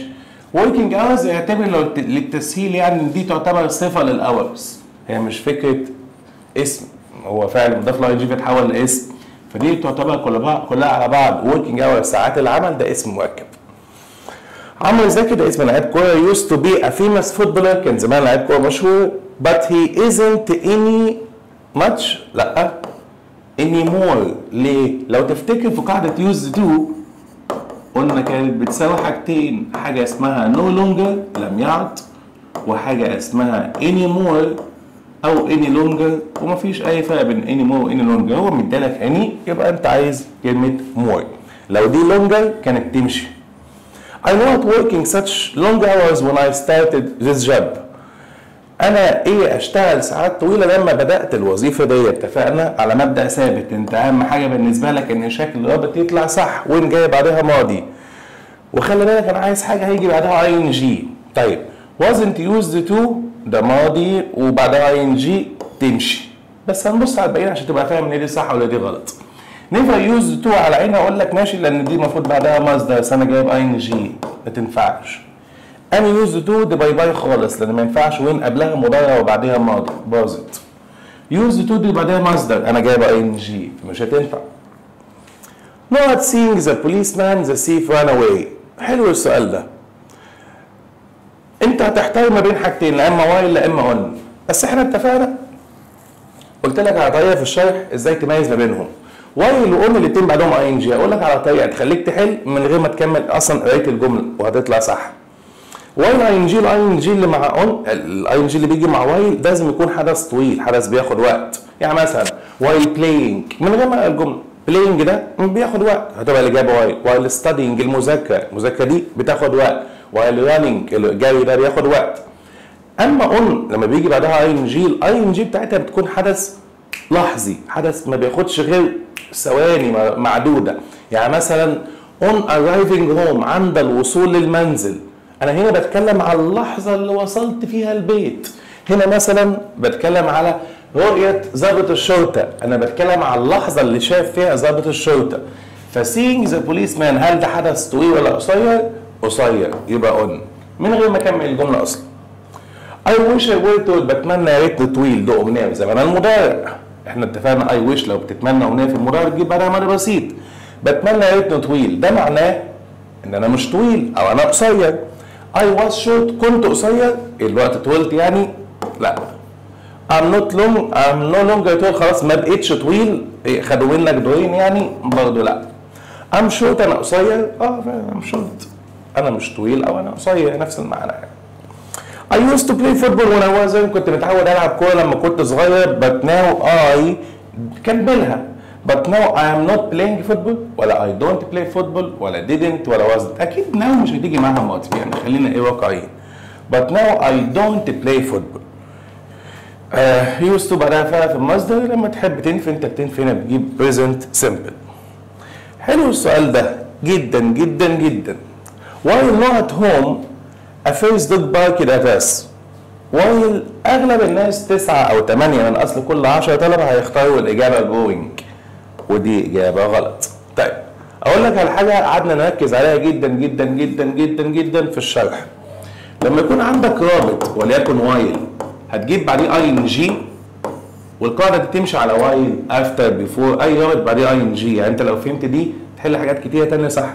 working hours يعتبر لو الت- للتسهيل يعني إن دي تعتبر صفه للاورز هي مش فكره اسم هو فعلا مضاف له جي فتحول لاسم فدي تعتبر كلها كلها على بعض working hours ساعات العمل ده اسم مركب عمرو زكي ده اسم لعيب كوره used to be a famous footballer كان زمان لعيب كوره مشهور but he isn't any much لا anymore ليه؟ لو تفتكر في قاعدة used to قلنا كانت بتساوي حاجتين حاجة اسمها no longer لم يعد وحاجة اسمها anymore أو any longer ومفيش أي فرق بين anymore و any longer هو مديلك any يبقى أنت عايز كلمة more لو دي longer كانت تمشي I not working such long hours when I started this job انا ايه اشتغل ساعات طويله لما بدات الوظيفه دي اتفقنا على مبدا ثابت انت اهم حاجه بالنسبه لك ان شكل الرابط يطلع صح وين جاي بعدها ماضي وخلي بالك انا عايز حاجه هيجي بعدها اي ان جي طيب wasn't used to ده ماضي وبعدها اي ان جي تمشي بس هنبص على الباقيين عشان تبقى فاهم ان دي صح ولا دي غلط نيفر يوز تو على عيني اقول لك ماشي لان دي المفروض بعدها مصدر بس انا جايب اي ان جي ما تنفعش انا يوز تو دي باي باي خالص لان ما ينفعش وين قبلها مضارع وبعديها ماضي باظت يوز تو دي بعدها مصدر انا جايب اي ان جي مش هتنفع not seeing the policeman the thief run away حلو السؤال ده انت هتحتار ما بين حاجتين لا اما واي لا اما اون بس احنا اتفقنا قلت لك على طريقه في الشرح ازاي تميز ما بينهم وايل واون الاثنين بعدهم اي ان جي اقول لك على طريقه تخليك تحل من غير ما تكمل اصلا قرايه الجمله وهتطلع صح وايل اي ان جي الاي ان جي اللي مع اون الاي ان جي اللي بيجي مع وايل لازم يكون حدث طويل حدث بياخد وقت يعني مثلا وايل بلاينج من غير ما اقرا الجمله بلاينج ده بياخد وقت هتبقى الاجابه وايل وايل ستادينج المذاكره المذاكره دي بتاخد وقت وايل رانينج الجري ده بياخد وقت اما اون لما بيجي بعدها اي ان جي الاي ان جي بتاعتها بتكون حدث لحظي حدث ما بياخدش غير ثواني معدوده يعني مثلا اون arriving هوم عند الوصول للمنزل انا هنا بتكلم على اللحظه اللي وصلت فيها البيت هنا مثلا بتكلم على رؤيه ضابط الشرطه انا بتكلم على اللحظه اللي شاف فيها ضابط الشرطه فسينج ذا بوليس مان هل ده حدث طويل ولا قصير قصير يبقى اون من غير ما اكمل الجمله اصلا اي ويش اي ويت بتمنى يا ريتني طويل ده امنيه من زمان المضارع احنا اتفقنا اي ويش لو بتتمنى امنيه في المضارع تجيب بعدها ماضي بسيط بتمنى يا ريتني طويل ده معناه ان انا مش طويل او انا قصير اي واز شورت كنت قصير الوقت طولت يعني لا I'm not long I'm no longer tall خلاص ما بقتش طويل إيه، خدوا منك دورين يعني برضه لا I'm short انا قصير اه فعلا I'm short انا مش طويل او انا قصير نفس المعنى يعني I used to play football when I was young كنت متعود العب كوره لما كنت صغير but now I كملها but now I am not playing football ولا I don't play football ولا didn't ولا wasn't اكيد now مش هتيجي معاها ماضي يعني خلينا ايه واقعيين but now I don't play football آه used to بعدها فعل في المصدر لما تحب تنفي انت بتنفي هنا بتجيب present simple حلو السؤال ده جدا جدا جدا while not at home a first dog barked at us while اغلب الناس تسعة او ثمانية من اصل كل 10 طلبة هيختاروا الاجابة going ودي اجابة غلط طيب اقول لك على حاجة قعدنا نركز عليها جدا جدا جدا جدا جدا في الشرح لما يكون عندك رابط وليكن وايل هتجيب بعديه اي ان جي والقاعده دي تمشي على وايل افتر بيفور اي رابط بعديه اي ان جي يعني انت لو فهمت دي تحل حاجات كتيره تانية صح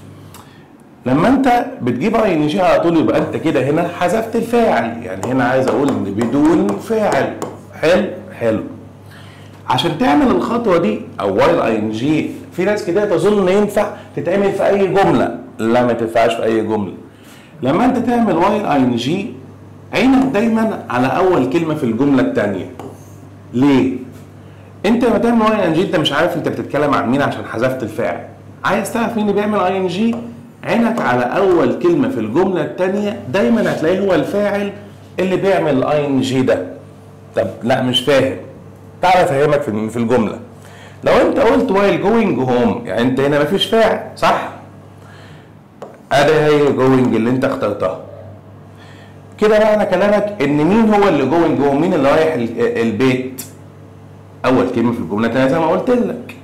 لما انت بتجيب اي ان جي على طول يبقى انت كده هنا حذفت الفاعل يعني هنا عايز اقول ان بدون فاعل حلو حلو عشان تعمل الخطوه دي او وايل اي ان جي في ناس كده تظن ان ينفع تتعمل في اي جمله لا ما تنفعش في اي جمله لما انت تعمل وايل اي ان جي عينك دايما على اول كلمه في الجمله الثانيه ليه انت لما تعمل وايل ان جي انت مش عارف انت بتتكلم عن مين عشان حذفت الفاعل عايز تعرف مين اللي بيعمل اي ان جي عينك على اول كلمه في الجمله الثانيه دايما هتلاقيه هو الفاعل اللي بيعمل الاي ان جي ده طب لا مش فاهم تعالى افهمك في في الجمله لو انت قلت وايل جوينج هوم يعني انت هنا مفيش فاعل صح ادي هي جوينج اللي انت اخترتها كده معنى كلامك ان مين هو اللي جوينج هوم مين اللي رايح ال- البيت اول كلمه في الجمله الثانيه زي ما قلت لك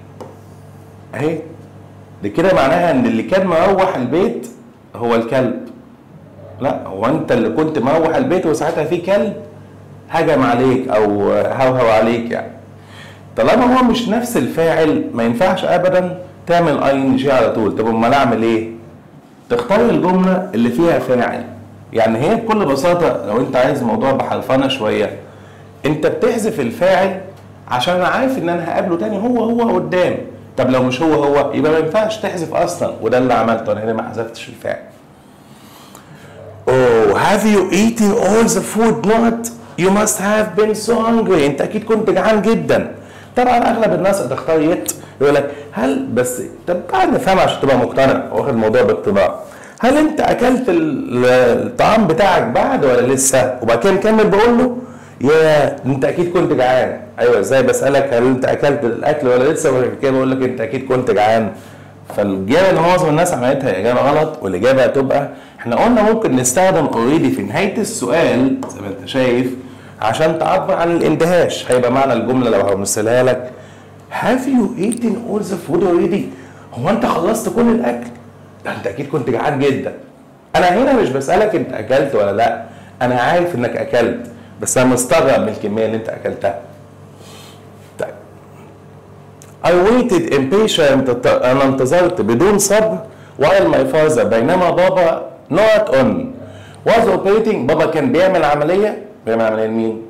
اهي دي كده معناها ان اللي كان مروح البيت هو الكلب لا هو انت اللي كنت مروح البيت وساعتها في كلب هجم عليك او هوهو عليك يعني طالما هو مش نفس الفاعل ما ينفعش ابدا تعمل اي ان جي على طول طب امال اعمل ايه تختار الجمله اللي فيها فاعل يعني هي بكل بساطه لو انت عايز موضوع بحرفنه شويه انت بتحذف الفاعل عشان انا عارف ان انا هقابله تاني هو هو قدام طب لو مش هو هو يبقى ما ينفعش تحذف اصلا وده اللي عملته انا هنا ما حذفتش الفاعل Oh, have you eaten all the food? Not. You must have been so hungry. انت اكيد كنت جعان جدا. طبعا اغلب الناس هتختار يت يقول لك هل بس طب بعد نفهم عشان تبقى مقتنع واخد الموضوع باقتناع. هل انت اكلت ال- الطعام بتاعك بعد ولا لسه؟ وبعد كده نكمل بقول له يا انت اكيد كنت جعان. ايوه ازاي بسالك هل انت اكلت الاكل ولا لسه وبعد كده بقول لك انت اكيد كنت جعان. فالاجابه اللي معظم الناس عملتها هي اجابه غلط والاجابه هتبقى احنا قلنا ممكن نستخدم اوريدي في نهايه السؤال زي ما انت شايف عشان تعبر عن الاندهاش هيبقى معنى الجمله لو همثلها لك Have you eaten all the food already؟ هو انت خلصت كل الاكل؟ ده انت اكيد كنت جعان جدا. انا هنا مش بسالك انت اكلت ولا لا، انا عارف انك اكلت بس انا مستغرب من الكميه اللي انت اكلتها. طيب I waited impatient أنا انتظرت بدون صبر while my father بينما بابا not on was operating بابا كان بيعمل عملية بيعمل عملية لمين؟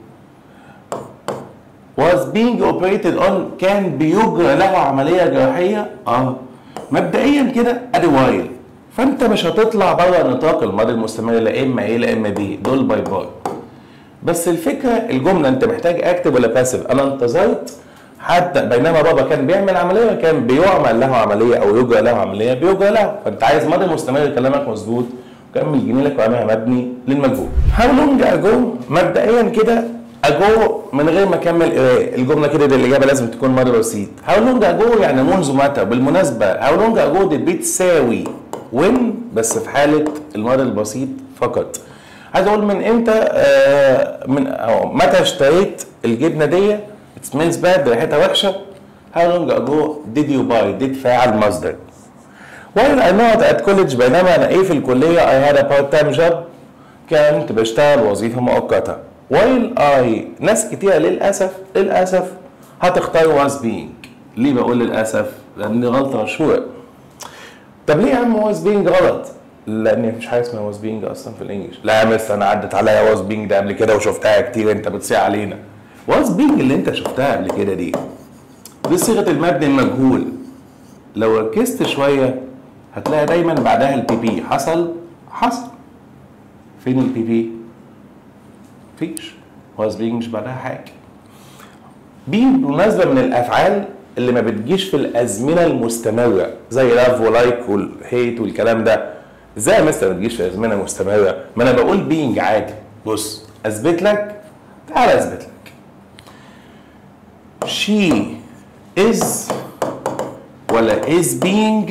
was being operated on كان بيجرى له عملية جراحية اه مبدئيا كده ادي وايل فانت مش هتطلع بره نطاق الماضي المستمر لا اما ايه لا اما بي دول باي باي بس الفكره الجمله انت محتاج اكتب ولا باسف انا انتظرت حتى بينما بابا كان بيعمل عمليه وكان بيعمل له عمليه او يجرى له عمليه بيجرى له فانت عايز ماضي مستمر كلامك مظبوط وكمل جنيه لك وعملها مبني للمجهول هاو لونج اجو مبدئيا كده اجو من غير ما اكمل قرايه الجمله كده دي الاجابه لازم تكون ماضي بسيط هاو لونج اجو يعني منذ متى بالمناسبه هاو لونج اجو دي بتساوي وين بس في حاله الماضي البسيط فقط عايز اقول من امتى آه من أو متى اشتريت الجبنه دي it smells bad ريحتها وحشه how long ago did you buy did فاعل مصدر while I not at college بينما انا ايه في الكليه I had a part time job كنت بشتغل وظيفه مؤقته while I ناس كتيره للاسف للاسف هتختار was being ليه بقول للاسف لان دي غلطه مشهوره طب ليه يا عم was being غلط لان مفيش حاجه اسمها was being اصلا في الانجليش لا يا مستر انا عدت عليا was being ده قبل كده وشفتها كتير انت بتصيع علينا was being اللي انت شفتها قبل كده دي دي صيغه المبني المجهول لو ركزت شويه هتلاقي دايما بعدها البي بي حصل حصل فين البي بي مفيش was being مش بعدها حاجه بي بالمناسبه من الافعال اللي ما بتجيش في الازمنه المستمره زي لاف ولايك والهيت والكلام ده ازاي يا مستر ما تجيش في ازمنه مستمره ما انا بقول بينج عادي بص اثبت لك تعال اثبت لك she is ولا is being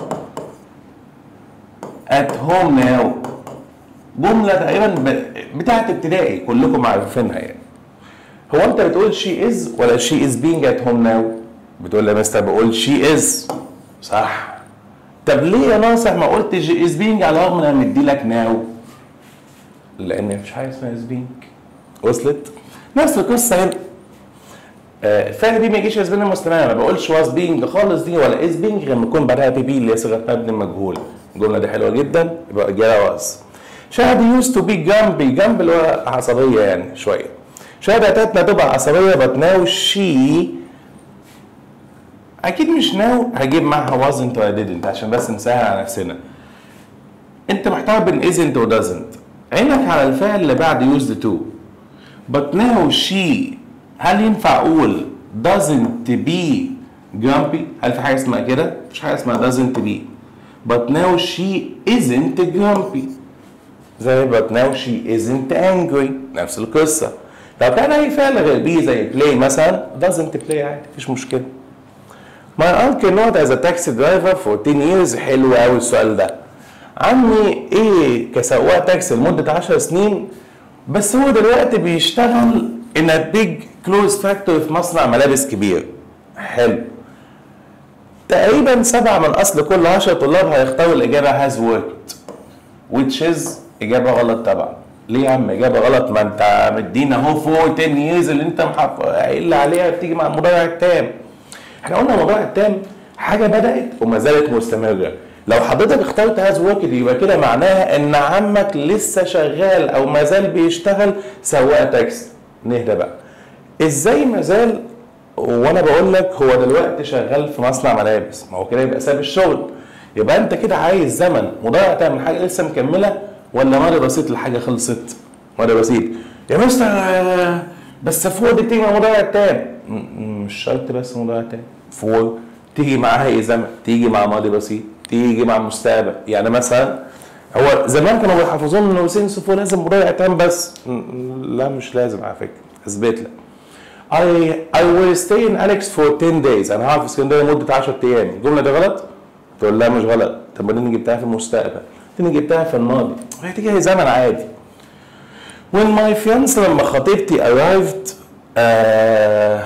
at home now جملة تقريبا ب- بتاعت ابتدائي كلكم عارفينها يعني هو انت بتقول she is ولا she is being at home now بتقول لي يا مستر بقول she is صح طب ليه يا ناصح ما قلت she is being على الرغم ان انا مدي لك now لان مفيش حاجه اسمها is being وصلت نفس القصه هنا آه، الفعل بي ما يجيش اسبانيا مستمره ما بقولش واز بينج خالص دي ولا از بينج لما يكون بعدها بي بي اللي هي صيغه مبني مجهول الجمله دي حلوه جدا يبقى اجابه واز شهد يوز تو بي جنبي جنب اللي هو عصبيه يعني شويه شهد اتتنا تبقى عصبيه بت ناو شي اكيد مش ناو هجيب معاها wasn't ولا didn't عشان بس نسهل على نفسنا انت محتار بين isn't و doesn't عينك على الفعل اللي بعد used to but now she هل ينفع اقول doesn't be grumpy هل في حاجه اسمها كده مفيش حاجه اسمها doesn't be but now she isn't grumpy زي but now she isn't angry نفس القصه لو كان اي فعل غير بي زي play مثلا doesn't play عادي مفيش مشكله My uncle not as a taxi driver for 10 years حلو قوي السؤال ده عمي ايه كسواق تاكسي لمده 10 سنين بس هو دلوقتي بيشتغل in a big clothes factory في مصنع ملابس كبير حلو تقريبا سبعة من أصل كل عشرة طلاب هيختاروا الإجابة has worked which is اجابه غلط طبعا ليه يا عم اجابه غلط ما انت مدينا اهو فوق 10 years اللي انت محف- قايل عليها بتيجي مع المضارع التام احنا قلنا المضارع التام حاجه بدات وما زالت مستمره لو حضرتك اخترت هاز وركد يبقى كده معناها ان عمك لسه شغال او ما زال بيشتغل سواق تاكسي نهدى بقى ازاي ما زال وانا بقول لك هو دلوقتي شغال في مصنع ملابس ما هو كده يبقى ساب الشغل يبقى انت كده عايز زمن مضارع تام من حاجه لسه مكمله ولا ماضي بسيط لحاجه خلصت ماضي بسيط يا مستر آه، بس فور دي بتيجي مع مضارع تام م- م- مش شرط بس مضارع تام فور تيجي معاها ايه زمن تيجي مع ماضي بسيط تيجي مع مستقبل يعني مثلا هو زمان كانوا بيحفظون انه سينس فور لازم مضارع تام بس م- م- لا مش لازم على فكره اثبت لك I I will stay in Alex for 10 days انا هقعد في اسكندريه لمده 10 ايام الجمله دي غلط؟ تقول لا مش غلط طب ما دي أنا جبتها في المستقبل دي أنا جبتها في الماضي هي تيجي زمن عادي when my fiance لما خطيبتي arrived آه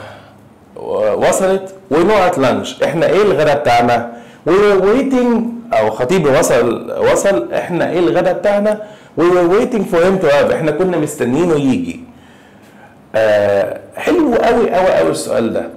وصلت we know at lunch احنا ايه الغدا بتاعنا we were waiting او خطيبي وصل وصل احنا ايه الغدا بتاعنا we were waiting for him to arrive احنا كنا مستنيينه يجي آه حلو قوي قوي قوي السؤال ده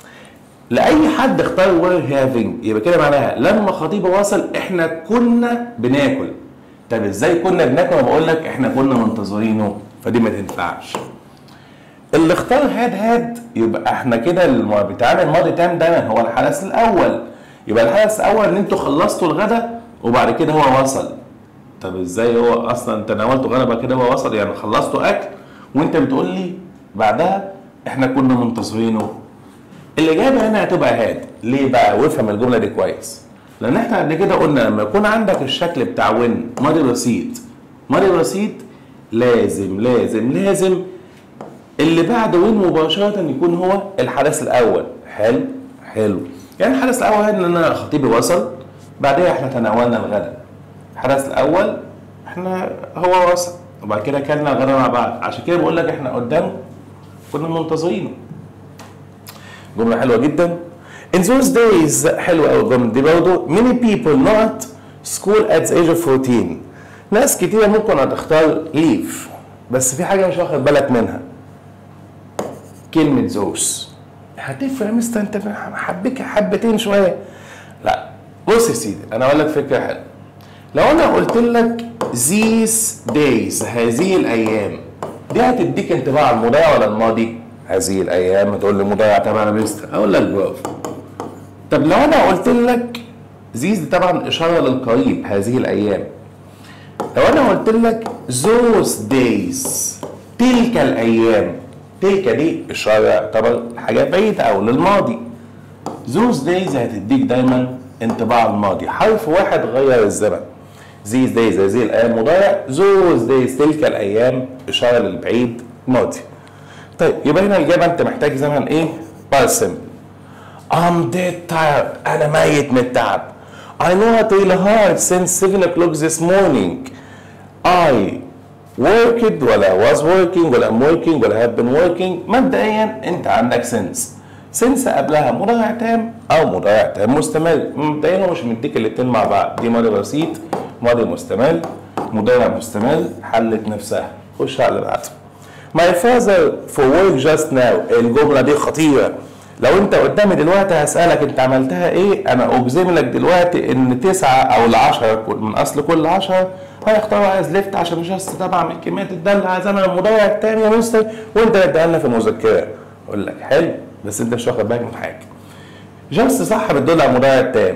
لاي حد اختار وير هافينج يبقى كده معناها لما خطيبه وصل احنا كنا بناكل طب ازاي كنا بناكل انا بقول لك احنا كنا منتظرينه فدي ما تنفعش اللي اختار هاد هاد يبقى احنا كده الم- بتاعنا الماضي تام دايما هو الحدث الاول يبقى الحدث الاول ان انتوا خلصتوا الغدا وبعد كده هو وصل طب ازاي هو اصلا تناولتوا غدا بعد كده هو وصل يعني خلصتوا اكل وانت بتقول لي بعدها احنا كنا منتظرينه الاجابه هنا هتبقى هاد ليه بقى وافهم الجمله دي كويس لان احنا قبل كده قلنا لما يكون عندك الشكل بتاع وين ماضي بسيط ماضي بسيط لازم لازم لازم اللي بعد وين مباشره يكون هو الحدث الاول حلو حلو يعني الحدث الاول ان انا خطيبي وصل بعدها احنا تناولنا الغداء الحدث الاول احنا هو وصل وبعد كده كلنا الغداء مع بعض عشان كده بقول لك احنا قدامه كنا منتظرينه جملة حلوة جدا In those days حلوة أوي الجملة دي برضه many people not school at the age of 14 ناس كتيرة ممكن هتختار leave بس في حاجة مش واخد بالك منها كلمة زوس هتفرق يا مستر انت حبيك حبتين شوية لا بص يا سيدي انا اقول لك فكرة حلوة لو انا قلت لك these days هذه الايام دي هتديك انطباع على المضارع ولا الماضي؟ هذه الايام تقول لي مضارع طبعا يا مستر اقول لك برافو طب لو انا قلت لك these دي طبعا اشاره للقريب هذه الايام لو انا قلت لك those days تلك الايام تلك دي اشاره تعتبر حاجه بعيده او للماضي those days هتديك دايما انطباع الماضي حرف واحد غير الزمن these days هذه الايام مضارع those days تلك الايام اشاره للبعيد ماضي طيب يبقى هنا الاجابه انت محتاج زمن ايه؟ بارسم I'm dead tired انا ميت من التعب I know it really hard since 7 o'clock this morning I worked ولا was working ولا am working ولا have been working مبدئيا انت عندك since since قبلها مضارع تام او مضارع تام مستمر مبدئيا هو مش مديك الاتنين مع بعض دي ماضي بسيط ماضي مستمر مضارع مستمر حلت نفسها خش على اللي بعده My father for work just now الجملة دي خطيرة لو انت قدامي دلوقتي هسألك انت عملتها ايه انا اجزم لك دلوقتي ان تسعة او العشرة من اصل كل عشرة هيختاروا عايز ليفت عشان جاست طبعا من كمية الدالة على زمن المضارع التاني يا مستر وانت اديها لنا في المذكرة اقول لك حلو بس انت مش واخد بالك من حاجة جاست صح بتدل على المضارع التام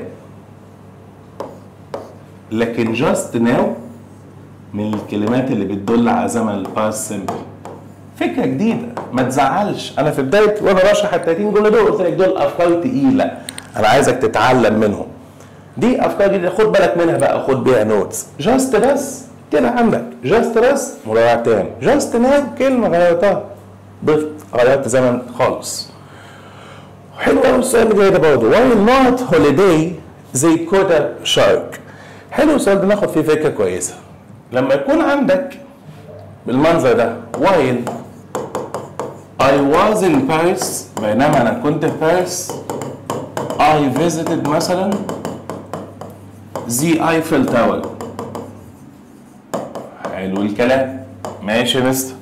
لكن جاست ناو من الكلمات اللي بتدل على زمن الباست سيمبل فكره جديده ما تزعلش انا في بدايه وانا بشرح ال 30 جمله دول قلت لك دول افكار تقيله انا عايزك تتعلم منهم دي افكار جديده خد بالك منها بقى خد بيها نوتس جاست بس كده عندك جاست بس مضارع تام جاست ناو كلمه غيرتها ضفت غيرت زمن خالص حلو قوي السؤال اللي جاي ده برضه while not holiday they caught a shark حلو السؤال ده ناخد فيه فكره كويسه لما يكون عندك بالمنظر ده while I was in Paris بينما أنا كنت في باريس I visited مثلا the Eiffel Tower حلو الكلام ماشي يا مستر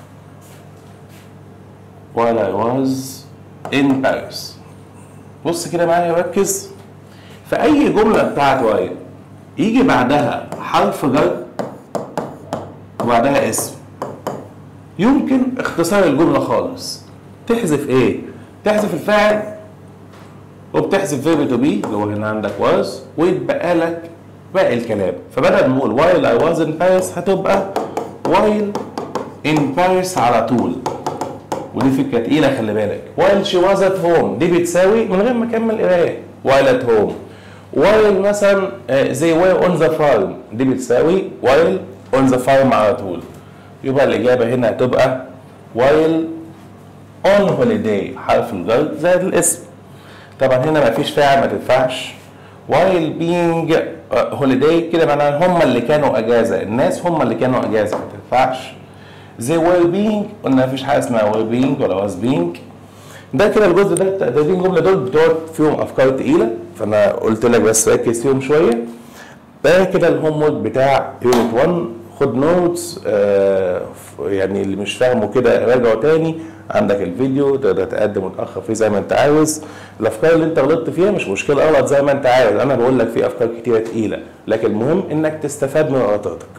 while I was in Paris بص كده معايا ركز في أي جملة بتاعت while يجي بعدها حرف جر وبعدها اسم يمكن اختصار الجملة خالص تحذف ايه؟ تحذف الفاعل وبتحذف فيرب تو بي اللي هو هنا عندك was ويتبقى لك باقي الكلام فبدل ما نقول while I was in Paris هتبقى while in Paris على طول ودي فكرة تقيلة خلي بالك while she was at home دي بتساوي من غير ما اكمل قراية while at home while مثلا آه، they were on the farm دي بتساوي while on the farm على طول يبقى الإجابة هنا هتبقى while on holiday حرف الجر زائد الاسم طبعا هنا مفيش فاعل ما تنفعش while being uh, holiday كده معناها هم اللي كانوا اجازه الناس هم اللي كانوا اجازه ما تنفعش they were being قلنا مفيش حاجه اسمها were being ولا was being ده كده الجزء ده ده دي الجمله دول بتوع فيهم افكار تقيله فانا قلت لك بس ركز فيهم شويه ده كده الهوم ورك بتاع يونت 1 خد نوتس آه يعني اللي مش فاهمه كده راجعه تاني عندك الفيديو تقدر تقدم وتاخر فيه زي ما انت عاوز الافكار اللي انت غلطت فيها مش مشكله اغلط زي ما انت عاوز انا بقول لك في افكار كتيره تقيله لكن المهم انك تستفاد من غلطاتك